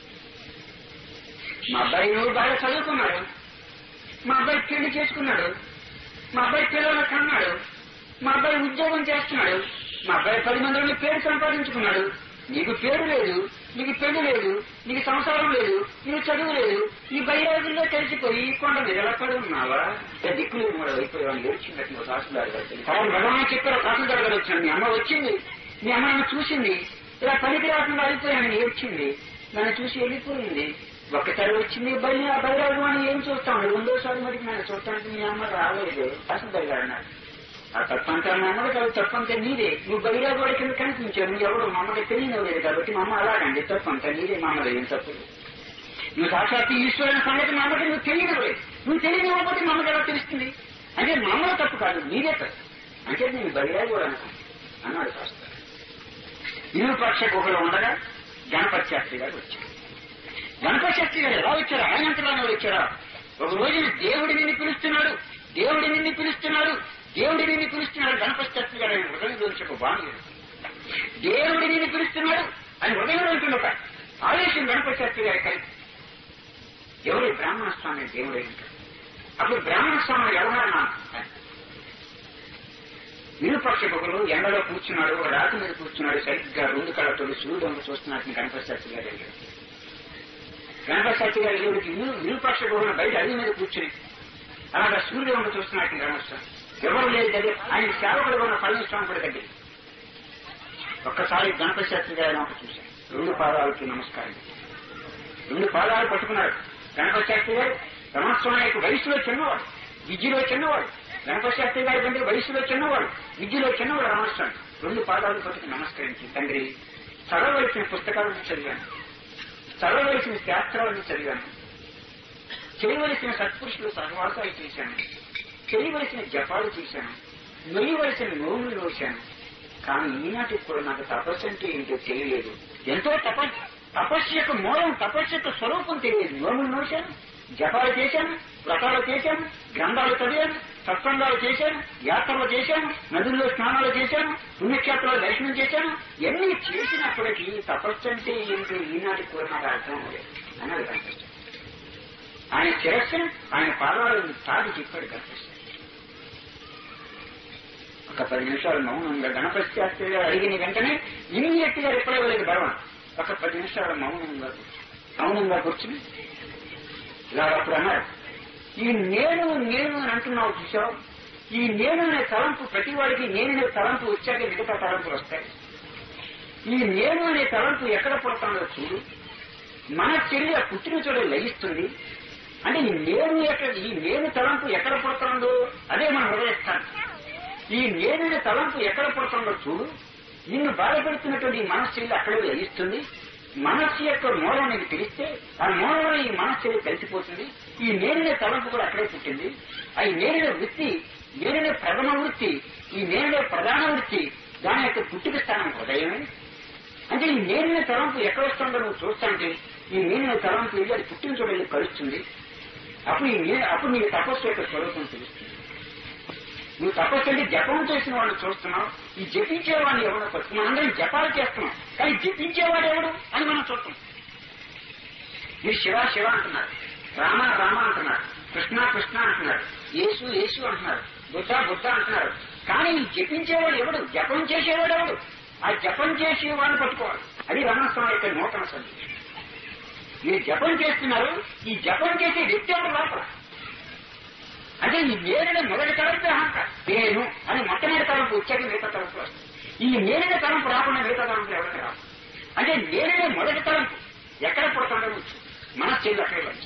మా అబ్బాయి నువ్వు బాగా చదువుకున్నాడు మా అబ్బాయి పెళ్లి చేసుకున్నాడు మా అబ్బాయి పిల్లలు కన్నాడు మా అబ్బాయి ఉద్యోగం చేస్తున్నాడు మా అబ్బాయి పది మందిని పేరు సంపాదించుకున్నాడు నీకు పేరు లేదు నీకు పెళ్లి లేదు నీకు సంసారం లేదు నీకు చదువు లేదు ఈ బైరాజుల్లో తెలిసిపోయి కొండ మీద ఎలా పడి ఉన్నావా ఏ దిక్కులు కూడా అయిపోయావని ఏడ్చిందట తహసీల్దార్ గారు తర్వాత భగవాన్ చెప్పారు తహసీల్దార్ గారు వచ్చాను మీ అమ్మ వచ్చింది మీ అమ్మ నన్ను చూసింది ఇలా పనికి రాకుండా అయిపోయానని ఏడ్చింది నన్ను చూసి వెళ్ళిపోయింది ఒక్కసారి వచ్చింది బయలు ఆ బైరాజు అని ఏం చూస్తాను రెండోసారి మరి నన్ను చూడటానికి మీ అమ్మ రాలేదు తహసీల్దార్ గారు అన్నారు ఆ తప్పంతా మా అమ్మకి కాదు తప్పంతా నీదే నువ్వు బైరాజు వాడి కింద కనిపించావు నువ్వు ఎవరు మా అమ్మకి తెలియలేదు కాబట్టి మా అమ్మ అలాగండి తప్పంతా నీదే మా అమ్మది ఏం తప్పు లేదు. నువ్వు సాక్షాత్తు ఈశ్వరుని సంగతి మా అమ్మకి నువ్వు తెలియదు నువ్వు తెలియకపోతే మా అమ్మకి ఎలా తెలుస్తుంది అంటే మా అమ్మలో తప్పు కాదు నీదే తప్పు అంటే నేను బైరాజు కూడా అనుకున్నాను అన్నాడు శాస్త్రం విరూపాక్ష గుహలో ఉండగా గణపతి శాస్త్రి గారు వచ్చారు గణపతి శాస్త్రి గారు ఎలా వచ్చారు ఆయనంతలోనే వచ్చారా ఒక రోజు దేవుడి నిన్ను పిలుస్తున్నాడు దేవుడి నిన్ను పిలుస్తున్నాడు దేవుడి నిన్ను పిలుస్తున్నాడు గణపతి శాస్త్రి గారు ఆయన హృదయంలోంచి ఒక బాణి దేవుడి నిన్ను పిలుస్తున్నాడు అని హృదయంలో ఉంటుంది ఒక ఆవేశం గణపతి శాస్త్రి గారి కలిసి ఎవరి బ్రాహ్మణ స్వామి దేవుడు ఉంటాడు అప్పుడు బ్రాహ్మణ స్వామి వ్యవహారం విరుపక్ష గుహలు ఎండలో కూర్చున్నాడు ఒక రాతి మీద కూర్చున్నాడు సరిగ్గా రెండు కళ్ళతో సూర్యుడు వంక చూస్తున్నట్టు గణపతి శాస్త్రి గారు వెళ్ళాడు గణపతి శాస్త్రి గారు ఎవరికి విరూపాక్ష గుహను బయట అడిగి మీద కూర్చుని అలాగా సూర్యుడు వంక చూస్తున్నట్టు గణపతి ఎవరు లేదు దగ్గర ఆయన సేవకుడు ఉన్న పళనిస్వామి కూడా దగ్గర ఒక్కసారి గణపతి శాస్త్రి గారిని ఒక చూశాను రెండు పాదాలకి నమస్కారం రెండు పాదాలు పట్టుకున్నాడు గణపతి శాస్త్రి గారు రమణస్వామి యొక్క వయసులో చిన్నవాడు విద్యలో చిన్నవాడు గణపతి శాస్త్రి గారి కంటే వయసులో చిన్నవాడు విద్యలో చిన్నవాడు రమణస్వామి రెండు పాదాలు పట్టుకుని నమస్కరించి తండ్రి చదవలసిన పుస్తకాలను చదివాను చదవలసిన శాస్త్రాలను చదివాను చేయవలసిన సత్పురుషులు సహవాసాలు చేశాను చేయవలసిన జపాలు చేశాను మెయ్యవలసిన నోములు నోశాను కానీ ఈనాటికి కూడా నాకు తపస్సు అంటే ఏంటో తెలియలేదు ఎంతో తప తపస్సు యొక్క మూలం తపస్సు యొక్క స్వరూపం తెలియదు నోములు నోశాను జపాలు చేశాను వ్రతాలు చేశాను గ్రంథాలు చదివాను సత్సంగాలు చేశాను యాత్రలు చేశాను నదుల్లో స్నానాలు చేశాను పుణ్యక్షేత్రాలు దర్శనం చేశాను ఎన్ని చేసినప్పటికీ తపస్సు అంటే ఏంటో ఈనాటికి కూడా నాకు అర్థం అవ్వలేదు అన్నది కనిపిస్తుంది ఆయన శిరస్సును ఆయన పాదాలను తాగి చెప్పాడు కనిపిస్తుంది ఒక పది నిమిషాలు మౌనంగా గణపతి శాస్త్రి గారు అడిగిన వెంటనే ఇమీడియట్ గా రిప్లై ఇవ్వలేదు భగవాన్ ఒక పది నిమిషాలు మౌనంగా కూర్చుని మౌనంగా కూర్చుని ఇలా అప్పుడు అన్నారు ఈ నేను నేను అని అంటున్నావు చూసావు ఈ నేను అనే తలంపు ప్రతి వాడికి నేను అనే తలంపు వచ్చాక మిగతా తలంపులు వస్తాయి ఈ నేను అనే తలంపు ఎక్కడ పుడతాడో చూడు మన చెల్లి ఆ పుట్టిన చోట లయిస్తుంది అంటే ఈ నేను ఎక్కడ ఈ నేను తలంపు ఎక్కడ పుడతాడో అదే మన హృదయస్థానం ఈ నేను అనే తలంపు ఎక్కడ పుడతాడో చూడు నిన్ను బాధపెడుతున్నటువంటి ఈ మనస్సు అక్కడే లయిస్తుంది మనస్సు యొక్క మూలం నీకు తెలిస్తే ఆ మూలంలో ఈ మనస్సు కలిసిపోతుంది ఈ నేననే తలంపు కూడా అక్కడే పుట్టింది ఆ ఈ నేననే వృత్తి నేననే ప్రథమ వృత్తి ఈ నేననే ప్రధాన వృత్తి దాని యొక్క పుట్టుక స్థానం హృదయమే అంటే ఈ నేరిన తలంపు ఎక్కడ వస్తుందో నువ్వు చూస్తాంటే ఈ నేరిన తలంపు వెళ్ళి అది పుట్టిన చోట వెళ్ళి కలుస్తుంది అప్పుడు ఈ నే- అప్పుడు నీకు తపస్సు యొక్క స్వరూపం తెలుస్తుంది నువ్వు తపస్సు అంటే జపం చేసిన వాడిని చూస్తున్నావు ఈ జపించేవాడిని ఎవడో పట్టు మనందరం జపాలు చేస్తున్నాం కానీ జపించేవాడు ఎవడు అని మనం చూస్తాం మీరు శివ శివ అంటున్నారు రామ రామ అంటున్నారు కృష్ణ కృష్ణ అంటున్నారు యేసు యేసు అంటున్నారు బుద్ధ బుద్ధ అంటున్నారు కానీ ఈ జపించేవాడు ఎవడు జపం చేసేవాడు ఎవడు ఆ జపం చేసేవాడిని పట్టుకోవాలి అది రమణస్వామి యొక్క నూతన సందేశం మీరు జపం చేస్తున్నారు ఈ జపం చేసే వ్యక్తి ఎవడు లోపల అంటే ఈ నేరిన మొదటి తలంపే అహంకారం నేను అని మొట్టమొదటి తలంపు వచ్చాక మిగతా తలంపు వస్తుంది ఈ నేరిన తలంపు రాకుండా మిగతా తలంపు ఎవరికి రాదు అంటే నేరిన మొదటి తలంపు ఎక్కడ పుడతాడో వచ్చు మనస్సు అక్కడే వచ్చి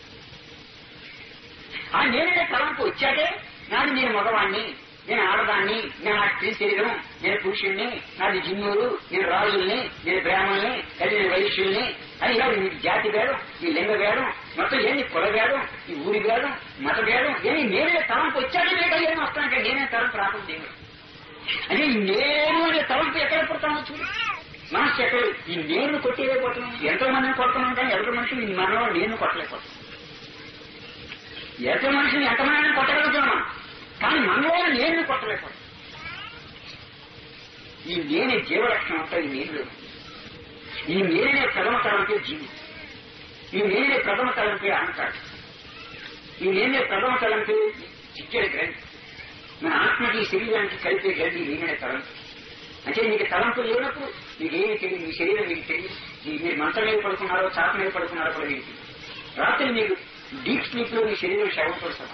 ఆ నేరిన తలంపు వచ్చాకే నాది నేను మగవాణ్ణి నేను ఆడదాన్ని నేను నా స్త్రీ శరీరం నేను పురుషుణ్ణి నాది జిన్నూరు నేను రాజుల్ని నేను బ్రాహ్మణుల్ని అది నేను వైశ్యుల్ని అని ఇలా ఈ జాతి భేదం ఈ లింగ భేదం మొత్తం ఏంది కుల భేదం ఈ ఊరి భేదం మత భేదం ఏమి నేనే తలంపు వచ్చాకే మీకు ఏమి వస్తానంటే నేనే తలంపు రాకుండా దేవుడు అంటే ఈ నేను అనే తలంపు ఎక్కడ పుడతామో చూడు మనస్సు ఎక్కడ ఈ నేను కొట్టేయలేకపోతున్నాం ఎంతో మందిని కొడుతున్నాం కానీ ఎవరి మనిషి ఈ మనలో నేను కొట్టలేకపోతున్నాం ఎంత మనిషిని ఎంతమందిని కొట్టగలుగుతున్నాం కానీ మనలో నేను కొట్టలేకపోతున్నాం ఈ నేనే జీవలక్షణం అంతా ఈ నేను ఈ నేనే ప్రథమ తలంపే జీవి ఈ నేనే ప్రథమ తలంపే అహంకారం ఈ నేనే ప్రథమ తలంపే చిచ్చడి గ్రంథి మన ఆత్మకి ఈ శరీరానికి కలిపే గ్రంథి నేనే తలంపు అంటే మీకు తలంపు లేనప్పుడు మీకు ఏమి తెలియదు మీ శరీరం మీకు తెలియదు మీ- మీరు మంచం మీద పడుకున్నారో చాప మీద పడుకున్నారో కూడా మీకు తెలియదు. రాత్రి మీకు డీప్ స్లీప్ లో మీ శరీరం శవంతో సమానం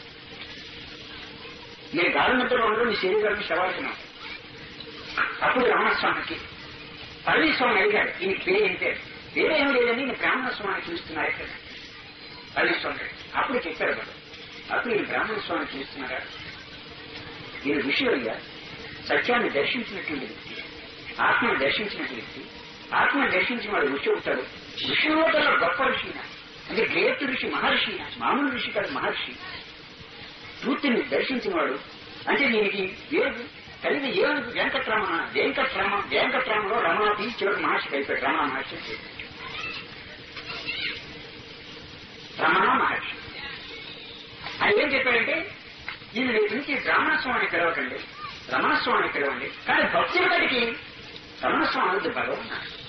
మీరు గాలి నిద్రలో ఉండడం మీ శరీరాన్ని శవాడుతున్నాం అప్పుడు రమణస్వామికి పళనిస్వామి అడిగాడు ఈయన పేరు ఏం పేరు పేరు ఏం లేదని ఈయన బ్రాహ్మణ స్వామిని చూస్తున్నారు ఇక్కడ పళనిస్వామి గారు. అప్పుడు చెప్పారు కదా అప్పుడు ఈయన బ్రాహ్మణ స్వామిని చూస్తున్నారా ఈయన ఋషులయ్యా సత్యాన్ని దర్శించినటువంటి వ్యక్తి ఆత్మను దర్శించినటువంటి వ్యక్తి ఆత్మను దర్శించిన వాడు ఋషి అవుతాడు ఋషిలో కల్లా గొప్ప ఋషి ఈయన. అంటే గ్రేట్ ఋషి మహర్షి ఈయన. మామూలు ఋషి కాదు మహర్షి పూర్తిని దర్శించిన వాడు అంటే దీనికి వేరు కలిగి ఏమని వెంకట్రమణ వెంకట్రమ వెంకట్రమలో రమణాతి చివరి మహర్షి కలిపాడు రమణ మహర్షి అని చెప్పాడు. రమణ మహర్షి ఆయన ఏం చెప్పాడంటే ఈయన రేపు నుంచి బ్రాహ్మణ స్వామిని పిలవకండి రమణ స్వామిని పిలవండి కానీ భక్తుల బడికి రమణ స్వామి అనేది భగవాన్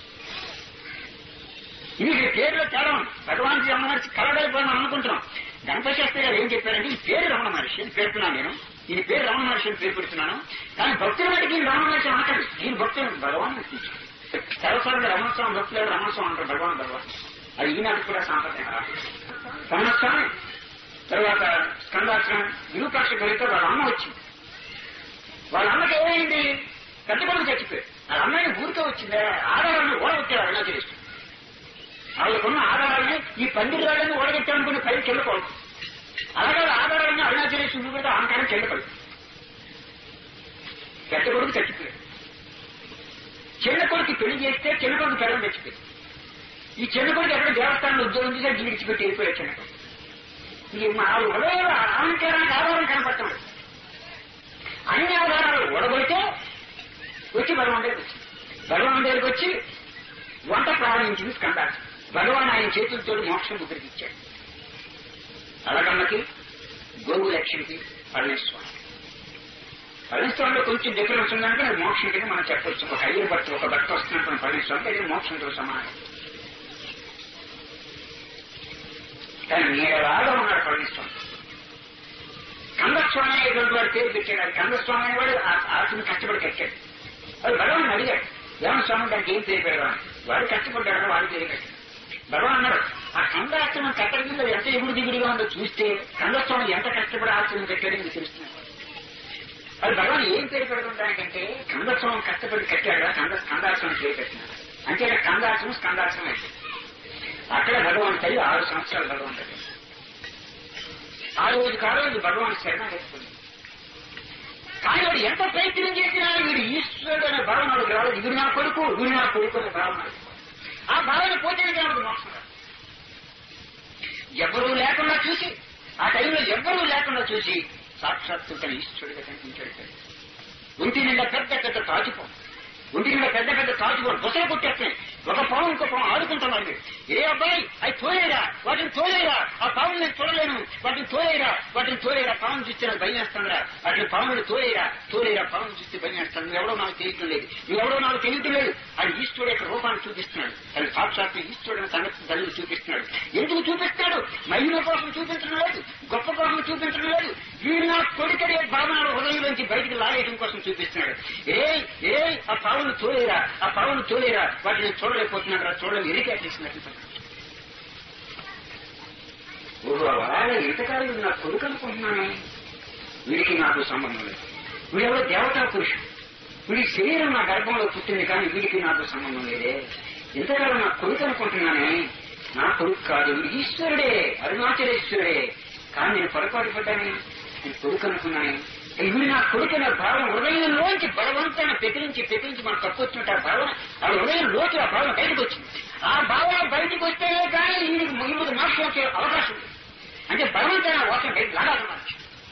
ఇది ఈ పేరులో తేడా ఉంది భగవాన్ రమణ మహర్షి కలగలిపోయిన అనుకుంటున్నాం గణపతి శాస్త్రి గారు ఏం చెప్పారంటే ఈ పేరు రమణ మహర్షి అని పేరుతున్నాను నేను ఈ పేరు రమణ మహర్షి అని పేరు పెడుతున్నాను కానీ భక్తుల బడికి ఈయన రమణ మహర్షి అనకండి ఈయన భక్తులు భగవాన్ సరస్వరంగా రమణ స్వామి భక్తులు రమణ స్వామి అంటారు భగవాన్ భగవాన్ అది ఈనాటికి కూడా సాంప్రదాయం రమణ స్వామి తర్వాత స్కందాశ్రమం విరూపాక్ష గలితో వాళ్ళ అమ్మ వచ్చింది వాళ్ళ అమ్మకి ఏమైంది పెద్ద కొడుకు చచ్చిపోయాడు వాళ్ళ అమ్మాయిని ఊరికే వచ్చిందే ఆధారాన్ని ఓడగొట్టాడు అరుణాచలిస్తూ వాళ్ళకున్న ఆధారాన్ని ఈ పందిరి రాళ్ళని ఓడగొట్టామనుకుని పైకి వెళ్ళకూడదు అలాగే ఆధారాన్ని అరుణాచలేశ్వరు మీద అహంకారం చెల్లపడి పెద్ద కొడుకు చచ్చిపోయాడు చిన్న కొడుకు పెళ్లి చేస్తే చిన్న కొడుకు పెళ్ళం చచ్చిపోయాడు ఈ చిన్న కొడుకు ఎక్కడ దేవస్థానంలో ఉద్యోగం చేసి విడిచిపెట్టి వెళ్ళిపోయాడు చిన్న కొడుకు ఈ మా ఉదయం అహంకారానికి ఆధారం కనపడటం అన్ని ఆధారాలు ఓడగొడితే వచ్చి భగవాన్ దగ్గరికి వచ్చింది భగవాన్ దగ్గరికి వచ్చి వంట ప్రారంభించింది స్కందాలు భగవాన్ ఆయన చేతులతో మోక్షం ముద్రకి ఇచ్చాడు అలగమ్మకి గోవు లక్ష్మికి పళనిస్వామి పళనిస్వామిలో కొంచెం డిఫరెన్స్ ఉందంటే అది మోక్షం కింద మనం చెప్పొచ్చు ఒక అయ్యర్ భర్త ఒక భర్త వస్తున్నప్పుడు పళనిస్వామి అది మోక్షంతో సమానం కానీ నీడలాగా ఉన్నాడు పళనిస్వామి కందస్వామి అనేటువంటి వాడు పేరు పెట్టాడు అది కందస్వామి అనేవాడు ఆ- ఆత్మని కష్టపడి కట్టాడు అది భగవాన్ అడిగాడు దేవన స్వామి దానికి ఏం పేరు పెడదాం వాడు కష్టపడ్డాడు వాడు పేరు కట్టాడు భగవాన్ అన్నాడు ఆ కందాశ్రమం కట్టడంలో ఎంత ఎగుడు దిగుడుగా ఉందో చూస్తే కందస్వామి ఎంత కష్టపడి ఆశ్రమం కట్టాడో మీకు తెలుస్తుంది అది భగవాన్ ఏం పేరు పెడదాం దానికంటే కందస్వామి కష్టపడి కట్టాడు కంద కందాశ్రమం పేరు పెట్టినాడు అంటే కందాశ్రమం స్కందాశ్రమం అయితే అక్కడ భగవాన్ తల్లి ఆరు సంవత్సరాలు భగవాన్ తల్లి ఆ రోజు కాదు భగవాన్ శరణాగతి కానీ వాడు ఎంత ప్రయత్నం చేసినా వీడు ఈశ్వరుడు అనే భావన వాడికి రాలేదు వీడు నా కొడుకు వీడు నా కొడుకు అనే భావన వాడికి. ఆ భావన పోతేనే కాదు మోక్షం రాదు. ఎవరూ లేకుండా చూసి ఆ టైంలో ఎవ్వరూ లేకుండా చూసి సాక్షాత్తు తన ఈశ్వరుడిగా కనిపించాడు ఒంటి నిండా పెద్ద పెద్ద తాచిపో ఒంటి మీద పెద్ద పెద్ద కాజుగోడు బుసలు కొట్టేస్తాయి ఒక పాము ఇంకో పాము ఆడుకుంటున్నాడు ఏ అబ్బాయి అవి తోలేరా వాటిని తోలేరా ఆ పాముని నేను చూడలేను వాటిని తోలేరా వాటిని తోలేరా పాము చూస్తే నాకు భయం వేస్తానరా వాటిని పాముని తోలేరా తోలేరా పాము చూస్తే భయం వేస్తాను నువ్వెవడో నాకు తెలియటం లేదు నువ్వెవడో నాకు తెలియటం లేదు అది ఈశ్వరుడు యొక్క రూపాన్ని చూపిస్తున్నాడు అది సాక్షాత్తు ఈశ్వరుడు సంగతి తల్లి చూపిస్తున్నాడు ఎందుకు చూపిస్తాడు మహిళ కోసం చూపించడం లేదు గొప్ప కోసం చూపించడం లేదు వీడు నా కొడుకడే భావనలు హృదయంలోంచి బయటికి లాగేయడం కోసం చూపిస్తున్నాడు ఏ ఏ ఆ పావును తోలేరా ఆ పావును తోలేరా వాటిని చూడలేకపోతున్నాడు చూడలేము ఎరికేసేసినట్టు ఓహో అలాగే ఇంతకాలం వీడు నా కొడుకు అనుకుంటున్నాను వీడికి నాకు సంబంధం లేదు వీడెవరో దేవతా పురుషుడు వీడి శరీరం నా గర్భంలో పుట్టింది కానీ వీడికి నాకు సంబంధం లేదే ఇంతకాలం నా కొడుకు అనుకుంటున్నానే నా కొడుకు కాదు వీడు ఈశ్వరుడే అరుణాచలేశ్వరుడే కానీ నేను పొరపాటు పడ్డాను నేను కొడుకు అనుకున్నాను వీడు నా కొడుకు నా భావన హృదయంలోంచి బలవంతాన పెకిలించి పెకిలించి మనం తప్పొచ్చినట్టు ఆ భావన ఆ హృదయంలోకి ఆ భావన బయటకు వచ్చింది ఆ భావన బయటకు వస్తేనే కానీ వీడికి ముందు మోక్షం వచ్చే అవకాశం ఉంది అంటే బలవంతమైన వాసన బయట లాగాలన్నమాట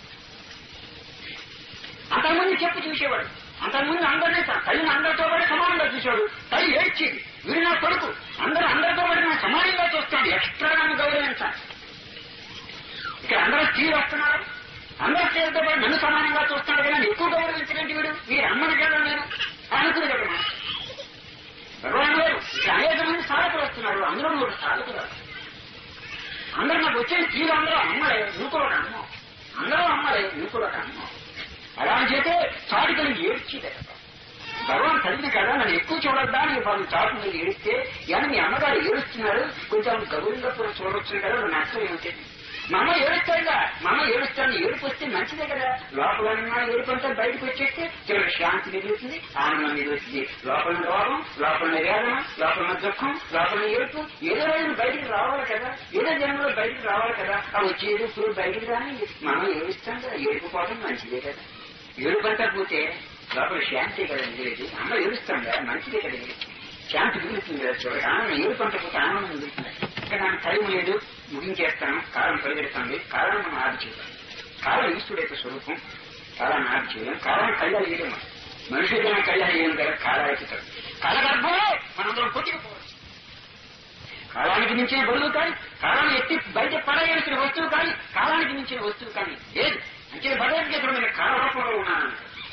అంతకుముందు చెప్పు చూసేవాడు అంతకుముందు అందరినీ త- తల్లిని అందరితో పాటు సమానంగా చూశాడు తల్లి ఏడ్చేది వీడు నా కొడుకు అందరూ అందరితో పాటు నా సమానంగా చూస్తాడు ఎక్స్ట్రా నన్ను గౌరవించాలి ఇక్కడ అందరూ స్త్రీలు వస్తున్నారు అందరూ స్త్రీలతో పాటు నన్ను సమానంగా చూస్తాడు కదా ఎక్కువ గౌరవించడానికి వీడు మీరు అమ్మని కదా నేను అనుకుని కదా మనం. భగవాన్ గారు ఇక్కడ అనేక మంది సాధకులు వస్తున్నారు అందరూ మూడు సాధకులు అందరూ నాకు వచ్చే స్త్రీలు అందరూ అమ్మలే నువ్వు కూడా ఒక అమ్మ అందరూ అమ్మలే నువ్వు కూడా ఒక అమ్మ అలా అని చెప్పి చాటుకలు ఏడ్చిదే భగవాన్ తల్లిని కదా నన్ను ఎక్కువ చూడొద్దా అని వాళ్ళు చాటు మీద ఏడిస్తే కానీ మీ అమ్మగారు ఏడుస్తున్నారు కొంచెం గౌరవంగా కూడా చూడొచ్చు కదా నన్ను అర్థం ఏమిటి మా అమ్మ ఏడుస్తాడుగా మా అమ్మ ఏడుస్తాను ఏడుపు వస్తే మంచిదే కదా లోపల ఉన్న ఏడుపు అంతా బయటకు వచ్చేస్తే చివరికి శాంతి మిగులుతుంది ఆనందం మిగులుతుంది లోపల రోగం లోపల వేదన లోపల దుఃఖం లోపల ఏడుపు ఏదో రోజు బయటికి రావాలి కదా ఏదో జన్మలో బయటికి రావాలి కదా ఆ వచ్చే ఏడుపు బయటికి రాని మనం ఏడుస్తాం కదా ఏడుపు పోవడం మంచిదే కదా ఏడుపంతా పోతే లోపల శాంతి కదా మిగిలేదు అమ్మ ఏడుస్తాం కదా మంచిదే కదా ఇది. శాంతి మిగులుతుంది కదా చూడగా ఆనందం ఏడుపంట పోతే ఆనందం మిగులుతుంది ఇక్కడ నాకు టైం లేదు ముగించేస్తాను కాలం పరిగెడుతుంది కాలం మనం ఆది చేయాలి కాలం ఈశ్వరుడు యొక్క స్వరూపం కాలాన్ని ఆది చేయడం కాలాన్ని కళ్యాణ చేయడం మనుషులైన కళ్యాణ చేయడం కదా కాలానికి కాలగర్భంలో మనందరం కొట్టుకుపోవచ్చు కాలానికి మించిన బరువు కానీ కాలాన్ని ఎత్తి బయట పడవేసిన వస్తువు కానీ కాలానికి మించిన వస్తువు కానీ లేదు అంటే భగవద్గీతలో నేను కాలరూపంలో ఉన్నాను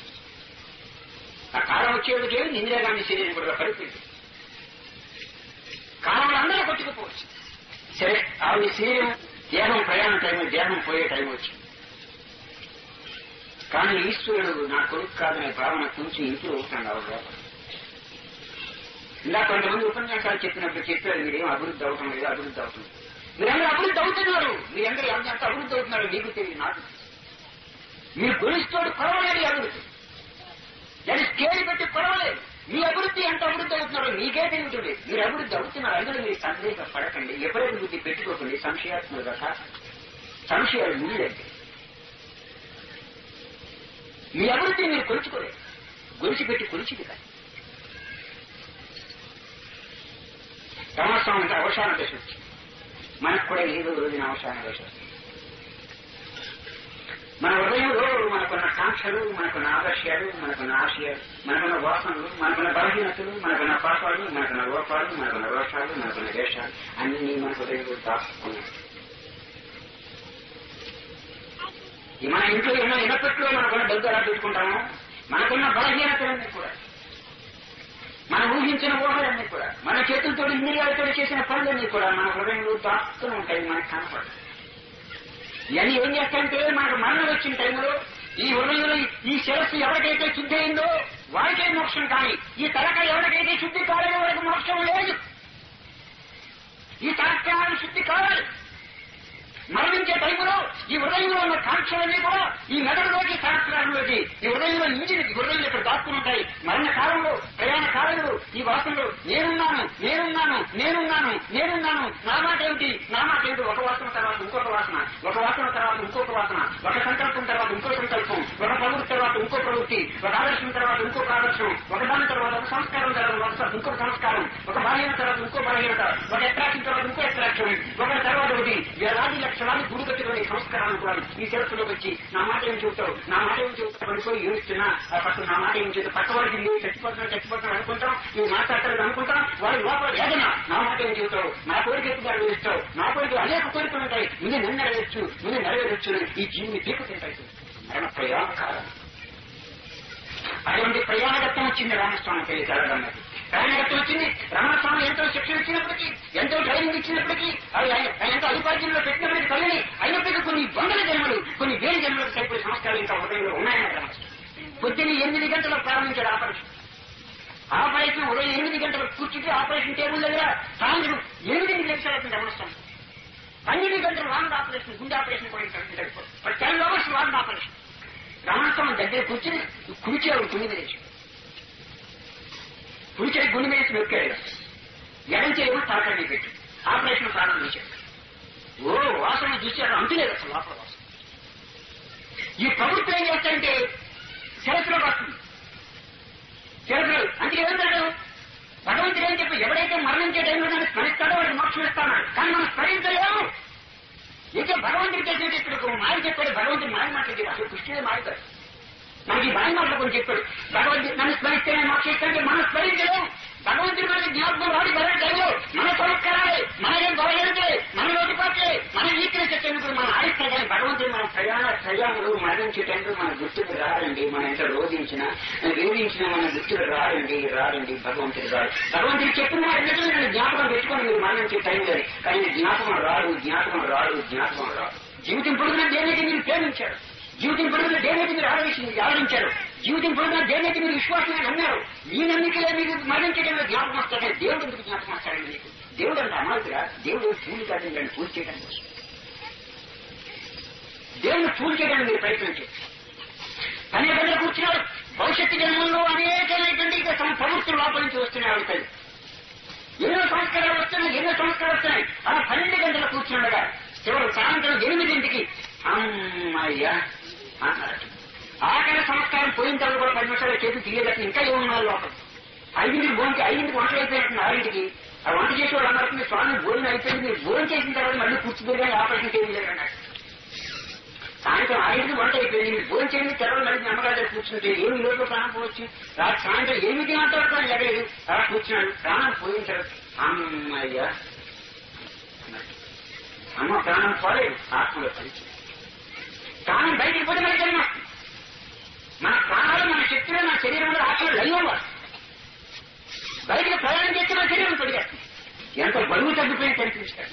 ఆ కాలం వచ్చేది లేదు ఇందిరాగాంధీ శరీరం కూడా పరిస్థితి కాలంలో అందరూ కొట్టుకుపోవచ్చు సరే ఆవిడ శరీరం దేహం ప్రయాణ టైం దేహం పోయే టైం వచ్చింది కానీ ఈశ్వరుడు నా కొడుకు కాదనే భావన కొంచెం ఇంప్రూవ్ అవుతుంది ఆవిడ లోపల. ఇలా కొంతమంది ఉపన్యాసాలు చెప్పినప్పుడు చెప్పారు మీరేం అభివృద్ధి అవటం లేదు అభివృద్ధి అవుతుంది మీరందరూ అభివృద్ధి అవుతున్నారు మీరందరూ ఎంత అభివృద్ధి అవుతున్నారు మీకు తెలియదు నాకు మీరు గురిస్తోడు కొరవలేదు ఈ అభివృద్ధి దాన్ని స్కేల్ పెట్టి కొరవలేదు మీ అభివృద్ధి ఎంత అభివృద్ధి అవుతున్నారో మీకే తెలియదు మీరు అభివృద్ధి అవుతున్నారు అందులో మీరు సందేహ పడకండి ఎప్పుడైతే బుద్ధి పెట్టుకోకండి సంశయాత్మక కథ సంశయాలు ముందండి మీ అభివృద్ధిని మీరు కొలుచుకోలేదు గొలిచి పెట్టి కొలిచిది కాదు రమణస్వామి అంటే అవసాన దశ వచ్చింది మనకు కూడా ఏదో రోజున అవసాన దశ వస్తుంది మన హృదయంలో మనకున్న కాంక్షలు మనకున్న ఆదర్శాలు మనకున్న ఆశయాలు మనకున్న వాసనలు మనకున్న బలహీనతలు మనకున్న పాపాలు మనకున్న లోపాలు మనకున్న రోషాలు మనకున్న వేషాలు అన్ని మన హృదయంలో దాచుకున్నాయి ఈ మన ఇంట్లో ఎన్నో ఇనపెట్టులో మనకున్న డబ్బు ఎలా పెట్టుకుంటామో మనకున్న బలహీనతలన్నీ కూడా మనం ఊహించిన ఊహలన్నీ కూడా మన చేతులతో ఇంద్రియాలతో చేసిన పనులన్నీ కూడా మన హృదయంలో దాక్కుని ఉంటాయి మనకు కనపడదు ఇవన్నీ ఏం చేస్తాయంటే మనకు మరణం వచ్చిన టైంలో ఈ హృదయంలో ఈ శిరస్సు ఎవరికైతే శుద్ధి అయిందో వారికే మోక్షం కానీ ఈ తలక ఎవరికైతే శుద్ధి కాలేదో వారికి మోక్షం లేదు ఈ తలకాలను శుద్ధి కావాలి మరణించే టైంలో ఈ హృదయంలో ఉన్న కాంక్షలన్నీ కూడా ఈ మెదడులోకి సహస్రాలలోకి ఈ హృదయంలో ఇంజిన్ ఈ హృదయం ఇక్కడ దాక్కుని ఉంటాయి మరణ కాలంలో ప్రయాణ కాలంలో ఈ వాసనలో నేనున్నాను నేనున్నాను నేనున్నాను నేనున్నాను నా మాట ఏమిటి నా మాట ఏమిటి ఒక వాసన తర్వాత ఇంకొక వాసన ఒక వాసన తర్వాత ఇంకొక వాసన ఒక సంకల్పం తర్వాత ఇంకో సంకల్పం ఒక ప్రవృత్తి తర్వాత ఇంకో ప్రవృత్తి ఒక ఆదర్శం తర్వాత ఇంకొక ఆదర్శం ఒక దాని తర్వాత ఒక సంస్కారం తర్వాత ఒక ఇంకొక సంస్కారం ఒక బలహీన తర్వాత ఇంకో బలహీనత ఒక అట్రాక్షన్ తర్వాత ఇంకో అట్రాక్షన్ ఒకటి తర్వాత ఒకటి వేలాది లక్షలాది గుడి కట్టుకునే సంస్కారాలు అనుకున్నాను ఈ శిరస్సులోకి వచ్చి నా మాట ఏం చెబుతావు నా మాట ఏం చెబుతావు పడిపోయి ఏడుస్తున్నా ఆ పక్కన నా మాట ఏం చెబుతావు పక్క వాడికి నేను చచ్చిపోతున్నాను చచ్చిపోతున్నాను అనుకుంటాం నువ్వు మాట్లాడతాడు అనుకుంటాం వాడు లోపల వేదన నా మాట ఏం చెబుతావు నా కోరిక ఎక్కువ నెరవేరుస్తావు నా కోరిక అనేక కోరికలు ఉంటాయి ముందు నన్ను నెరవేర్చు ముందు నెరవేర్చు ఈ జీవిని పీకు తింటాయి మరణ ప్రయాణ కాలం అటువంటి ప్రయాణగత్వం వచ్చింది రామస్వామికి జరగడానికి ప్రయాణగత్వం వచ్చింది రామస్వామి ఎంతో శిక్షణ ఇచ్చినప్పటికీ ఎంతో ట్రైనింగ్ ఇచ్చినప్పటికీ అవి ఆయన ఆయన ఎంతో అధికార్యంలో పెట్టినప్పటికీ కలిగి అయినప్పటికీ కొన్ని వందల జన్మలు కొన్ని వేల జన్మలకు సరిపోయే సంస్కారాలు ఇంకా హృదయంలో ఉన్నాయని రామస్వామి పొద్దున్న ఎనిమిది గంటలకు ప్రారంభించాడు ఆపరేషన్ ఆపరేషన్ ఉదయం ఎనిమిది గంటలకు కూర్చుంటే ఆపరేషన్ టేబుల్ దగ్గర సాయంత్రం ఎనిమిదింటి లేచాడు రామస్వామి పన్నెండు గంటలు లాంగ్ ఆపరేషన్ గుండె ఆపరేషన్ కూడా ఇంకా ten hours long operation Ramaswamy దగ్గర కూర్చుని కుడిచేవాడు గుండె మీద కుడిచే గుండె మీద నొక్కాడు ఎడం చేయమని తలకాయ పెట్టి ఆపరేషన్ ప్రారంభించాడు ఓ వాసన చూశాడు అంతులేదు అసలు లోపల వాసన ఈ ప్రభుత్వం ఏం చేస్తాడంటే శిరస్సులో వస్తుంది శిరస్సులో అంటే ఏమంటాడు భగవంతుడు ఏం చెప్పి ఎవడైతే మరణించే టైంలో నన్ను స్మరిస్తాడో వాడికి మోక్షం ఇస్తాను కానీ మనం స్మరించలేము అయితే భగవంతుడి చేసేది ఇక్కడ మాయ చెప్పాడు భగవంతుడు మాయ మాట్లాడి అసలు కృష్ణుడే మాయతాడు మనకి ఈ మాయ మాటలు కొన్ని చెప్పాడు భగవంతుడు నన్ను స్మరిస్తేనే మోక్షం ఇస్తానంటే మనం స్మరించలేము భగవంతుడి మనకి జ్ఞాపకం రాడు బయట టైంలో మన సంస్కారాలే మన ఏం బలహీనతలే మన లోటుపాట్లే మన వీక్నెస్ చెప్పేందుకు మనం ఆడిస్తాం కానీ భగవంతుడు మన ప్రయాణ ప్రయాణులు మరణించే టైంలో మన గుర్తుకు రాడండి మనం ఎంత రోధించినా వేధించినా మన గుర్తుకు రాడండి రాడండి భగవంతుడు రాడు భగవంతుడు చెప్పిన మాట నిజమే నేను జ్ఞాపకం పెట్టుకొని మీరు మరణించే టైంలో కానీ జ్ఞాపకం రాడు జ్ఞాపకం రాడు జ్ఞాపకం రాడు జీవితం పొడుగున దేనైతే మీరు ప్రేమించారు జీవితం పొడుగున దేనైతే మీరు ఆలోచించి ఆలోచించారు జీవితం పొడుగున దేనైతే మీరు విశ్వాసంగా నమ్మారు ఈ నమ్మికలే మీకు మరణించడంలో జ్ఞాపకం వస్తాడే దేవుడు ఎందుకు జ్ఞాపకం వస్తాడండి మీకు దేవుడు అంటే అమాయకురా దేవుడు పూలు కాదండి పూజ చేయడం కోసం దేవుని పూజ చేయడానికి మీరు ప్రయత్నించారు అనేక దగ్గర కూర్చున్నారు భవిష్యత్తు జన్మంలో అనేకమైనటువంటి ఇక తమ ప్రవృత్తులు లోపల నుంచి వస్తున్నాయి ఆవిడ తల్లి ఎన్నో సంస్కారాలు వస్తున్నాయి ఎన్నో సంస్కారాలు వస్తున్నాయి అలా పన్నెండు గంటలు కూర్చుండగా చివరి సాయంత్రం ఎనిమిదింటికి అమ్మయ్యా అన్నారు ఆఖరి సంస్కారం పోయిన తర్వాత కూడా పది నిమిషాలు చేతి తీయగట్టు ఇంకా ఏమున్నారు లోపల ఐదింటికి భోంకి ఐదింటికి వంటలు అయిపోయినట్టు ఆరింటికి ఆ వంట చేసేవాడు అన్నారు స్వామి భోజనం అయిపోయింది మీరు భోజనం చేసిన తర్వాత మళ్ళీ కూర్చుంటే ఆపరేషన్ చేయలేదు అన్నారు సాయంత్రం ఐదు వంట అయిపోయింది మీరు భోజనం చేయండి తెరవలు మళ్ళీ మీ అమ్మగారి దగ్గర కూర్చుంటే ఏమి ఈ రోజు ప్రాణం పోవచ్చు రాత్రి సాయంత్రం ఎనిమిది గంటల వరకు ఆయన ఎగలేదు అలా కూర్చున్నాడు ప్రాణం పోయిన తర్వాత అమ్మయ్య అమ్మ ప్రాణం పోలేదు ఆత్మలో కలిసి ప్రాణం బయటికి పోతే మనకి జన్మ మన ప్రాణాలు మన శక్తులు మన శరీరంలో ఆత్మలు లయ్యేవాడు బయటికి ప్రయాణం చేస్తే మన శరీరం పెరిగేస్తుంది ఎంత బరువు తగ్గిపోయి కనిపిస్తాడు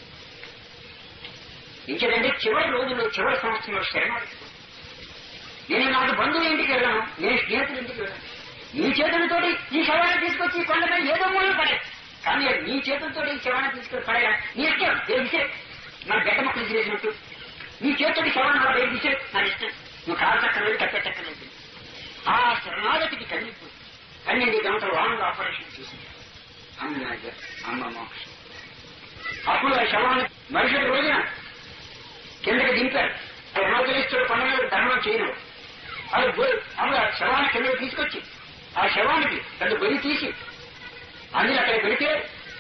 ఇంకేదంటే చివరి రోజుల్లో చివరి సంవత్సరంలో శరణాలు నేను నాకు బంధువు ఇంటికి వెళ్ళాను నేను స్నేహితుల ఇంటికి వెళ్ళాను నీ చేతులతోటి ఈ శవాన్ని తీసుకొచ్చి కొండపై ఏదో మూలం పడే కానీ అది నీ చేతులతో ఈ శవాన్ని తీసుకొని పడేలా నీ ఇష్టం ఏ విషయం నా గడ్డ మొక్కలు చేసినట్టు నీ చేతుడి శవాన్ని నా ఏ విషయం నా ఇష్టం నువ్వు కాలు చక్కలేదు కప్పెట్టక్కలేదు ఆ శరణాగతికి కన్నీపు పన్నెండు గంటలు లాంగ్ ఆపరేషన్ చేసింది అమ్మ అమ్మ మోక్షం అప్పుడు ఆ శవాన్ని మరుసటి రోజున కిందకి దింపారు హిమాచలేశ్వరుడు కొండ మీద ధర్మం చేయను అది అప్పుడు ఆ శవాన్ని కిందకి తీసుకొచ్చి ఆ శవానికి పెద్ద గొయ్యి తీసి అన్ని అక్కడ పెడితే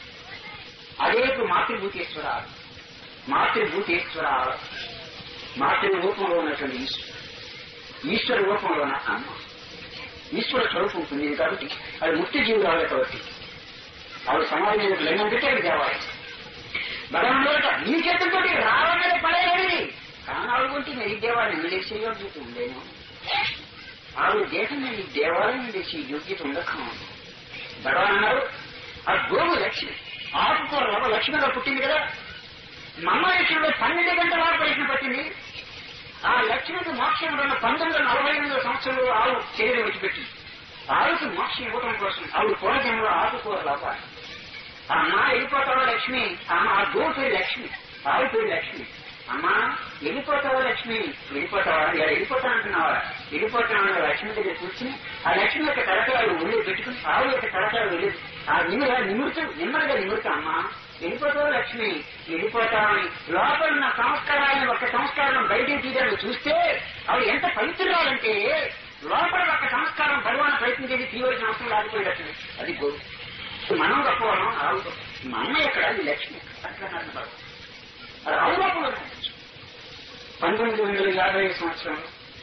అదే ఇప్పుడు మాతృభూతేశ్వర మాతృభూతేశ్వర మాతృ రూపంలో ఉన్నటువంటి ఈశ్వరు ఈశ్వర రూపంలో ఉన్న అమ్మ ఈశ్వర స్వరూపం పొందింది కాబట్టి అది ముక్తి జీవి రావాలి కాబట్టి ఆవిడ సమాజం మీద లింగం పెట్టి అది దేవాలి భగవంతుడు నీ చేతులతో రావన్నది పడేది కానీ ఆవిడ నేను ఈ దేవాలయం నిలిచే యోగ్యత ఉండేను ఆవిడ దేశం ఈ దేవాలయం నిలిచి యోగ్యత ఉండక భగవాన్ అన్నారు ఆ గోవు లక్ష్మి ఆకుకూర లక్ష్మిగా పుట్టింది కదా మమ్మేశ్వరుడు పన్నెండు గంటల ఆపరేషన్ పట్టింది ఆ లక్ష్మికి మోక్షం ఉన్న పంతొమ్మిది వందల నలభై ఎనిమిదో సంవత్సరంలో ఆవు శరీరం విడిచిపెట్టింది ఆవుకి మోక్షం ఇవ్వడం కోసం ఆవిడ పూర్వజంలో ఆకుకూర లోపాలి ఆ అమ్మ వెళ్ళిపోతావా లక్ష్మి అమ్మ ఆ గోవు పేరు లక్ష్మి ఆవు పేరు లక్ష్మి అమ్మా వెళ్ళిపోతావా లక్ష్మి వెళ్ళిపోతావా ఇలా వెళ్ళిపోతా అంటున్నావా వెళ్ళిపోతాను లక్ష్మి దగ్గర కూర్చుని ఆ లక్ష్మి యొక్క తలకాయలు ఒళ్ళు పెట్టుకుని ఆవు యొక్క తలకాయలు ఒళ్ళు ఆ నిమ్మ నిమురుతూ నిమ్మడిగా నిమురుతా అమ్మా వెళ్ళిపోతావా లక్ష్మి వెళ్ళిపోతావని లోపల ఉన్న సంస్కారాన్ని ఒక సంస్కారం బయటికి తీయడానికి చూస్తే అవి ఎంత పవిత్రాలంటే లోపల ఒక సంస్కారం భగవాన్ ప్రయత్నం చేసి తీయవలసిన అవసరం లేకపోయినట్టు అది గోవు మనం గొప్పవాళ్ళం ఆవు గొప్ప. మా అమ్మ ఎక్కడ అది లక్ష్మి ఎక్కడ? అట్లా నన్ను భగవాన్. అది అవునప్పుడు పంతొమ్మిది వందల యాభై సంవత్సరం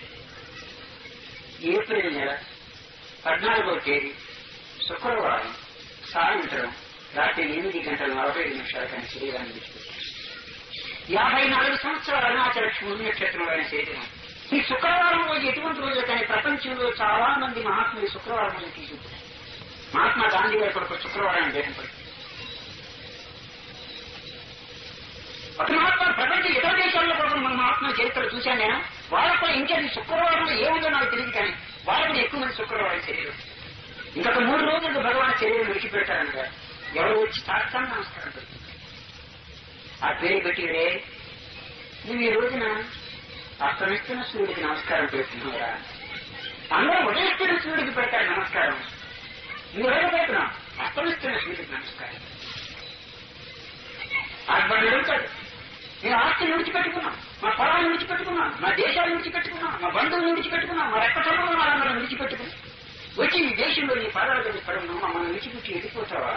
ఏప్రిల్ నెల పద్నాలుగో తేదీ శుక్రవారం సాయంత్రం రాత్రి ఎనిమిది గంటల నలభై ఐదు నిమిషాలకైన శరీరాన్ని విడిచిపెట్టారు యాభై నాలుగు సంవత్సరాల అరుణాచల పుణ్యక్షేత్రంలో ఆయన శరీరం ఈ శుక్రవారం రోజు ఎటువంటి రోజు కానీ ప్రపంచంలో చాలా మంది మహాత్ములు శుక్రవారం రోజు తీసుకుంటారు మహాత్మా గాంధీ గారి కొరకు శుక్రవారం దేహం పడింది ఒక మహాత్మా ప్రపంచ ఇతర దేశాల్లో కూడా మన మహాత్మా చరిత్ర చూశాను నేను వాళ్ళకు ఇంకేది శుక్రవారం ఏముందో నాకు తెలియదు కానీ వాళ్ళకి ఎక్కువ మంది శుక్రవారం శరీరం ఇంకొక మూడు రోజులకు భగవాన్ శరీరం విడిచిపెట్టారనగా ఎవరు వచ్చి సాక్షాన్ని నమస్కారం పెడుతుంది ఆ పేరు పెట్టిరే నువ్వు ఈ రోజున అస్తమిస్తున్న సూర్యుడికి నమస్కారం పెడుతున్నావురా అందరూ ఉదయిస్తున్న సూర్యుడికి పెడతారు నమస్కారం నువ్వు ఎవరు పెడుతున్నావు అస్తమిస్తున్న సూర్యుడికి నమస్కారం అర్బన్ అడుగుతాడు నేను ఆస్తిని విడిచిపెట్టుకున్నాం మా పొలాన్ని విడిచిపెట్టుకున్నాం మా దేశాన్ని విడిచిపెట్టుకున్నాం మా బంధువులు విడిచిపెట్టుకున్నాం మా రెక్క చదువులు వాళ్ళందరం విడిచిపెట్టుకున్నాం వచ్చి ఈ దేశంలో నీ పాదాల దగ్గర పడను మమ్మల్ని విడిచిపెట్టి వెళ్ళిపోతావా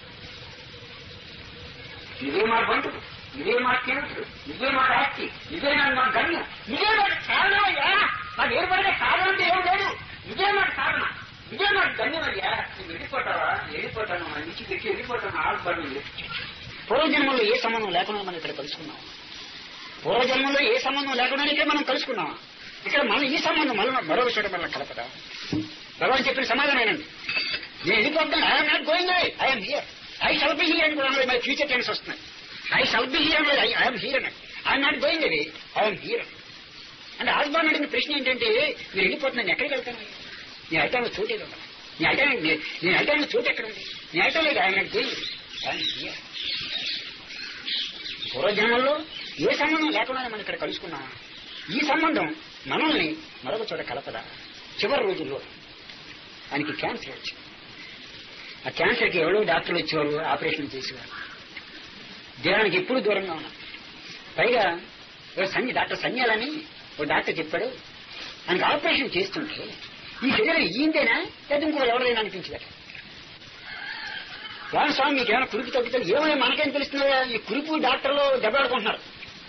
ఇదే మా బంధువు ఇదే మా స్నేహితుడు ఇదే మా ఆస్తి ఇదే నా మా గమ్యం ఇదే మాకు సాధన అయ్యా మాకు ఏర్పడే సాధన అంటే ఏం లేదు ఇదే మాకు సాధన ఇదే మాకు గమ్యం అయ్యా నువ్వు వెళ్ళిపోతావా వెళ్ళిపోతాను మన విడిచిపెట్టి వెళ్ళిపోతాను ఆల్బర్ని పూర్వజన్మలో ఏ సంబంధం లేకుండా మనం ఇక్కడ కలుసుకున్నాం పూర్వజన్మలో ఏ సంబంధం లేకుండానే మనం కలుసుకున్నాం ఇక్కడ మనం ఈ సంబంధం మళ్ళీ మరొక చోట మళ్ళీ కలపదా భగవాన్ చెప్పిన సమాధానం ఏంటండి నేను వెళ్ళిపోతాను I'm not going I'm here I shall be here అని కూడా మై ఫ్యూచర్ టెన్స్ వస్తున్నాయి ఐ షల్ బి హియర్ అనేది ఐఎమ్ హియర్ అన్నట్టు ఐఎమ్ నాట్ గోయింగ్ అది ఐఎమ్ హియర్ అంటే ఆస్బాన్ అడిగిన ప్రశ్న ఏంటంటే మీరు వెళ్ళిపోతున్నాను ఎక్కడికి వెళ్తాను నేను వెళ్తాను చోటు ఏదో ఉంది. నేను వెళ్తాను నేను వెళ్తాను చోటు ఎక్కడ ఉంది నేను వెళ్తాను లేదు I'm not going I'm here పూర్వజన్మల్లో ఏ సంబంధం లేకుండా మనం ఇక్కడ కలుసుకున్నాం ఈ సంబంధం మనల్ని మరొక చోట కలపదా చివరి రోజుల్లో ఆయనకి క్యాన్సర్ వచ్చింది ఆ క్యాన్సర్కి ఎవరో డాక్టర్లు వచ్చేవారు ఆపరేషన్ చేసేవారు దేహానికి ఎప్పుడు దూరంగా ఉన్నాం పైగా ఓ సన్ని డాక్టర్ సన్యాలని ఓ డాక్టర్ చెప్పాడు ఆయనకి ఆపరేషన్ చేస్తుంటే ఈ శరీరం ఈందేనా లేదా ఇంకో ఎవరైనా అనిపించదట వాడు స్వామి మీకు ఏమైనా కురుపు తగ్గితే ఏమైనా మనకేం తెలుస్తుందా ఈ కురుపు డాక్టర్లు దెబ్బలాడుకుంటున్నారు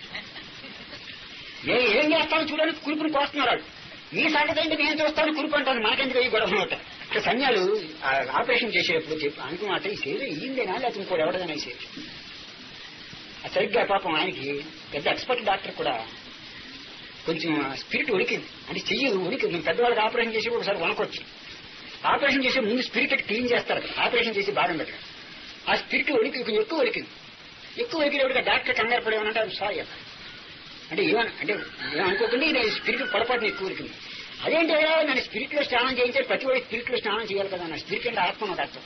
నేను ఏం చేస్తాను చూడడానికి కురుపుని కోస్తున్నారు వాళ్ళు. మీ సంగతి ఏంటి నేను చూస్తాను కురుపు అంటాను మనకెందుకు ఈ గొడవ అనమాట ఇక్కడ సన్యాలు ఆ ఆపరేషన్ చేసేటప్పుడు చెప్పి అనుకున్నమాట ఈ శరీరం ఈందేనా లేకపోతే ఇంకోటి ఎవడదైనా ఈ శరీరం ఆ సరిగ్గా పాపం ఆయనకి పెద్ద ఎక్స్పర్ట్ డాక్టర్ కూడా కొంచెం స్పిరిట్ ఉడికింది అంటే చెయ్యి ఉడికింది మేము పెద్దవాళ్ళకి ఆపరేషన్ చేసి ఒకసారి వనకొచ్చు ఆపరేషన్ చేసే ముందు స్పిరిట్ క్లీన్ చేస్తారు కదా, ఆపరేషన్ చేసి బాధం పెట్టడం ఆ స్పిరిట్ ఉడికి కొంచెం ఎక్కువ ఉడికింది ఎక్కువ ఉడికినప్పుడు డాక్టర్ కంగారు పడేమనంటే అది సారీ అన్న అంటే ఏమని అంటే ఏమనుకోకుండా నేను స్పిరిట్ పొరపాటున ఎక్కువ ఉడికింది అదేంటి అయ్యా నన్ను స్పిరిట్ లో స్నానం చేయించారు ప్రతి వాడికి స్పిరిట్ లో స్నానం చేయాలి కదా నా స్పిరిట్ అంటే ఆత్మ ఒక అర్థం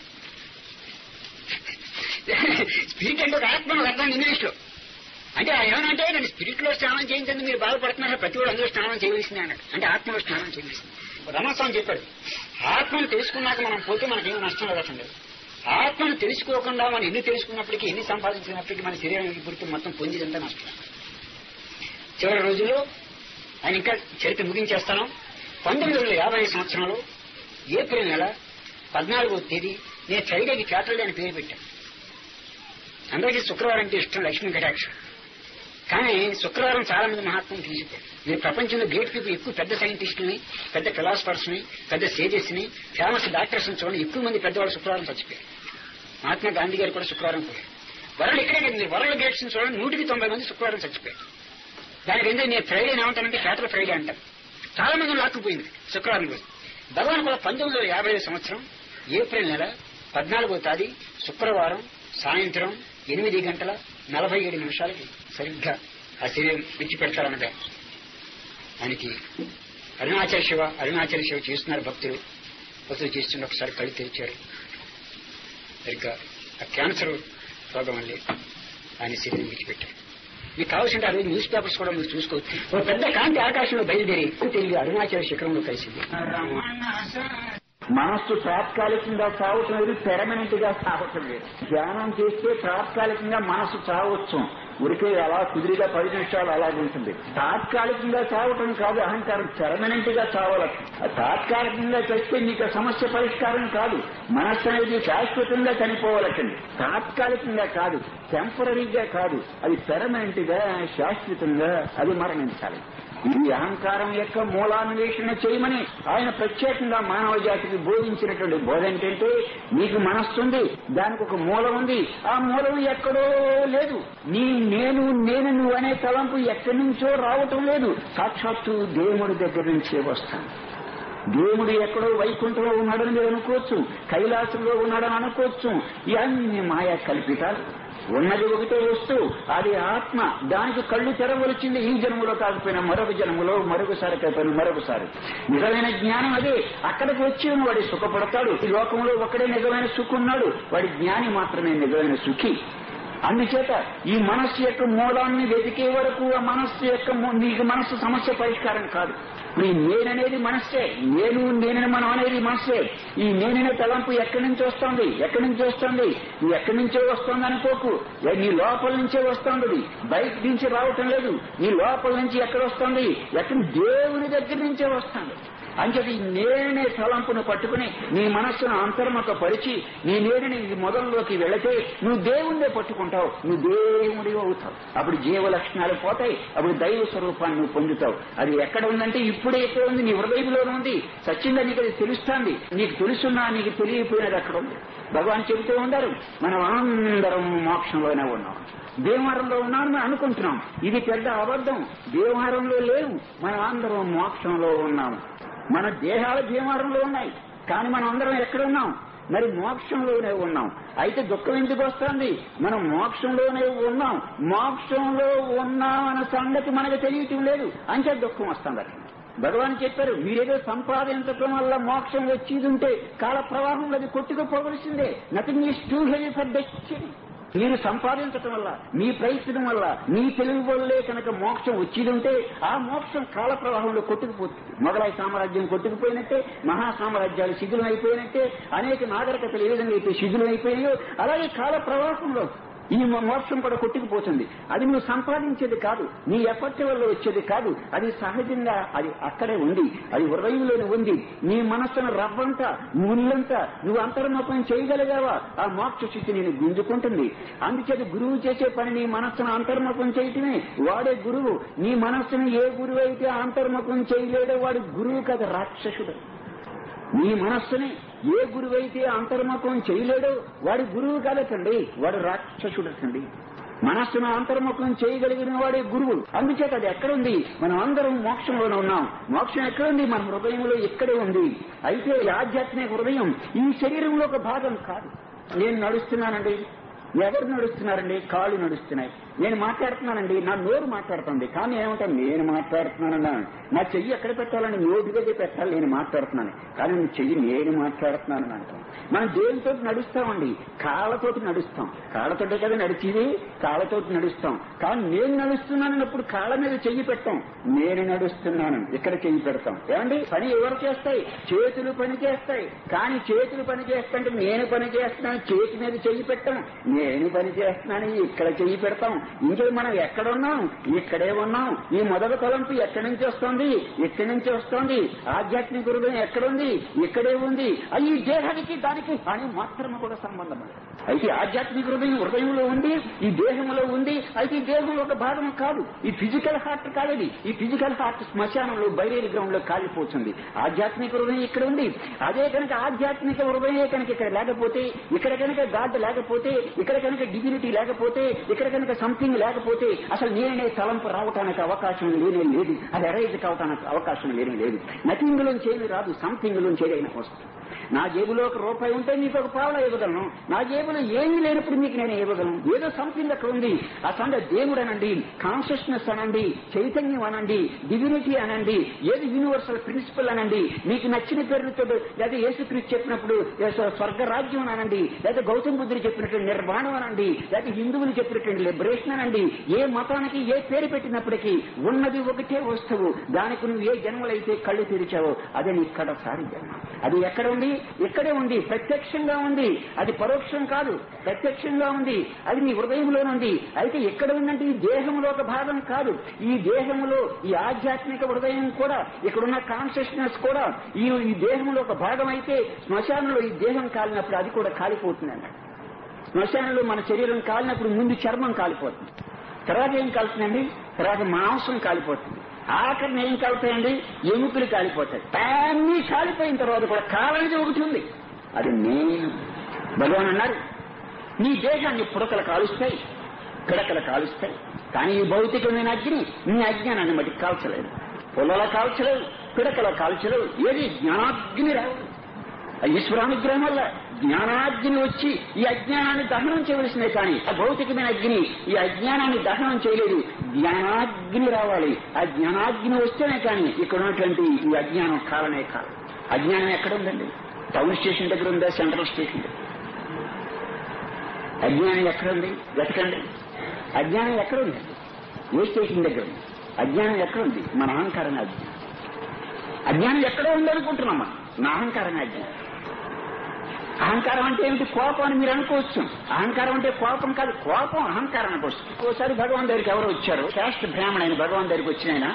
స్పిరిట్ అంటే ఒక ఆత్మ ఒక అర్థం ఇంగ్లీష్ లో అంటే ఆయన ఏమనంటే నన్ను స్పిరిట్ లో స్నానం చేయించండి మీరు బాధపడుతున్నారు ప్రతి వాడు అందులో స్నానం చేయవలసిందే అన్నాడు అంటే ఆత్మలో స్నానం చేయవలసింది రమస్వామి చెప్పాడు ఆత్మను తెలుసుకున్నాక మనం పోతే మనకేమీ నష్టం లేదండి ఆత్మను తెలుసుకోకుండా మనం ఎన్ని తెలుసుకున్నప్పటికీ ఎన్ని సంపాదించినప్పటికీ మన శరీరం ఇప్పుడు మొత్తం పొందిదంతా నష్టం చివరి రోజుల్లో ఆయన ఇంకా చరిత్ర ముగించేస్తాను పంతొమ్మిది వందల యాభై సంవత్సరంలో ఏప్రిల్ నెల పద్నాలుగో తేదీ నేను ఫ్రైడేకి క్యాటల్ అని పేరు పెట్టాను అందరికీ శుక్రవారం అంటే ఇష్టం లక్ష్మీ కటాక్ష కానీ శుక్రవారం చాలా మంది మహాత్ములు తీసుకుపోయారు మీరు ప్రపంచంలో గ్రేట్ పీపుల్ ఎక్కువ పెద్ద సైంటిస్టులని పెద్ద ఫిలాసఫర్స్ ని పెద్ద సేజెస్ ని ఫేమస్ డాక్టర్స్ ని చూడండి ఎక్కువ మంది పెద్దవాళ్ళు శుక్రవారం చచ్చిపోయారు మహాత్మా గాంధీ గారు కూడా శుక్రవారం పోయారు వరల్డ్ ఇక్కడే కదా మీరు వరల్డ్ గేట్స్ ని చూడండి నూటికి తొంభై మంది శుక్రవారం చచ్చిపోయారు దానికి ఎందుకు నేను ఫ్రైడే ఏమంటానంటే క్యాటల్ ఫ్రైడే అంటాను చాలా మంది లాక్కుపోయింది శుక్రవారం రోజు భగవాన్ కూడా పంతొమ్మిది వందల యాభై సంవత్సరం ఏప్రిల్ నెల పద్నాలుగో తేదీ శుక్రవారం సాయంత్రం ఎనిమిది గంటల నలభై ఏడు నిమిషాలకి సరిగ్గా ఆ శరీరం విడిచిపెడతారనగా ఆయనకి అరుణాచల శివ అరుణాచల శివ చేస్తున్నారు భక్తులు భక్తులు చేస్తున్న ఒకసారి కళ్ళు తెరిచారు సరిగ్గా ఆ క్యాన్సర్ రోగం వల్లే ఆయన శరీరం విడిచిపెట్టారు మీకు కావాల్సిన ఆ రోజు న్యూస్ పేపర్స్ కూడా మీరు చూసుకోవచ్చు ఒక పెద్ద కాంతి ఆకాశంలో బయలుదేరి తిరిగి అరుణాచల శిఖరంలో కలిసింది మనస్సు తాత్కాలికంగా సాగటం లేదు పెర్మనెంట్ గా సాగటం లేదు ధ్యానం చేస్తే తాత్కాలికంగా మనస్సు సాగవచ్చు ఉరికే అలా కుదిరిగా పది నిమిషాలు అలాగే ఉంటుంది తాత్కాలికంగా చావటం కాదు అహంకారం పెర్మనెంట్ గా చావాలి ఆ తాత్కాలికంగా చస్తే నీకు ఆ సమస్య పరిష్కారం కాదు మనస్సు అనేది శాశ్వతంగా చనిపోవాలటండి తాత్కాలికంగా కాదు టెంపరీగా కాదు అది పెర్మనెంట్ గా శాశ్వతంగా అది మరణించాలి ఇది అహంకారం యొక్క మూలాన్వేషణ చేయమని ఆయన ప్రత్యేకంగా మానవ జాతికి బోధించినటువంటి బోధ ఏంటంటే నీకు మనస్సుంది దానికి ఒక మూలం ఉంది ఆ మూలం ఎక్కడో లేదు నీ నేను నేను నువ్వు అనే తలంపు ఎక్కడి నుంచో రావటం లేదు సాక్షాత్తు దేవుడి దగ్గర నుంచే వస్తాను దేవుడు ఎక్కడో వైకుంఠంలో ఉన్నాడని మీరు అనుకోవచ్చు కైలాసంలో ఉన్నాడని అనుకోవచ్చు ఇవన్నీ మాయా కల్పితాలు ఉన్నది ఒకటే వస్తూ అది ఆత్మ దానికి కళ్ళు తెరవలసింది ఈ జన్మలో కాకపోయినా మరొక జన్మలో మరొకసారి కాకపోయినా మరొకసారి నిజమైన జ్ఞానం అదే అక్కడికి వచ్చి వాడి సుఖపడతాడు ఈ లోకంలో ఒకడే నిజమైన సుఖున్నాడు వాడి జ్ఞాని మాత్రమే నిజమైన సుఖి అందుచేత ఈ మనస్సు యొక్క మూలాన్ని వెతికే వరకు ఆ మనస్సు యొక్క మూ- నీకు మనస్సు సమస్య పరిష్కారం కాదు ఈ నేననేది మనస్సే నేను నేనని మనం అనేది మనస్సే ఈ నేననే తలంపు ఎక్కడి నుంచి వస్తుంది ఎక్కడి నుంచి వస్తుంది నీ ఎక్కడి నుంచో వస్తుంది అనుకోకు ఏ నీ లోపల నుంచే వస్తుంది అది. బయట నుంచి రావటం లేదు నీ లోపల నుంచి ఎక్కడ వస్తుంది ఎక్కడ దేవుని దగ్గర నుంచే వస్తుంది అంచేది ఈ నేనే తలంపును పట్టుకుని నీ మనస్సును అంతర్ముఖ పరిచి నీ నేనని ఈ మొదల్లోకి వెళితే నువ్వు దేవుణ్ణే పట్టుకుంటావు నువ్వు దేవుడి అవుతావు అప్పుడు జీవ లక్షణాలు పోతాయి అప్పుడు దైవ స్వరూపాన్ని నువ్వు పొందుతావు అది ఎక్కడ ఉందంటే ఇప్పుడే ఎక్కడ ఉంది నీ హృదయంలోనే ఉంది సత్యంగా నీకు అది తెలుస్తుంది నీకు తెలుసున్నా నీకు తెలియపోయినది అక్కడ ఉంది భగవాన్ చెబుతూ ఉండారు మనం అందరం మోక్షంలోనే ఉన్నాం దేవహారంలో ఉన్నామని మనం అనుకుంటున్నాం ఇది పెద్ద అబద్ధం దేవహారంలో లేవు మనం అందరం మోక్షంలో ఉన్నాము మన దేహాలు దేవహారంలో ఉన్నాయి కానీ మనం అందరం ఎక్కడ ఉన్నాం మరి మోక్షంలోనే ఉన్నాం అయితే దుఃఖం ఎందుకు వస్తుంది మనం మోక్షంలోనే ఉన్నాం మోక్షంలో ఉన్నామన్న సంగతి మనకు తెలియటం లేదు అంచే దుఃఖం వస్తుంది అక్కడ భగవాన్ చెప్పారు మీరేదో సంపాదించడం వల్ల మోక్షం వచ్చేది ఉంటే కాల ప్రవాహంలో అది కొట్టుకుపోవలసిందే nothing is too heavy for destiny మీరు సంపాదించటం వల్ల మీ ప్రయత్నం వల్ల మీ తెలివి వల్లే కనుక మోక్షం వచ్చేది ఉంటే ఆ మోక్షం కాల ప్రవాహంలో కొట్టుకుపోతుంది మొగలాయి సామ్రాజ్యం కొట్టుకుపోయినట్టే మహా సామ్రాజ్యాలు శిథిలం అయిపోయినట్టే అనేక నాగరికతలు ఏ విధంగా అయితే శిథిలం అయిపోయాయో అలాగే కాల ప్రవాహంలో ఈ మో- మోక్షం కూడా కొట్టుకుపోతుంది అది నువ్వు సంపాదించేది కాదు నీ ఎఫర్ట్ వల్ల వచ్చేది కాదు అది సహజంగా అది అక్కడే ఉంది అది హృదయంలోనే ఉంది నీ మనస్సును రవ్వంతా ముళ్ళంతా నువ్వు అంతర్ముఖం చేయగలిగావా ఆ మోక్ష స్థితి నేను గుంజుకుంటుంది అందుచేత గురువు చేసే పని నీ మనస్సును అంతర్ముఖం చేయటమే వాడే గురువు నీ మనస్సును ఏ గురువు అయితే అంతర్ముఖం చేయలేడో వాడు గురువు కదా రాక్షసుడు నీ మనస్సుని ఏ గురువైతే అంతర్ముఖం చేయలేడో వాడి గురువు కాదటండి వాడు రాక్షసుడటండి మనస్సును అంతర్ముఖం చేయగలిగిన వాడే గురువు అందుచేత అది ఎక్కడుంది మనం అందరం మోక్షంలోనే ఉన్నాం మోక్షం ఎక్కడుంది మన హృదయంలో ఇక్కడే ఉంది అయితే ఈ ఆధ్యాత్మిక హృదయం ఈ శరీరంలో ఒక భాగం కాదు నేను నడుస్తున్నానండి ఎవరు నడుస్తున్నారండి కాళ్ళు నడుస్తున్నాయి నేను మాట్లాడుతున్నానండి నా నోరు మాట్లాడుతుంది కానీ ఏమంటాను నేను మాట్లాడుతున్నానన్నా నా చెయ్యి ఎక్కడ పెట్టాలని నోటి దగ్గర పెట్టాలి నేను మాట్లాడుతున్నాను కానీ నీ చెయ్యి నేను మాట్లాడుతున్నానని అంటాం మనం దేనితో నడుస్తామండి కాళ్ళతోటి నడుస్తాం కాళ్ళతోటే కదా నడిచేది కాళ్ళతోటి నడుస్తాం కానీ నేను నడుస్తున్నానన్నప్పుడు కాళ్ళ మీద చెయ్యి పెట్టాం నేను నడుస్తున్నాను ఇక్కడ చెయ్యి పెడతాం ఏమండి పని ఎవరు చేస్తాయి చేతులు పని చేస్తాయి కానీ చేతులు పని చేస్తుంటే నేను పని చేస్తున్నాను చేతి మీద చెయ్యి పెట్టాం నేను పని చేస్తున్నాను ఇక్కడ చెయ్యి పెడతాం ఇంకే మనం ఎక్కడున్నాం ఇక్కడే ఉన్నాం ఈ మొదటి తలంపు ఎక్కడి నుంచి వస్తుంది ఎక్కడి నుంచి వస్తుంది ఆధ్యాత్మిక హృదయం ఎక్కడుంది ఇక్కడే ఉంది అది ఈ దేహానికి దానికి అని మాత్రమే కూడా సంబంధం ఉంది. అయితే ఆధ్యాత్మిక హృదయం హృదయంలో ఉంది ఈ దేహంలో ఉంది అయితే ఈ దేహంలో ఒక భాగం కాదు ఈ ఫిజికల్ హార్ట్ కాదది ఈ ఫిజికల్ హార్ట్ శ్మశానంలో బైరేరి గ్రౌండ్ లో కాలిపోతుంది ఆధ్యాత్మిక హృదయం ఇక్కడ ఉంది అదే కనుక ఆధ్యాత్మిక హృదయమే కనుక ఇక్కడ లేకపోతే ఇక్కడ కనుక గాడ్ లేకపోతే ఇక్కడ కనుక డిగ్నిటీ లేకపోతే ఇక్కడ కనుక సంథింగ్ లేకపోతే అసలు నేనే తలంపు రావటానికి అవకాశం లేనే లేదు అది అరైజ్ కావటానికి అవకాశం లేనే లేదు నథింగ్ లోంచి ఏమి రాదు సంథింగ్ లోంచి ఏదైనా వస్తుంది నా జేబులో ఒక రూపాయి ఉంటే నీకు ఒక పావలా ఇవ్వగలను నా జేబులో ఏమీ లేనప్పుడు నీకు నేను ఇవ్వగలను ఏదో సంథింగ్ అక్కడ ఉంది ఆ సంద దేవుడు అనండి కాన్షియస్నెస్ అనండి చైతన్యం అనండి డివినిటీ అనండి ఏది యూనివర్సల్ ప్రిన్సిపల్ అనండి మీకు నచ్చిన పేరుతో లేదా యేసుక్రీస్తు చెప్పినప్పుడు ఏస- స్వర్గరాజ్యం అనండి లేదా గౌతమ బుద్ధుడు చెప్పినటువంటి నిర్మాణం అనండి లేదా హిందువులు చెప్పినటువంటి లిబరేషన్ అనండి ఏ మతానికి ఏ పేరు పెట్టినప్పటికీ ఉన్నది ఒకటే వస్తువు దానికి నువ్వు ఏ జన్మలైతే కళ్ళు తెరిచావో అదే నీ కడసారి జన్మ అది ఎక్కడ ఉంది ఉందండి ఇక్కడే ఉంది ప్రత్యక్షంగా ఉంది అది పరోక్షం కాదు ప్రత్యక్షంగా ఉంది అది మీ హృదయంలో ఉంది అయితే ఎక్కడ ఉందంటే ఈ దేహంలో ఒక భాగం కాదు ఈ దేహంలో ఈ ఆధ్యాత్మిక హృదయం కూడా ఇక్కడున్న కాన్షియస్నెస్ కూడా ఈ ఈ దేహంలో ఒక భాగం అయితే శ్మశానంలో ఈ దేహం కాలినప్పుడు అది కూడా కాలిపోతుంది అన్నాడు శ్మశానంలో మన శరీరం కాలినప్పుడు ముందు చర్మం కాలిపోతుంది తర్వాత ఏం కాలుతుందండి తర్వాత మాంసం కాలిపోతుంది ఆఖరిని ఏం కాలుతాయండి ఎముకలు కాలిపోతాయి అన్ని కాలిపోయిన తర్వాత కూడా కాలనిది ఒకటి ఉంది అది నేను భగవాన్ అన్నారు నీ దేహాన్ని పుడకలు కాలుస్తాయి పిడకలు కాలుస్తాయి కానీ ఈ భౌతికమైన అగ్ని నీ అజ్ఞానాన్ని బట్టి కాల్చలేదు పొలల కాల్చలేదు పిడకల కాల్చలేదు ఏది జ్ఞానాగ్ని రావు ఆ ఈశ్వరానుగ్రహం వల్ల జ్ఞానాగ్ని వచ్చి ఈ అజ్ఞానాన్ని దహనం చేయవలసిందే కానీ ఆ భౌతికమైన అగ్ని ఈ అజ్ఞానాన్ని దహనం చేయలేదు జ్ఞానాగ్ని రావాలి ఆ జ్ఞానాగ్ని వస్తేనే కానీ ఇక్కడ ఉన్నటువంటి ఈ అజ్ఞానం కాలనే కాదు అజ్ఞానం ఎక్కడ ఉందండి టౌన్ స్టేషన్ దగ్గర ఉందా సెంట్రల్ స్టేషన్ దగ్గర అజ్ఞానం ఎక్కడ ఉంది వెతకండి అజ్ఞానం ఎక్కడ ఉంది ఏ స్టేషన్ దగ్గర ఉంది అజ్ఞానం ఎక్కడ ఉంది మన అహంకారం అజ్ఞానం అజ్ఞానం ఎక్కడో ఉందనుకుంటున్నాం మనం నా అహంకారం అజ్ఞానం అహంకారం అంటే ఏమిటి కోపం అని మీరు అనుకోవచ్చు అహంకారం అంటే కోపం కాదు కోపం అహంకారం అనుకోవచ్చు ఒకసారి భగవాన్ దగ్గరికి ఎవరు వచ్చారు శాస్త్ర బ్రాహ్మణ ఆయన భగవాన్ దగ్గరికి వచ్చిన ఆయన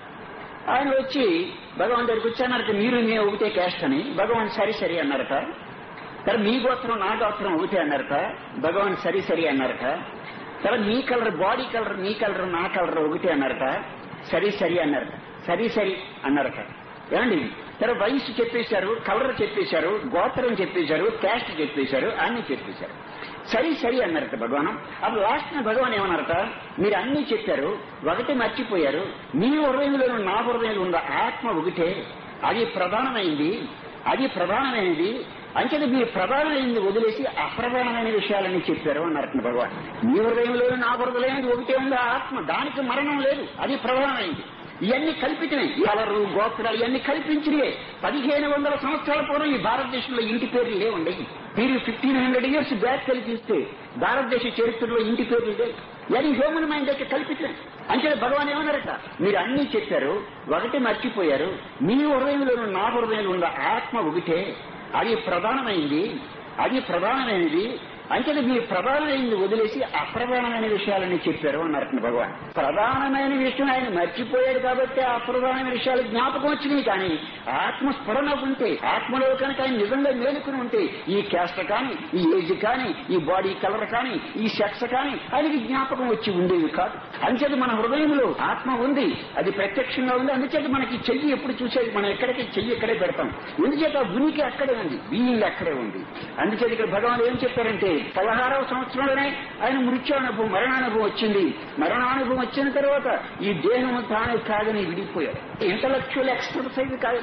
ఆయన వచ్చి భగవాన్ దగ్గరికి వచ్చి అన్నారట మీరు నేను ఒకటే క్యాస్ట్ అని భగవాన్ సరి సరి అన్నారట సరే మీ గోత్రం నా గోత్రం ఒకటే అన్నారట భగవాన్ సరి సరి అన్నారట సరే మీ కలర్ బాడీ కలర్ మీ కలర్ నా కలర్ ఒకటే అన్నారట సరి సరి అన్నారట సరి సరి అన్నారట ఏమండి సరే వయసు చెప్పేశారు కలర్ చెప్పేశారు గోత్రం చెప్పేశారు క్యాస్ట్ చెప్పేశారు అన్ని చెప్పేశారు సరి సరి అన్నారట భగవానం అప్పుడు లాస్ట్ భగవాన్ ఏమన్నారట మీరు అన్ని చెప్పారు ఒకటి మర్చిపోయారు మీ హృదయంలో నా హృదయంలో ఉన్న ఆత్మ ఒకటే అది ప్రధానమైంది అది ప్రధానమైనది అంచేది మీ ప్రధానమైనది వదిలేసి అప్రధానమైన విషయాలని చెప్పారు అన్నారట భగవాన్ మీ హృదయంలో నా హృదయం ఒకటే ఉంది ఆ ఆత్మ దానికి మరణం లేదు అది ప్రధానమైంది ఇవన్నీ కల్పితమే కలరు గోత్రాలు ఇవన్నీ కల్పించినవే పదిహేను వందల సంవత్సరాల పూర్వం ఈ భారతదేశంలో ఇంటి పేర్లు లేవండి మీరు ఫిఫ్టీన్ హండ్రెడ్ ఇయర్స్ బ్యాక్ కల్పిస్తే భారతదేశ చరిత్రలో ఇంటి పేర్లు లేవు ఇవన్నీ హ్యూమన్ మైండ్ యొక్క కల్పితమే అంటే భగవాన్ ఏమన్నారట మీరు అన్ని చెప్పారు ఒకటి మర్చిపోయారు మీ హృదయంలో నా హృదయంలో ఉన్న ఆత్మ ఒకటే అది ప్రధానమైంది అది ప్రధానమైనది అంటే మీ ప్రధానమైనది వదిలేసి అప్రధానమైన విషయాలని చెప్పారు అన్నారు భగవాన్ ప్రధానమైన విషయం ఆయన మర్చిపోయాడు కాబట్టి ఆ అప్రధానమైన విషయాలు జ్ఞాపకం వచ్చినాయి కానీ ఆత్మస్ఫురణ ఉంటే ఆత్మలో కనుక ఆయన నిజంగా మేలుకుని ఉంటే ఈ క్యాస్ట్ కానీ ఈ ఏజ్ కానీ ఈ బాడీ కలర్ కానీ ఈ సెక్స్ కానీ ఆయనకి జ్ఞాపకం వచ్చి ఉండేవి కాదు అంచేది మన హృదయంలో ఆత్మ ఉంది అది ప్రత్యక్షంగా ఉంది అందుచేత మనకి చెయ్యి ఎప్పుడు చూసేది మనం ఎక్కడికి చెయ్యి ఎక్కడే పెడతాం ఎందుచేత ఉనికి అక్కడే ఉంది బీయింగ్ అక్కడే ఉంది అందుచేత ఇక్కడ భగవాన్ ఏం చెప్పారంటే పదహారవ సంవత్సరంలోనే ఆయన మృత్యానుభవం మరణానుభవం వచ్చింది మరణానుభవం వచ్చిన తర్వాత ఈ దేహం తానే కాదని విడిపోయాడు ఇంటలెక్చువల్ ఎక్సర్సైజ్ కాదు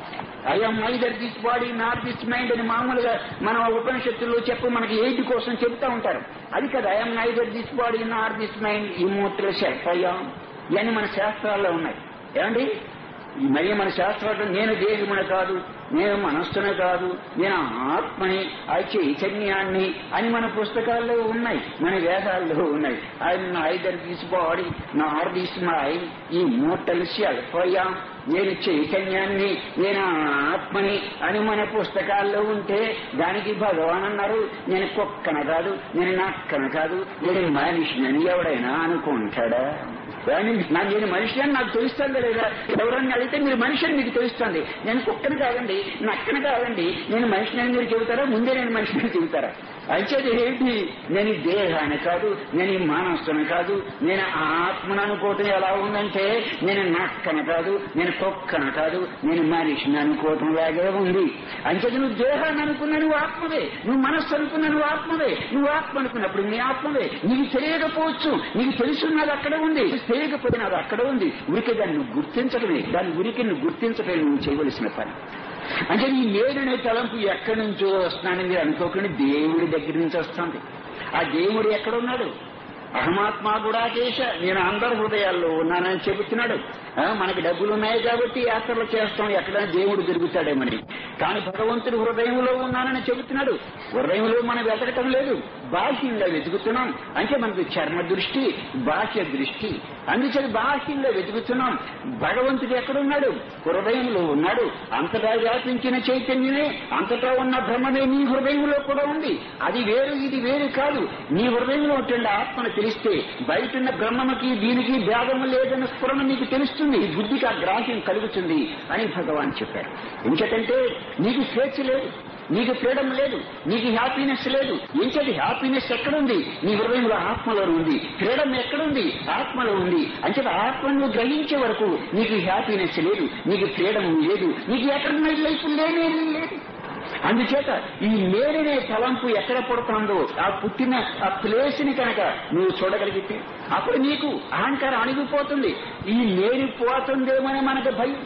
I'm either this body not this mind అని మామూలుగా మన ఉపనిషత్తుల్లో చెప్పు మనకి ఎయిట్ కోసం చెబుతా ఉంటారు అది కదా I'm either this body not this mind immortal self అయ్యాం ఇవన్నీ మన శాస్త్రాల్లో ఉన్నాయి ఏమండి ఈ మరి మన శాస్త్రాలు నేను దేహమున కాదు నేను మనస్సున కాదు నేను ఆత్మని ఆ చైతన్యాన్ని అని మన పుస్తకాల్లో ఉన్నాయి మన వేదాల్లో ఉన్నాయి ఆయన either this body nor this my immortal సెల్ఫయ్యా నేను చైతన్యాన్ని నేను ఆత్మని అని మన పుస్తకాల్లో ఉంటే దానికి భగవాన్ అన్నారు నేను కుక్కన కాదు నేను నక్కన కాదు నేను మనిషిని ఎవడైనా అనుకుంటాడా కానీ నా నేను మనిషి అని నాకు తెలుస్తుంది లేదా ఎవరన్నా అడిగితే మీరు మనిషి అని మీకు తెలుస్తుంది నేను కుక్కని కాదండి నక్కని కాదండి నేను మనిషిని అని మీరు చెబుతారా ముందే నేను మనిషిని అని చెబుతారా అయితే ఏంటి నేను ఈ దేహాన్ని కాదు నేను ఈ మనస్సును కాదు నేను ఆత్మను అనుకోవటం ఎలా ఉందంటే నేను నక్కన కాదు నేను కుక్కన కాదు నేను మనిషిని అనుకోవటం లాగే ఉంది అంచేది నువ్వు దేహాన్ని అనుకున్నా నువ్వు ఆత్మవే నువ్వు మనస్సు అనుకున్నా నువ్వు ఆత్మవే నువ్వు ఆత్మ అనుకున్నప్పుడు నీ ఆత్మవే నీకు తెలియకపోవచ్చు నీకు తెలుసున్నది అక్కడ ఉంది తెలియకపోయినది అక్కడ ఉంది ఉరికి దాన్ని నువ్వు గుర్తించడమే దాని ఉరికి నువ్వు గుర్తించడమే నువ్వు చేయవలసిన పని అంటే ఈ నేరునే తలంపు ఎక్కడి నుంచో వస్తున్నానని మీరు అనుకోకుండా దేవుడి దగ్గర నుంచి వస్తుంది ఆ దేవుడు ఎక్కడున్నాడు అహమాత్మ కూడా చేశ నేను అందరి హృదయాల్లో ఉన్నానని చెబుతున్నాడు ఆ, మనకి డబ్బులు ఉన్నాయి కాబట్టి యాత్రలు చేస్తాం ఎక్కడైనా దేవుడు దొరుకుతాడేమని కానీ భగవంతుడు హృదయంలో ఉన్నానని చెబుతున్నాడు హృదయంలో మనం వెతకటం లేదు బాహ్యంగా వెతుకుతున్నాం అంటే మనకు చర్మ దృష్టి బాహ్య దృష్టి అందుచేత బాహ్యంగా వెతుకుతున్నాం భగవంతుడు ఎక్కడున్నాడు హృదయంలో ఉన్నాడు అంతటా వ్యాపించిన చైతన్యమే అంతటా ఉన్న బ్రహ్మమే నీ హృదయంలో కూడా ఉంది అది వేరు ఇది వేరు కాదు నీ హృదయంలో ఉంటుండే ఆత్మను తెలిస్తే బయట ఉన్న బ్రహ్మకి దీనికి భేదము లేదన్న స్ఫురణ నీకు తెలుస్తుంది ఈ బుద్ధికి ఆ గ్రాహ్యం కలుగుతుంది అని భగవాన్ చెప్పారు ఎందుకంటే నీకు స్వేచ్ఛ లేదు నీకు ఫ్రీడమ్ లేదు నీకు హ్యాపీనెస్ లేదు ఇంకటి హ్యాపీనెస్ ఎక్కడుంది నీ హృదయంలో ఆత్మలో ఉంది ఫ్రీడమ్ ఎక్కడుంది ఆత్మలో ఉంది అంచేత ఆత్మను గ్రహించే వరకు నీకు హ్యాపీనెస్ లేదు నీకు ఫ్రీడమ్ లేదు నీకు ఎక్కడ లైఫ్ లేనే లేదు అందుచేత ఈ నేరనే తలంపు ఎక్కడ పుడుతుందో ఆ పుట్టిన ఆ ప్లేస్ ని కనుక నువ్వు చూడగలిగితే అప్పుడు నీకు అహంకారం అణిగిపోతుంది ఈ నేరి పోతుందేమని మనకు భయం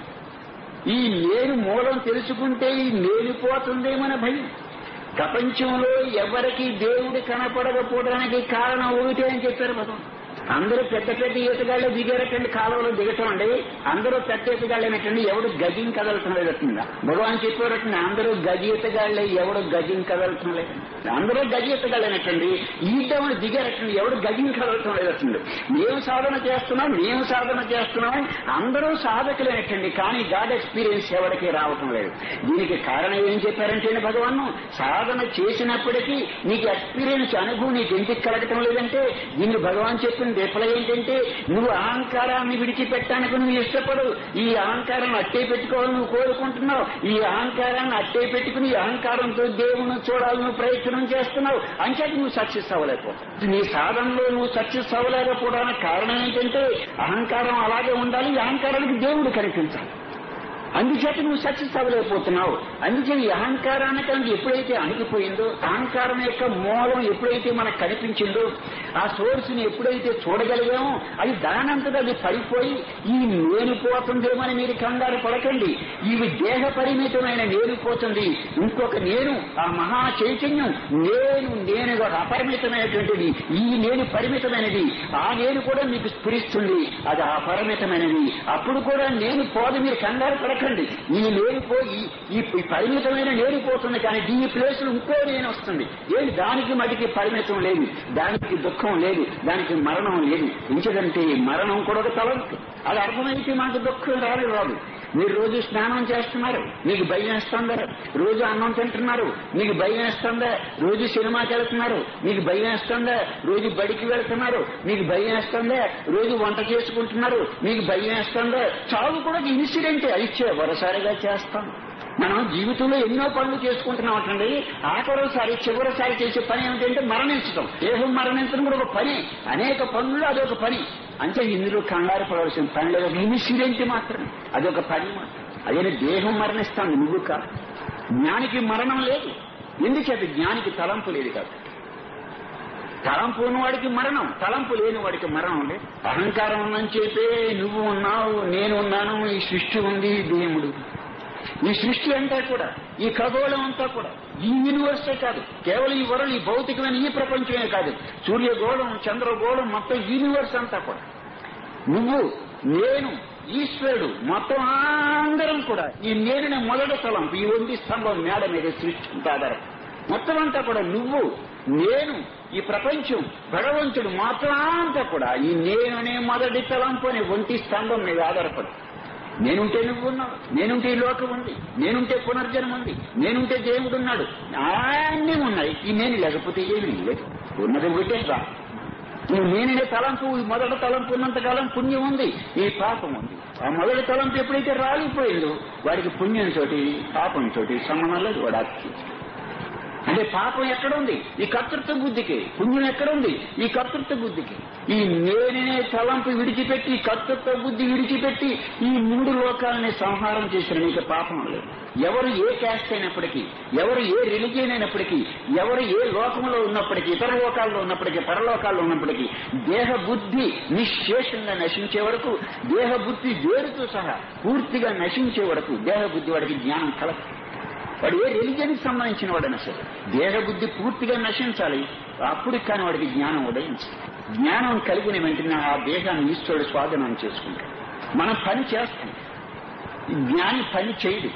ఈ నేను మూలం తెలుసుకుంటే ఈ నేలిపోతుందేమన్న భయం ప్రపంచంలో ఎవరికి దేవుడు కనపడకపోవడానికి కారణం ఒకటే అని చెప్పారు భగవాన్ అందరూ పెద్ద పెద్ద ఈతగాళ్ళు దిగారటండి కాలువలో దిగటం అండి అందరూ పెద్ద ఈతగాళ్ళేనటండి ఎవడు గజిం కదలటం లేదట్టుందా భగవాన్ చెప్పారటండి అందరూ గజ ఈతగాళ్ళే ఎవడు గజిం కదలటం లేదు అందరూ గజ ఈతగాళ్ళేనటండి ఈద్దామని దిగారటండి ఎవడు గజిం కదలటం లేదటండి మేము సాధన చేస్తున్నాం మేము సాధన చేస్తున్నాం అందరూ సాధకులేనటండి కానీ గాడ్ ఎక్స్పీరియన్స్ ఎవరికి రావటం లేదు దీనికి కారణం ఏం చెప్పారంటే భగవాన్ సాధన చేసినప్పటికీ నీకు ఎక్స్పీరియన్స్ అనుభవం నీకు ఎందుకు కలగటం లేదంటే దీన్ని భగవాన్ చెప్పిన రిప్లై ఏంటంటే నువ్వు అహంకారాన్ని విడిచిపెట్టడానికి నువ్వు ఇష్టపడు ఈ అహంకారాన్ని అట్టే పెట్టుకోవాలని నువ్వు కోరుకుంటున్నావు ఈ అహంకారాన్ని అట్టే పెట్టుకుని ఈ అహంకారంతో దేవుని చూడాలని నువ్వు ప్రయత్నం చేస్తున్నావు అంచేది నువ్వు సక్సెస్ అవ్వలేకపోతావు నీ సాధనలో నువ్వు సక్సెస్ అవ్వలేకపోవడానికి కారణం ఏంటంటే అహంకారం అలాగే ఉండాలి ఈ అహంకారానికి దేవుడు కనిపించాలి అందుచేత నువ్వు సక్సెస్ అవ్వలేకపోతున్నావు అందుచేత ఈ అహంకారానికి అది ఎప్పుడైతే అణిగిపోయిందో అహంకారం యొక్క మూలం ఎప్పుడైతే మనకు కనిపించిందో ఆ సోర్స్ ని ఎప్పుడైతే చూడగలిగామో అది దానంతటా అది పడిపోయి ఈ నేను పోతుందేమని మీరు కంగారు పడకండి ఇవి దేహ పరిమితమైన నేను పోతుంది ఇంకొక నేను ఆ మహా చైతన్యం నేను నేనుగా అపరిమితమైనటువంటిది ఈ నేను పరిమితమైనది ఆ నేను కూడా మీకు స్ఫురిస్తుంది అది అపరిమితమైనది అప్పుడు కూడా నేను పోదు మీరు కంగారు పడకండి ఈ నేను పోయి ఈ ఈ పరిమితమైన నేను పోతుంది కానీ దీని ప్లేస్ లో ఇంకో నేను వస్తుంది ఏంటి దానికి మటుకి పరిమితం లేదు దానికి దుఃఖం లేదు దానికి మరణం లేదు ఎందుకంటే మరణం కూడా ఒక తలంపు అది అర్థమైతే మనకు దుఃఖం రాదు రాదు మీరు రోజు స్నానం చేస్తున్నారు మీకు భయం వేస్తుందా రోజు అన్నం తింటున్నారు మీకు భయం వేస్తుందా రోజు సినిమాకి వెళ్తున్నారు మీకు భయం వేస్తుందా రోజు బడికి వెళ్తున్నారు మీకు భయం వేస్తుందా రోజు వంట చేసుకుంటున్నారు మీకు భయం వేస్తుందా చావు కూడా ఒక ఇన్సిడెంటే అది చివరిసారిగా చేస్తాం మనం జీవితంలో ఎన్నో పనులు చేసుకుంటున్నాం అంటండి ఆఖరోసారి చివరిసారి చేసే పని ఏమిటంటే మరణించడం దేహం మరణించడం కూడా ఒక పని అనేక పనులు అదొక పని అంటే ఇందులో కంగారు పడవలసిన పని లేదు ఒక ఇన్సిడెంట్ మాత్రమే అదొక పని మాత్రం అదే దేహం మరణిస్తాను నువ్వు కాదు జ్ఞానికి మరణం లేదు ఎందుచేత జ్ఞానికి తలంపు లేదు కాదు తలంపు ఉన్నవాడికి మరణం తలంపు లేని వాడికి మరణం లేదు అహంకారం ఉందని చెప్పే నువ్వు ఉన్నావు నేను ఉన్నాను ఈ సృష్టి ఉంది దేవుడు ఈ సృష్టి అంతా కూడా ఈ ఖగోళం అంతా కూడా ఈ యూనివర్సే కాదు కేవలం ఈ వరల్డ్ ఈ భౌతికమైన ఈ ప్రపంచమే కాదు సూర్యగోళం చంద్రగోళం మొత్తం యూనివర్స్ అంతా కూడా నువ్వు నేను ఈశ్వరుడు మొత్తం అందరం కూడా ఈ నేరుని మొదటి తలంపు ఈ ఒంటి స్తంభం మేడ మీద సృష్టి ఆధారం మొత్తం అంతా కూడా నువ్వు నేను ఈ ప్రపంచం భగవంతుడు మొత్తం అంతా కూడా ఈ నేను అనే మొదటి తలంపు అనే ఒంటి స్తంభం మీద ఆధారపడు నేనుంటే నువ్వు ఉన్నావు నేనుంటే ఈ లోకం ఉంది నేనుంటే పునర్జన్మ ఉంది నేనుంటే దేవుడు ఉన్నాడు అన్నీ ఉన్నాయి ఈ నేను లేకపోతే ఏమీ లేదు ఉన్నది ఒకటే రా ఈ నేననే తలంపు ఈ మొదటి తలంపు ఉన్నంతకాలం పుణ్యం ఉంది ఈ పాపం ఉంది ఆ మొదటి తలంపు ఎప్పుడైతే రాలిపోయిందో వాడికి పుణ్యంతో పాపంతో సంబంధం లేదు వాడు ఆత్మ అంటే పాపం ఎక్కడుంది ఈ కర్తృత్వ బుద్ధికి పుణ్యం ఎక్కడుంది ఈ కర్తృత్వ బుద్ధికి ఈ నేననే తలంపు విడిచిపెట్టి ఈ కర్తృత్వ బుద్ధి విడిచిపెట్టి ఈ మూడు లోకాలని సంహారం చేసిన నీకు పాపం లేదు ఎవరు ఏ క్యాస్ట్ అయినప్పటికీ ఎవరు ఏ రిలిజియన్ అయినప్పటికీ ఎవరు ఏ లోకంలో ఉన్నప్పటికీ ఇతర లోకాల్లో ఉన్నప్పటికీ పరలోకాల్లో ఉన్నప్పటికీ దేహ బుద్ధి నిశ్శేషంగా నశించే వరకు దేహ బుద్ధి వేరుతో సహా పూర్తిగా నశించే వరకు దేహ బుద్ధి వాడికి జ్ఞానం కలదు వాడు ఏ రిలీజియన్కి సంబంధించిన వాడైనా సరే దేహబుద్ధి పూర్తిగా నశించాలి అప్పుడు కానీ వాడికి జ్ఞానం ఉదయించాలి జ్ఞానం కలిగిన వెంటనే ఆ దేహాన్ని ఈశ్వరుడు స్వాధీనం చేసుకుంటాడు మనం పని చేస్తాం ఈ జ్ఞాని పని చేయడు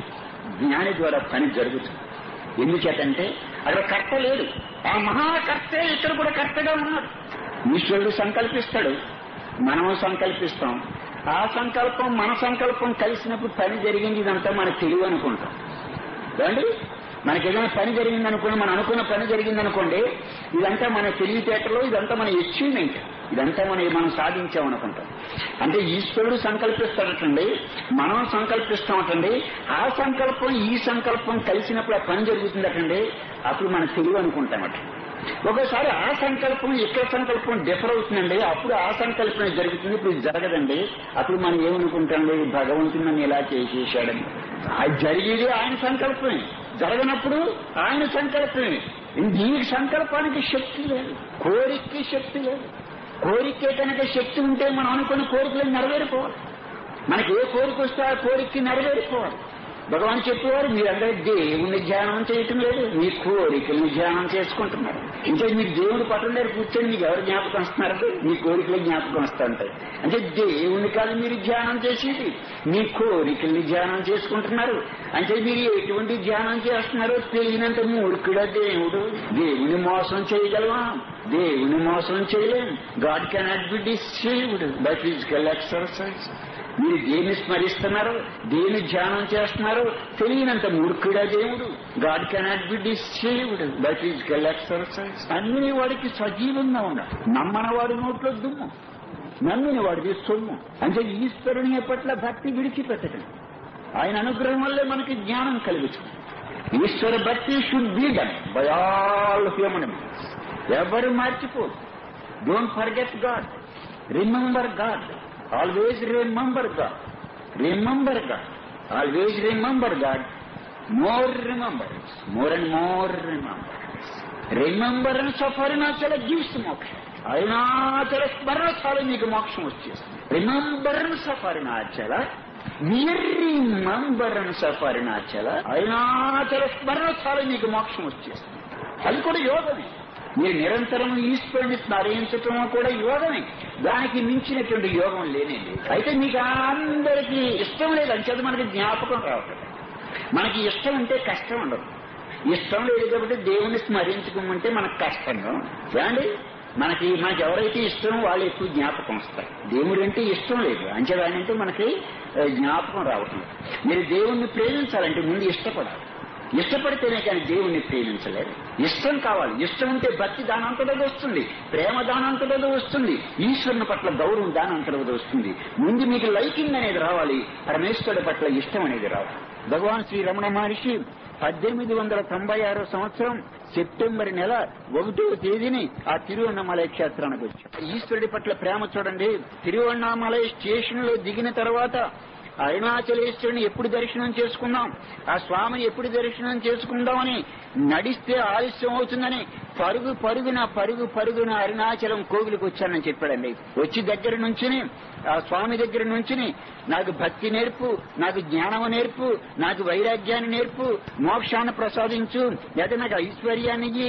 జ్ఞాని ద్వారా పని జరుగుతుంది ఎందుచేతంటే అక్కడ కర్త లేడు ఆ మహాకర్తే ఇక్కడ కూడా కర్తగా ఉన్నాడు ఈశ్వరుడు సంకల్పిస్తాడు మనం సంకల్పిస్తాం ఆ సంకల్పం మన సంకల్పం కలిసినప్పుడు పని జరిగింది ఇదంతా మన తెలివి అనుకుంటాం ఏమండి మనకి ఏదైనా పని జరిగింది అనుకోండి మనం అనుకున్న పని జరిగింది అనుకోండి ఇదంతా మన తెలివితేటలో ఇదంతా మన అచీవ్మెంట్ ఇదంతా మనం మనం సాధించాం అనుకుంటాం అంటే ఈశ్వరుడు సంకల్పిస్తాడటండి మనం సంకల్పిస్తామటండి ఆ సంకల్పం ఈ సంకల్పం కలిసినప్పుడు ఆ పని జరుగుతుందటండి అప్పుడు మన తెలివి అనుకుంటామట ఒకసారి ఆ సంకల్పం ఇక్కడ సంకల్పం డిఫర్ అవుతుందండి అప్పుడు ఆ సంకల్పం జరుగుతుంది ఇప్పుడు ఇది జరగదండి అప్పుడు మనం ఏమనుకుంటాండి భగవంతుడు నన్ను ఇలా చేసేసాడని అది జరిగేది ఆయన సంకల్పమే జరగనప్పుడు ఆయన సంకల్పమే దీనికి సంకల్పానికి శక్తి లేదు కోరికకి శక్తి లేదు కోరికే కనుక శక్తి ఉంటే మనం అనుకున్న కోరికలు నెరవేరిపోవాలి మనకి ఏ కోరిక వస్తే ఆ కోరికకి నెరవేరిపోవాలి భగవాన్ చెప్పేవారు మీరందరూ దేవుణ్ణి ధ్యానం చేయటం లేదు మీ కోరికలను ధ్యానం చేసుకుంటున్నారు ఇంకా మీరు దేవుడు పట్టం దగ్గర కూర్చొని మీకు ఎవరు జ్ఞాపకం వస్తున్నారు మీ కోరికలు జ్ఞాపకం వస్తుంటాయి అంటే దేవుని కాదు మీరు ధ్యానం చేసేది మీ కోరికల్ని ధ్యానం చేసుకుంటున్నారు అంటే మీరు ఎటువంటి ధ్యానం చేస్తున్నారో తెలియనంత మూర్ఖుడా దేవుడు దేవుని మోసం చేయగలవా దేవుని మోసం చేయలేం God cannot be deceived by physical exercise మీరు దేన్ని స్మరిస్తున్నారు దేని ధ్యానం చేస్తున్నారు తెలియనంత మూర్ఖుడా దేవుడు God cannot be deceived by physical exercise అన్ని వాడికి సజీవంగా ఉండాలి నమ్మని వాడి నోట్లో దుమ్ము నమ్మిన వాడికి సొమ్ము అంటే ఈశ్వరుని పట్ల భక్తి విడిచిపెట్టడం ఆయన అనుగ్రహం వల్లే మనకి జ్ఞానం కలుగుతుంది ఈశ్వర భక్తి should be done by all human beings ఎవరు మర్చిపోదు don't forget God remember God always remember God remember God always remember God more remembrance more and more remembrance remembrance of Arunachala gives moksham Arunachala స్మరణ చాలు మీకు మోక్షం వచ్చేస్తుంది remembrance of Arunachala near remembrance of Arunachala Arunachala స్మరణ చాలు మీకు మోక్షం వచ్చేస్తుంది అది కూడా యోగమే మీరు నిరంతరం ఈశ్వరుని స్మరించటం కూడా యోగమే దానికి మించినటువంటి యోగం లేనండి అయితే మీకు అందరికీ ఇష్టం లేదు అంచేది మనకి జ్ఞాపకం రావటం మనకి ఇష్టం ఉంటే కష్టం ఉండదు ఇష్టం లేదు కాబట్టి దేవుని స్మరించుకోమంటే మనకు కష్టంగా ఏమండి మనకి మనకి ఎవరైతే ఇష్టం వాళ్ళు ఎక్కువ జ్ఞాపకం వస్తారు దేవుడు అంటే ఇష్టం లేదు అంచేదానంటే మనకి ఆ, జ్ఞాపకం రావటం మీరు దేవుణ్ణి ప్రేమించాలంటే ముందు ఇష్టపడాలి ఇష్టపడితేనే కానీ దేవుణ్ణి ప్రేమించలేరు ఇష్టం కావాలి ఇష్టం ఉంటే భక్తి దానంతటది వస్తుంది ప్రేమ దానంతటది వస్తుంది ఈశ్వరుని పట్ల గౌరవం దానంతటది వస్తుంది ముందు మీకు లైకింగ్ అనేది రావాలి పరమేశ్వరుడి పట్ల ఇష్టం అనేది రావాలి భగవాన్ శ్రీ రమణ మహర్షి పద్దెనిమిది వందల తొంభై ఆరో సంవత్సరం సెప్టెంబర్ నెల ఒకటో తేదీని ఆ తిరువണ്ണామలై క్షేత్రానికి వచ్చారు ఈశ్వరుడి పట్ల ప్రేమ చూడండి తిరువണ്ണామలై స్టేషన్ లో దిగిన తర్వాత అరుణాచలేశ్వరుని ఎప్పుడు దర్శనం చేసుకుందాం ఆ స్వామిని ఎప్పుడు దర్శనం చేసుకుందామని నడిస్తే ఆలస్యం అవుతుందని పరుగు పరుగున పరుగు పరుగున అరుణాచలం కోవిలికి వచ్చానని చెప్పాడండి వచ్చి దగ్గర నుంచుని ఆ స్వామి దగ్గర నుంచుని నాకు భక్తి నేర్పు నాకు జ్ఞానం నేర్పు నాకు వైరాగ్యాన్ని నేర్పు మోక్షాన్ని ప్రసాదించు లేదా నాకు ఐశ్వర్యాన్ని ఇయ్యి.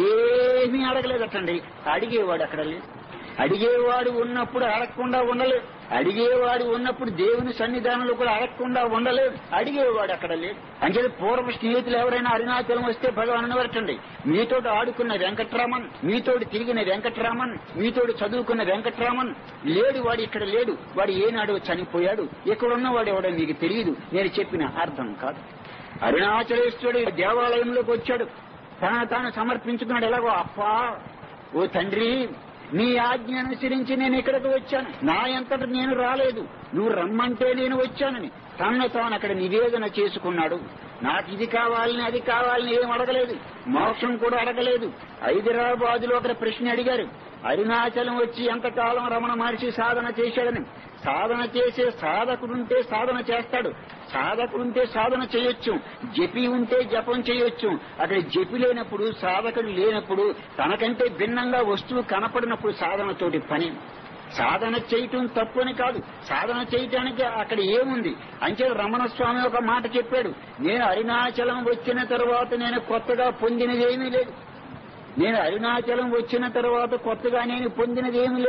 ఏమీ అడగలేదటండి అడిగేవాడు అక్కడ లేదు అడిగేవాడు ఉన్నప్పుడు అడగకుండా ఉండలేదు అడిగేవాడు ఉన్నప్పుడు దేవుని సన్నిధానంలో కూడా అడగకుండా ఉండలేదు అడిగేవాడు అక్కడ లేదు అంటే పూర్వ స్నేహితులు ఎవరైనా అరుణాచలం వస్తే భగవాన్ అనవరటండి మీతోటి ఆడుకున్న వెంకట్రామన్ మీతోటి తిరిగిన వెంకట్రామన్ మీతోటి చదువుకున్న వెంకట్రామన్ లేడు వాడు ఇక్కడ లేడు వాడు ఏనాడు చనిపోయాడు ఇక్కడ వాడు ఎవడో మీకు తెలియదు నేను చెప్పిన అర్థం కాదు అరుణాచలేశ్వరుడు దేవాలయంలోకి వచ్చాడు తన తాను సమర్పించుకున్నాడు ఎలాగో అప్పా ఓ తండ్రి నీ ఆజ్ఞ అనుసరించి నేను ఇక్కడికి వచ్చాను నా ఎంతట నేను రాలేదు నువ్వు రమ్మంటే నేను వచ్చానని తనను తాను అక్కడ నివేదన చేసుకున్నాడు నాకు ఇది కావాలని అది కావాలని ఏం అడగలేదు మోక్షం కూడా అడగలేదు హైదరాబాద్ లో ఒక ప్రశ్న అడిగారు అరుణాచలం వచ్చి ఎంతకాలం రమణ మహర్షి సాధన చేశాడని సాధన చేసే సాధకుడుంటే సాధన చేస్తాడు సాధకుడుంటే సాధన చేయొచ్చు జపి ఉంటే జపం చేయొచ్చు అక్కడ జపి లేనప్పుడు సాధకుడు లేనప్పుడు తనకంటే భిన్నంగా వస్తువు కనపడినప్పుడు సాధనతోటి పని సాధన చేయటం తప్పు అని కాదు సాధన చేయటానికి అక్కడ ఏముంది అంటే రమణ స్వామి ఒక మాట చెప్పాడు నేను అరుణాచలం వచ్చిన తర్వాత నేను కొత్తగా పొందినది ఏమీ లేదు నేను అరుణాచలం వచ్చిన తర్వాత కొత్తగా నేను పొందినది ఏమీ లేదు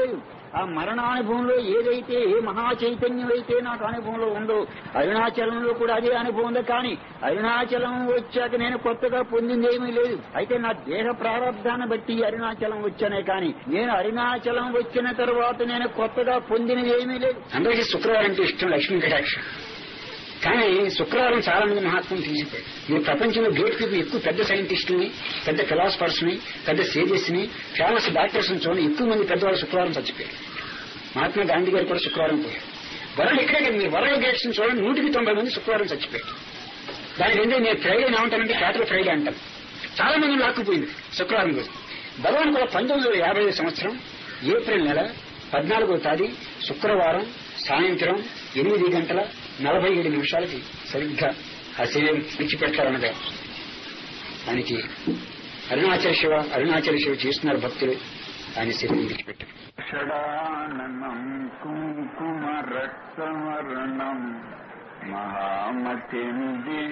ఆ మరణానుభవంలో ఏదైతే ఏ మహా చైతన్యం అయితే నాకు అనుభవంలో ఉందో అరుణాచలంలో కూడా అదే అనుభవం ఉంది కానీ అరుణాచలం వచ్చాక నేను కొత్తగా పొందింది ఏమీ లేదు అయితే నా దేహ ప్రారంధాన్ని బట్టి అరుణాచలం వచ్చానే కానీ నేను అరుణాచలం వచ్చిన తర్వాత నేను కొత్తగా పొందినది ఏమీ లేదు అందరికీ శుక్రవారం అంటే ఇష్టం లక్ష్మీ కటాక్ష కానీ శుక్రవారం చాలా మంది మహాత్ములు తీసిపోయారు ఈ ప్రపంచంలో గేట్ కీపర్ ఎక్కువ పెద్ద సైంటిస్టులని పెద్ద ఫిలాసఫర్స్ ని పెద్ద సేజెస్ ని ఫేమస్ డాక్టర్స్ ని చూడండి ఎక్కువ మంది పెద్దవాళ్ళు శుక్రవారం చచ్చిపోయారు మహాత్మా గాంధీ గారు కూడా శుక్రవారం పోయారు వరల్డ్ ఇక్కడే కదా మీరు వరల్డ్ గేట్స్ ని చూడండి నూటికి తొంభై మంది శుక్రవారం చచ్చిపోయారు దానికి ఏంటంటే నేను ఫ్రైడే ఏమంటానంటే క్యాటల్ ఫ్రైడే అంటాను చాలా మంది లాక్కుపోయింది శుక్రవారం రోజు భగవాన్ కూడా పంతొమ్మిది వందల యాభై ఐదు సంవత్సరం ఏప్రిల్ నెల పద్నాలుగో తారీ శుక్రవారం సాయంత్రం ఎనిమిది గంటల నలభై ఏడు నిమిషాలకి సరిగ్గా ఆ శరీరం విడిచిపెట్టాలనగా ఆయనకి అరుణాచల శివ అరుణాచల శివ చేస్తున్నారు భక్తులు ఆయన శరీరం విడిచిపెట్టారు షడాననం కుంకుమ రక్తవర్ణం మహామతిం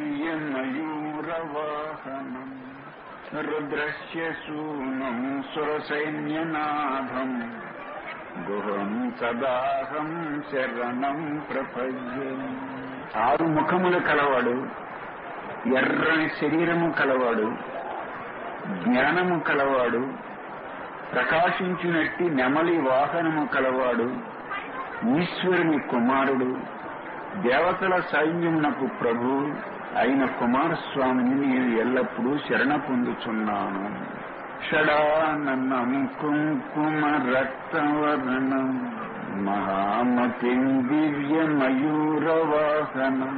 దివ్యమయూరవాహనం రుద్రస్య సూనం సురసైన్యనాథం గుహం సదాహం శరణం ప్రపద్యే ఆరు ముఖములు కలవాడు ఎర్రని శరీరము కలవాడు జ్ఞానము కలవాడు ప్రకాశించినట్టి నెమలి వాహనము కలవాడు ఈశ్వరుని కుమారుడు దేవతల సైన్యమునకు ప్రభు అయిన కుమారస్వామిని నేను ఎల్లప్పుడూ శరణ పొందుచున్నాను షడాననం కుంకుమ రక్తవర్ణం మహామతిం దివ్యమయూరవాహనం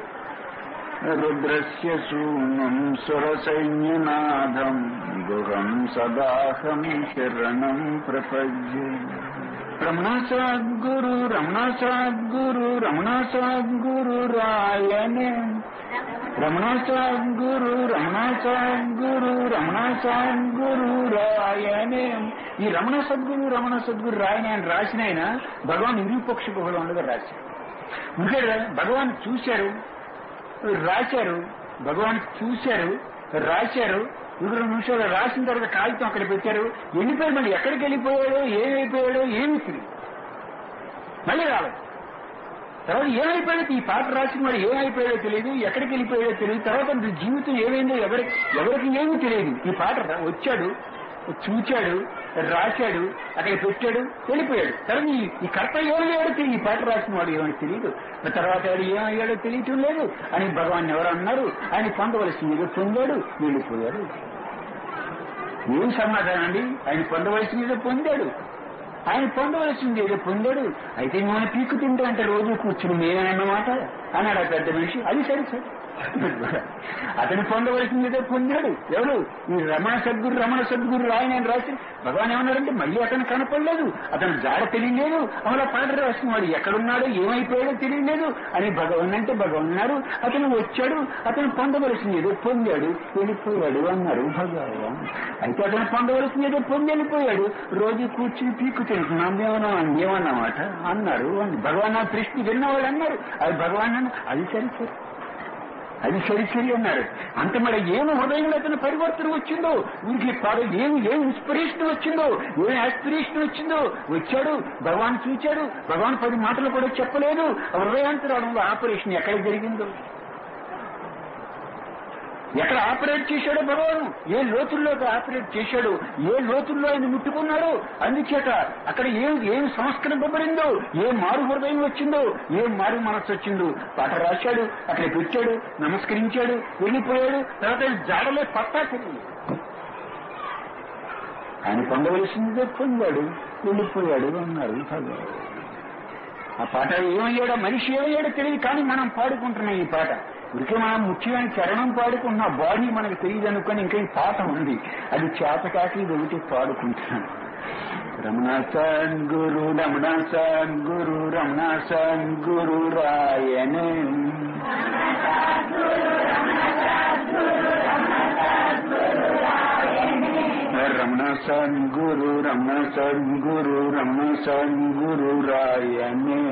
రుద్రస్య సూనం సురసైన్యనాథం గుహం సదాహం శరణం ప్రపద్యే రమణ సద్గురు రమణ సద్గురు రమణ సద్గురు రాయనే రమణ సద్గురు రమణ సద్గురు రమణ సద్గురు రాయనే ఈ రమణ సద్గురు రమణ సద్గురు రాయనే అని రాసిన ఆయన భగవాన్ విరూపక్ష గుహలో ఉండగా రాశారు ఇంకా భగవాన్ చూశారు రాశారు భగవాన్ చూశారు రాశారు ఇరవై నిమిషాలు రాసిన తర్వాత కాగితం అక్కడ పెట్టారు వెళ్ళిపోయాడు మళ్ళీ ఎక్కడికి వెళ్ళిపోయాడో ఏమైపోయాడో ఏమి తెలియదు మళ్ళీ రాలేదు తర్వాత ఏమైపోయాడో ఈ పాట రాసిన వాడు ఏమైపోయాడో తెలియదు ఎక్కడికి వెళ్ళిపోయాడో తెలియదు తర్వాత అతని జీవితం ఏమైందో ఎవరి ఎవరికి ఏమీ తెలియదు ఈ పాట రా- వచ్చాడు చూచాడు రాశాడు అక్కడ పెట్టాడు వెళ్ళిపోయాడు తర్వాత ఈ ఈ కర్త ఏమయ్యాడో తెలియదు ఈ పాట రాసిన వాడు ఏమని తెలియదు తర్వాత వాడు ఏమయ్యాడో తెలియటం లేదు అని భగవాన్ ఎవరు అన్నారు ఆయన పొందవలసింది పొందాడు వెళ్ళిపోయాడు ఏం సమాధానం అండి ఆయన పొందవలసింది పొందాడు ఆయన పొందవలసింది ఏదో పొందాడు అయితే మనం పీక్కు తింటా అంటే రోజు కూర్చుని మేమన్నమాట అన్నాడు ఆ పెద్ద మనిషి అది సరే సరే అతను పొందవలసింది ఏదో పొందాడు ఎవరు ఈ రమణ సద్గురు రమణ సద్గురు రాయని అని రాసి భగవాన్ ఏమన్నారంటే మళ్ళీ అతను కనపడలేదు అతను జాడ తెలియలేదు అమలా పాట రాసిన వాడు ఎక్కడున్నాడో ఏమైపోయాడో తెలియలేదు అని భగవాన్ అంటే భగవాన్ అన్నారు అతను వచ్చాడు అతను పొందవలసింది ఏదో పొందాడు వెళ్ళిపోయాడు అన్నారు భగవాన్ అయితే అతను పొందవలసింది ఏదో పొంది వెళ్ళిపోయాడు రోజు కూర్చుని పీక్కు తింటున్నాం ఏమన్నా ఏమన్నమాట అన్నారు అని భగవాన్ ఆ ప్రశ్న విన్నవాళ్ళు అన్నారు అది భగవాన్ అన్న అది సరి సరి అది సరి సరి అన్నారు అంత మరి ఏమి హృదయంలో అతను పరివర్తన వచ్చిందో వీరికి పాడు ఏమి ఏం ఇన్స్పిరేషన్ వచ్చిందో ఏం ఆస్పిరేషన్ వచ్చిందో వచ్చాడు భగవాన్ చూచాడు భగవాన్ పది మాటలు కూడా చెప్పలేదు హృదయాంతరాలంలో ఆపరేషన్ ఎక్కడ జరిగిందో ఎక్కడ ఆపరేట్ చేశాడో భగవాను ఏ లోతుల్లోకి ఆపరేట్ చేశాడు ఏ లోతుల్లో ఆయన ముట్టుకున్నాడో అందుచేత అక్కడ ఏం ఏం సంస్కరింపబడిందో ఏ మారు హృదయం వచ్చిందో ఏ మారు మనస్సు వచ్చిందో పాట రాశాడు అక్కడ పెట్టాడు నమస్కరించాడు వెళ్ళిపోయాడు తర్వాత ఆయన జాడలే పత్తా తెలియదు ఆయన పొందవలసిందిగా పొందాడు వెళ్ళిపోయాడు అన్నారు భగవాన్ ఆ పాట ఏమయ్యాడో మనిషి ఏమయ్యాడో తెలియదు కానీ మనం పాడుకుంటున్నాం ఈ పాట ఇక మనం ముఖ్యమైన చరణం పాడుకున్న బాడీ మనకు తెలియదు అనుకొని ఇంకా ఈ పాట ఉంది అది చేతకాకి ఇది ఒకటి పాడుకుంటున్నాను రమణ సద్గురు రమణ సద్గురు రమణ సద్గురు రాయనే రమణ సద్గురు రమణ సద్గురు రమణ సద్గురు రాయనే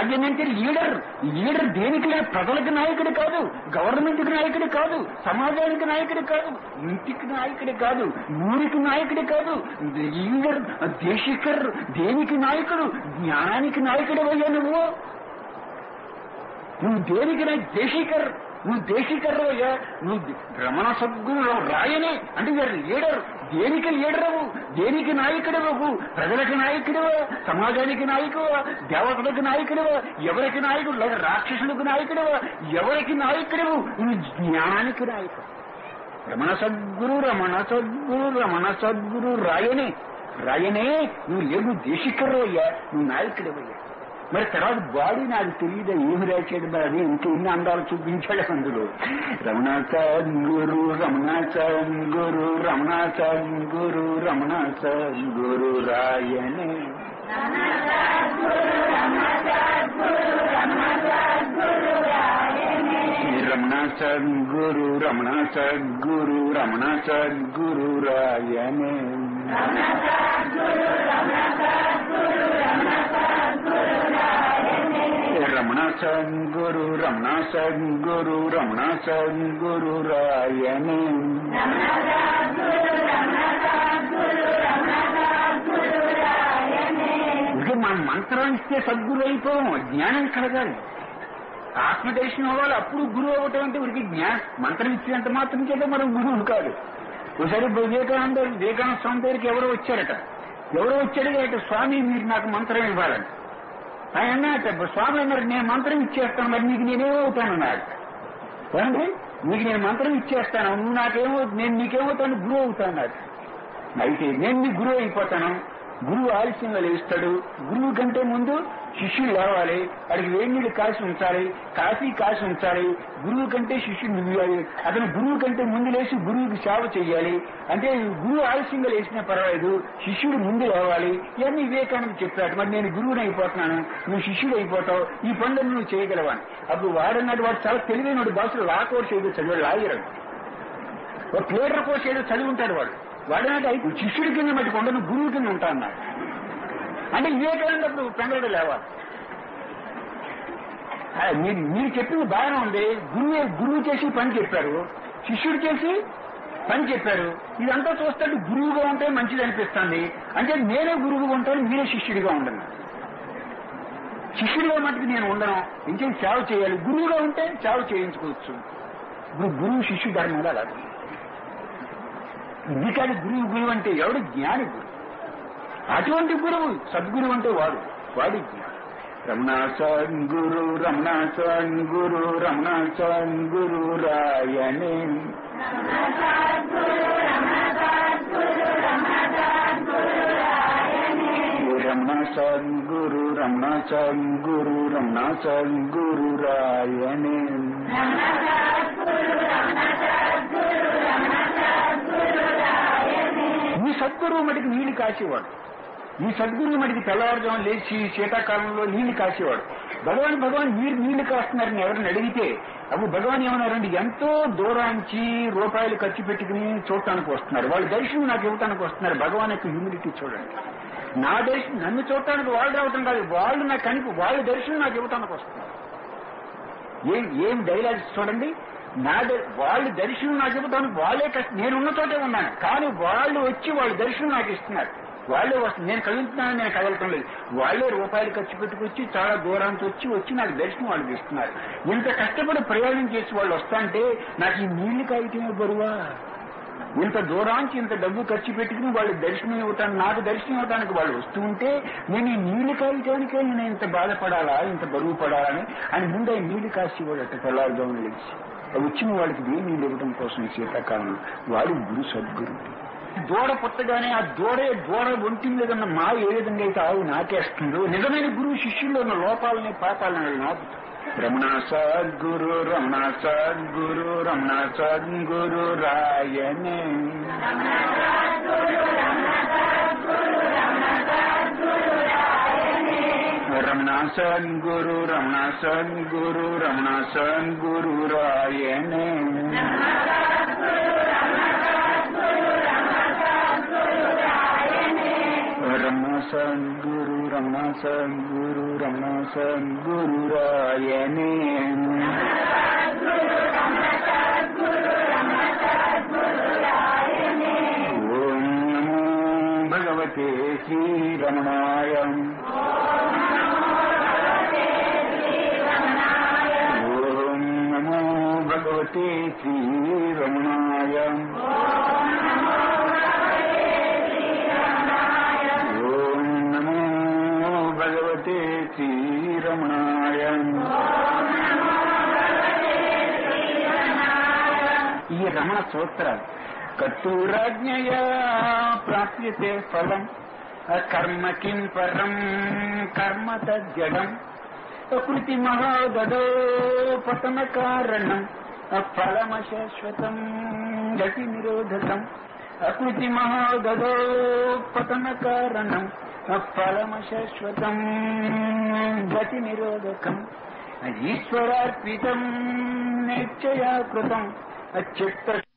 రాజ్యం అంటే లీడర్ లీడర్ దేనికి లేదు ప్రజలకు నాయకుడు కాదు గవర్నమెంట్ కి నాయకుడు కాదు సమాజానికి నాయకుడు కాదు ఇంటికి నాయకుడు కాదు ఊరికి నాయకుడు కాదు లీడర్ దేశికర్ దేనికి నాయకుడు జ్ఞానానికి నాయకుడు అయ్యా నువ్వు నువ్వు దేనికి నా దేశీకర్ నువ్వు దేశీకర్ అయ్యా నువ్వు రమణ సద్గురు రాయనే అంటే మీరు లీడర్ దేనికి లీడరవు దేనికి నాయకుడవు ప్రజలకు నాయకుడువా సమాజానికి నాయకువా దేవతలకు నాయకుడువా ఎవరికి నాయకుడు లేదా రాక్షసులకు నాయకుడువా ఎవరికి నాయకుడవు నువ్వు జ్ఞానానికి నాయకుడు రమణ సద్గురు రమణ సద్గురు రమణ సద్గురు రాయనే రాయనే నువ్వు లేదు దేశికర్రు అయ్యా నువ్వు నాయకుడవయ్యా మరి తర్వాత బాడీ నాకు తెలియదు ఏమి రాశాడు మరి అది ఇంక ఎన్ని అందాలు చూపించాడు అందులో రమణాచ గురు రమణాచ గురు రమణాచ గురు రమణాచ గురు రాయనే రమణాచ గురు రమణాచ గురు రమణాచ గురు రాయనే రమణాచ గురు రమణాచ గురు రమణాచ గురు రాయనే ఇక మనం మంత్రం ఇస్తే సద్గురు అయిపోవం జ్ఞానం కలగాలి ఆత్మదర్శనం అవ్వాలి అప్పుడు గురువు అవ్వటం అంటే ఉరికి జ్ఞా మంత్రం ఇచ్చినంత మాత్రం చేత మనం గురువు కాదు ఒకసారి వివేకానంద వివేకానంద స్వామి దగ్గరికి ఎవరో వచ్చారట ఎవరో వచ్చాడు స్వామి మీరు నాకు మంత్రం ఇవ్వాలని ఆయన అన్నట్టు స్వామి అన్నారు నేను మంత్రం ఇచ్చేస్తాను మరి నీకు నేనేమవుతాను అన్నాడు ఏమండి నీకు నేను మంత్రం ఇచ్చేస్తాను నువ్వు నాకేమో నేను నీకేమవుతాను గురువు అవుతాను అయితే నేను నీ గురువు అయిపోతాను గురువు ఆలస్యంగా లేస్తాడు గురువు కంటే ముందు శిష్యుడు లేవాలి వాడికి వేడి నీళ్ళు కాసి ఉంచాలి కాఫీ కాసి ఉంచాలి గురువు కంటే శిష్యుడు నువ్వాలి అతను గురువు కంటే ముందు లేచి గురువుకి సేవ చేయాలి అంటే గురువు ఆలస్యంగా లేచినా పర్వాలేదు శిష్యుడు ముందు లేవాలి ఇవన్నీ వివేకానంద చెప్పాడు మరి నేను గురువుని అయిపోతున్నాను నువ్వు శిష్యుడు అయిపోతావు ఈ పనులు నువ్వు చేయగలవని అప్పుడు వాడన్నాడు వాడు చాలా తెలివైనడు భాషలో లా కోర్స్ ఏదో చదివాడు లాయర్ ఒక ప్లేటర్ కోర్స్ ఏదో చదివి ఉంటాడు వాడు వాడనాడు అయితే శిష్యుడి కింద మట్టి కొండను గురువు కింద ఉంటా అన్నాడు అంటే వివేకానంద అప్పుడు పెంగళ లేవాలి ఆ, మీరు మీరు చెప్పింది బాగానే ఉంది గురువు గురువు చేసి పని చెప్పారు శిష్యుడు చేసి పని చెప్పారు ఇదంతా చూస్తుంటే గురువుగా ఉంటే మంచిది అనిపిస్తుంది అంటే నేనే గురువుగా ఉంటాను మీరే శిష్యుడిగా ఉండను శిష్యుడిగా మటుకు నేను ఉండను ఇంకేం సేవ చేయాలి గురువుగా ఉంటే సేవ చేయించుకోవచ్చు ఇప్పుడు గురువు శిష్యు ధర్మంలో అలాగే ఇది కాదు గురువు గురువు అంటే ఎవడు జ్ఞాని గురువు అటువంటి గురువు సద్గురువు అంటే వాడు వాడి జ్ఞానం రమణాచన్ గురు రమణాచన్ గురు రమణాచన్ గురు రాయనే రమణాచన్ గురు రమణాచన్ గురు రమణాచన్ గురు రాయనే ఈ సద్గురువు మటుకు నీళ్లు కాసేవాడు ఈ సద్గురువు మటుకు తెల్లవారుజాము లేచి శీతాకాలంలో నీళ్లు కాసేవాడు భగవాన్ భగవాన్ మీరు నీళ్లు కాస్తున్నారని ఎవరిని అడిగితే అప్పుడు భగవాన్ ఏమన్నారంటే ఎంతో దూరాంచి రూపాయలు ఖర్చు పెట్టుకుని చూడటానికి వస్తున్నారు వాళ్ళ దర్శనం నాకు ఇవ్వటానికి వస్తున్నారు భగవాన్ యొక్క హ్యూమిడిటీ చూడండి నా దర్శనం నన్ను చూడటానికి వాళ్ళు రావటం కాదు వాళ్ళు నాకు కనిపి వాళ్ళ దర్శనం నాకు ఇవ్వటానికి వస్తున్నారు ఏం ఏం డైలాగ్స్ చూడండి నా ద- వాళ్ళ దర్శనం నాకు ఇవ్వడానికి వాళ్ళే కష్ట నేను ఉన్న చోటే ఉన్నాను కానీ వాళ్ళు వచ్చి వాళ్ళ దర్శనం నాకు ఇస్తున్నారు వాళ్ళే వస్తుంది నేను కదులుతున్నాను నేను కదలటం లేదు వాళ్ళే రూపాయలు ఖర్చు పెట్టుకొచ్చి చాలా దూరానికి వచ్చి వచ్చి నాకు దర్శనం వాళ్ళకి ఇస్తున్నారు ఇంత కష్టపడి ప్రయాణం చేసి వాళ్ళు వస్తాంటే నాకు ఈ నీళ్లు కాగితమే బరువా ఇంత దూరానికి ఇంత డబ్బు ఖర్చు పెట్టుకుని వాళ్ళు దర్శనం ఇవ్వటానికి నాకు దర్శనం ఇవ్వడానికి వాళ్ళు వస్తూ ఉంటే నేను ఈ నీళ్లు కాయటానికే నేను ఇంత బాధపడాలా ఇంత బరువు పడాలని అని ముందే నీళ్లు కాసి వాడు అట్ట తెల్లారుజామున లేచి అవి వచ్చిన వాళ్ళకి ఏ నీళ్ళు ఇవ్వడం కోసం ఈ శీతాకాలంలో వాడు గురు సద్గురు దూడ పుట్టగానే ఆ దూడే దూడ ఒంటి మీద ఉన్న మా ఏ విధంగా అయితే ఆవు నాకేస్తుందో నిజమైన గురువు శిష్యుల్లో ఉన్న లోపాలని పాపాలని నాపుతాడు రమణ సద్గురు రమణ సద్గురు రమణ సద్గురు రాయనే రమణ సద్గురు రమణ సద్గురు రమణ సద్గురు రాయనే రమణ సద్గురు రమణ సద్గురు రమణ సద్గురు రాయనే ఓం నమో భగవతే శ్రీరమణాయ ఓం నమో భగవతే శ్రీరమణాయ ఓం నమో భగవతే శ్రీరమణాయ ఈ రమణ సూత్రాలు కర్తూరాజ్ఞయా ప్రాప్యతే ఫలం కర్మ కిం పరం కర్మ తజ్జడం ప్రకృతి మహాగదో పతన కారణం ఫలమ శాశ్వతం గతి నిరోధకం అకృతి మహాగదో పతన కారణం ఫలమ శాశ్వతం గతి నిరోధకం ఈశ్వరార్పితం నిశ్చయా కృతం చిత్త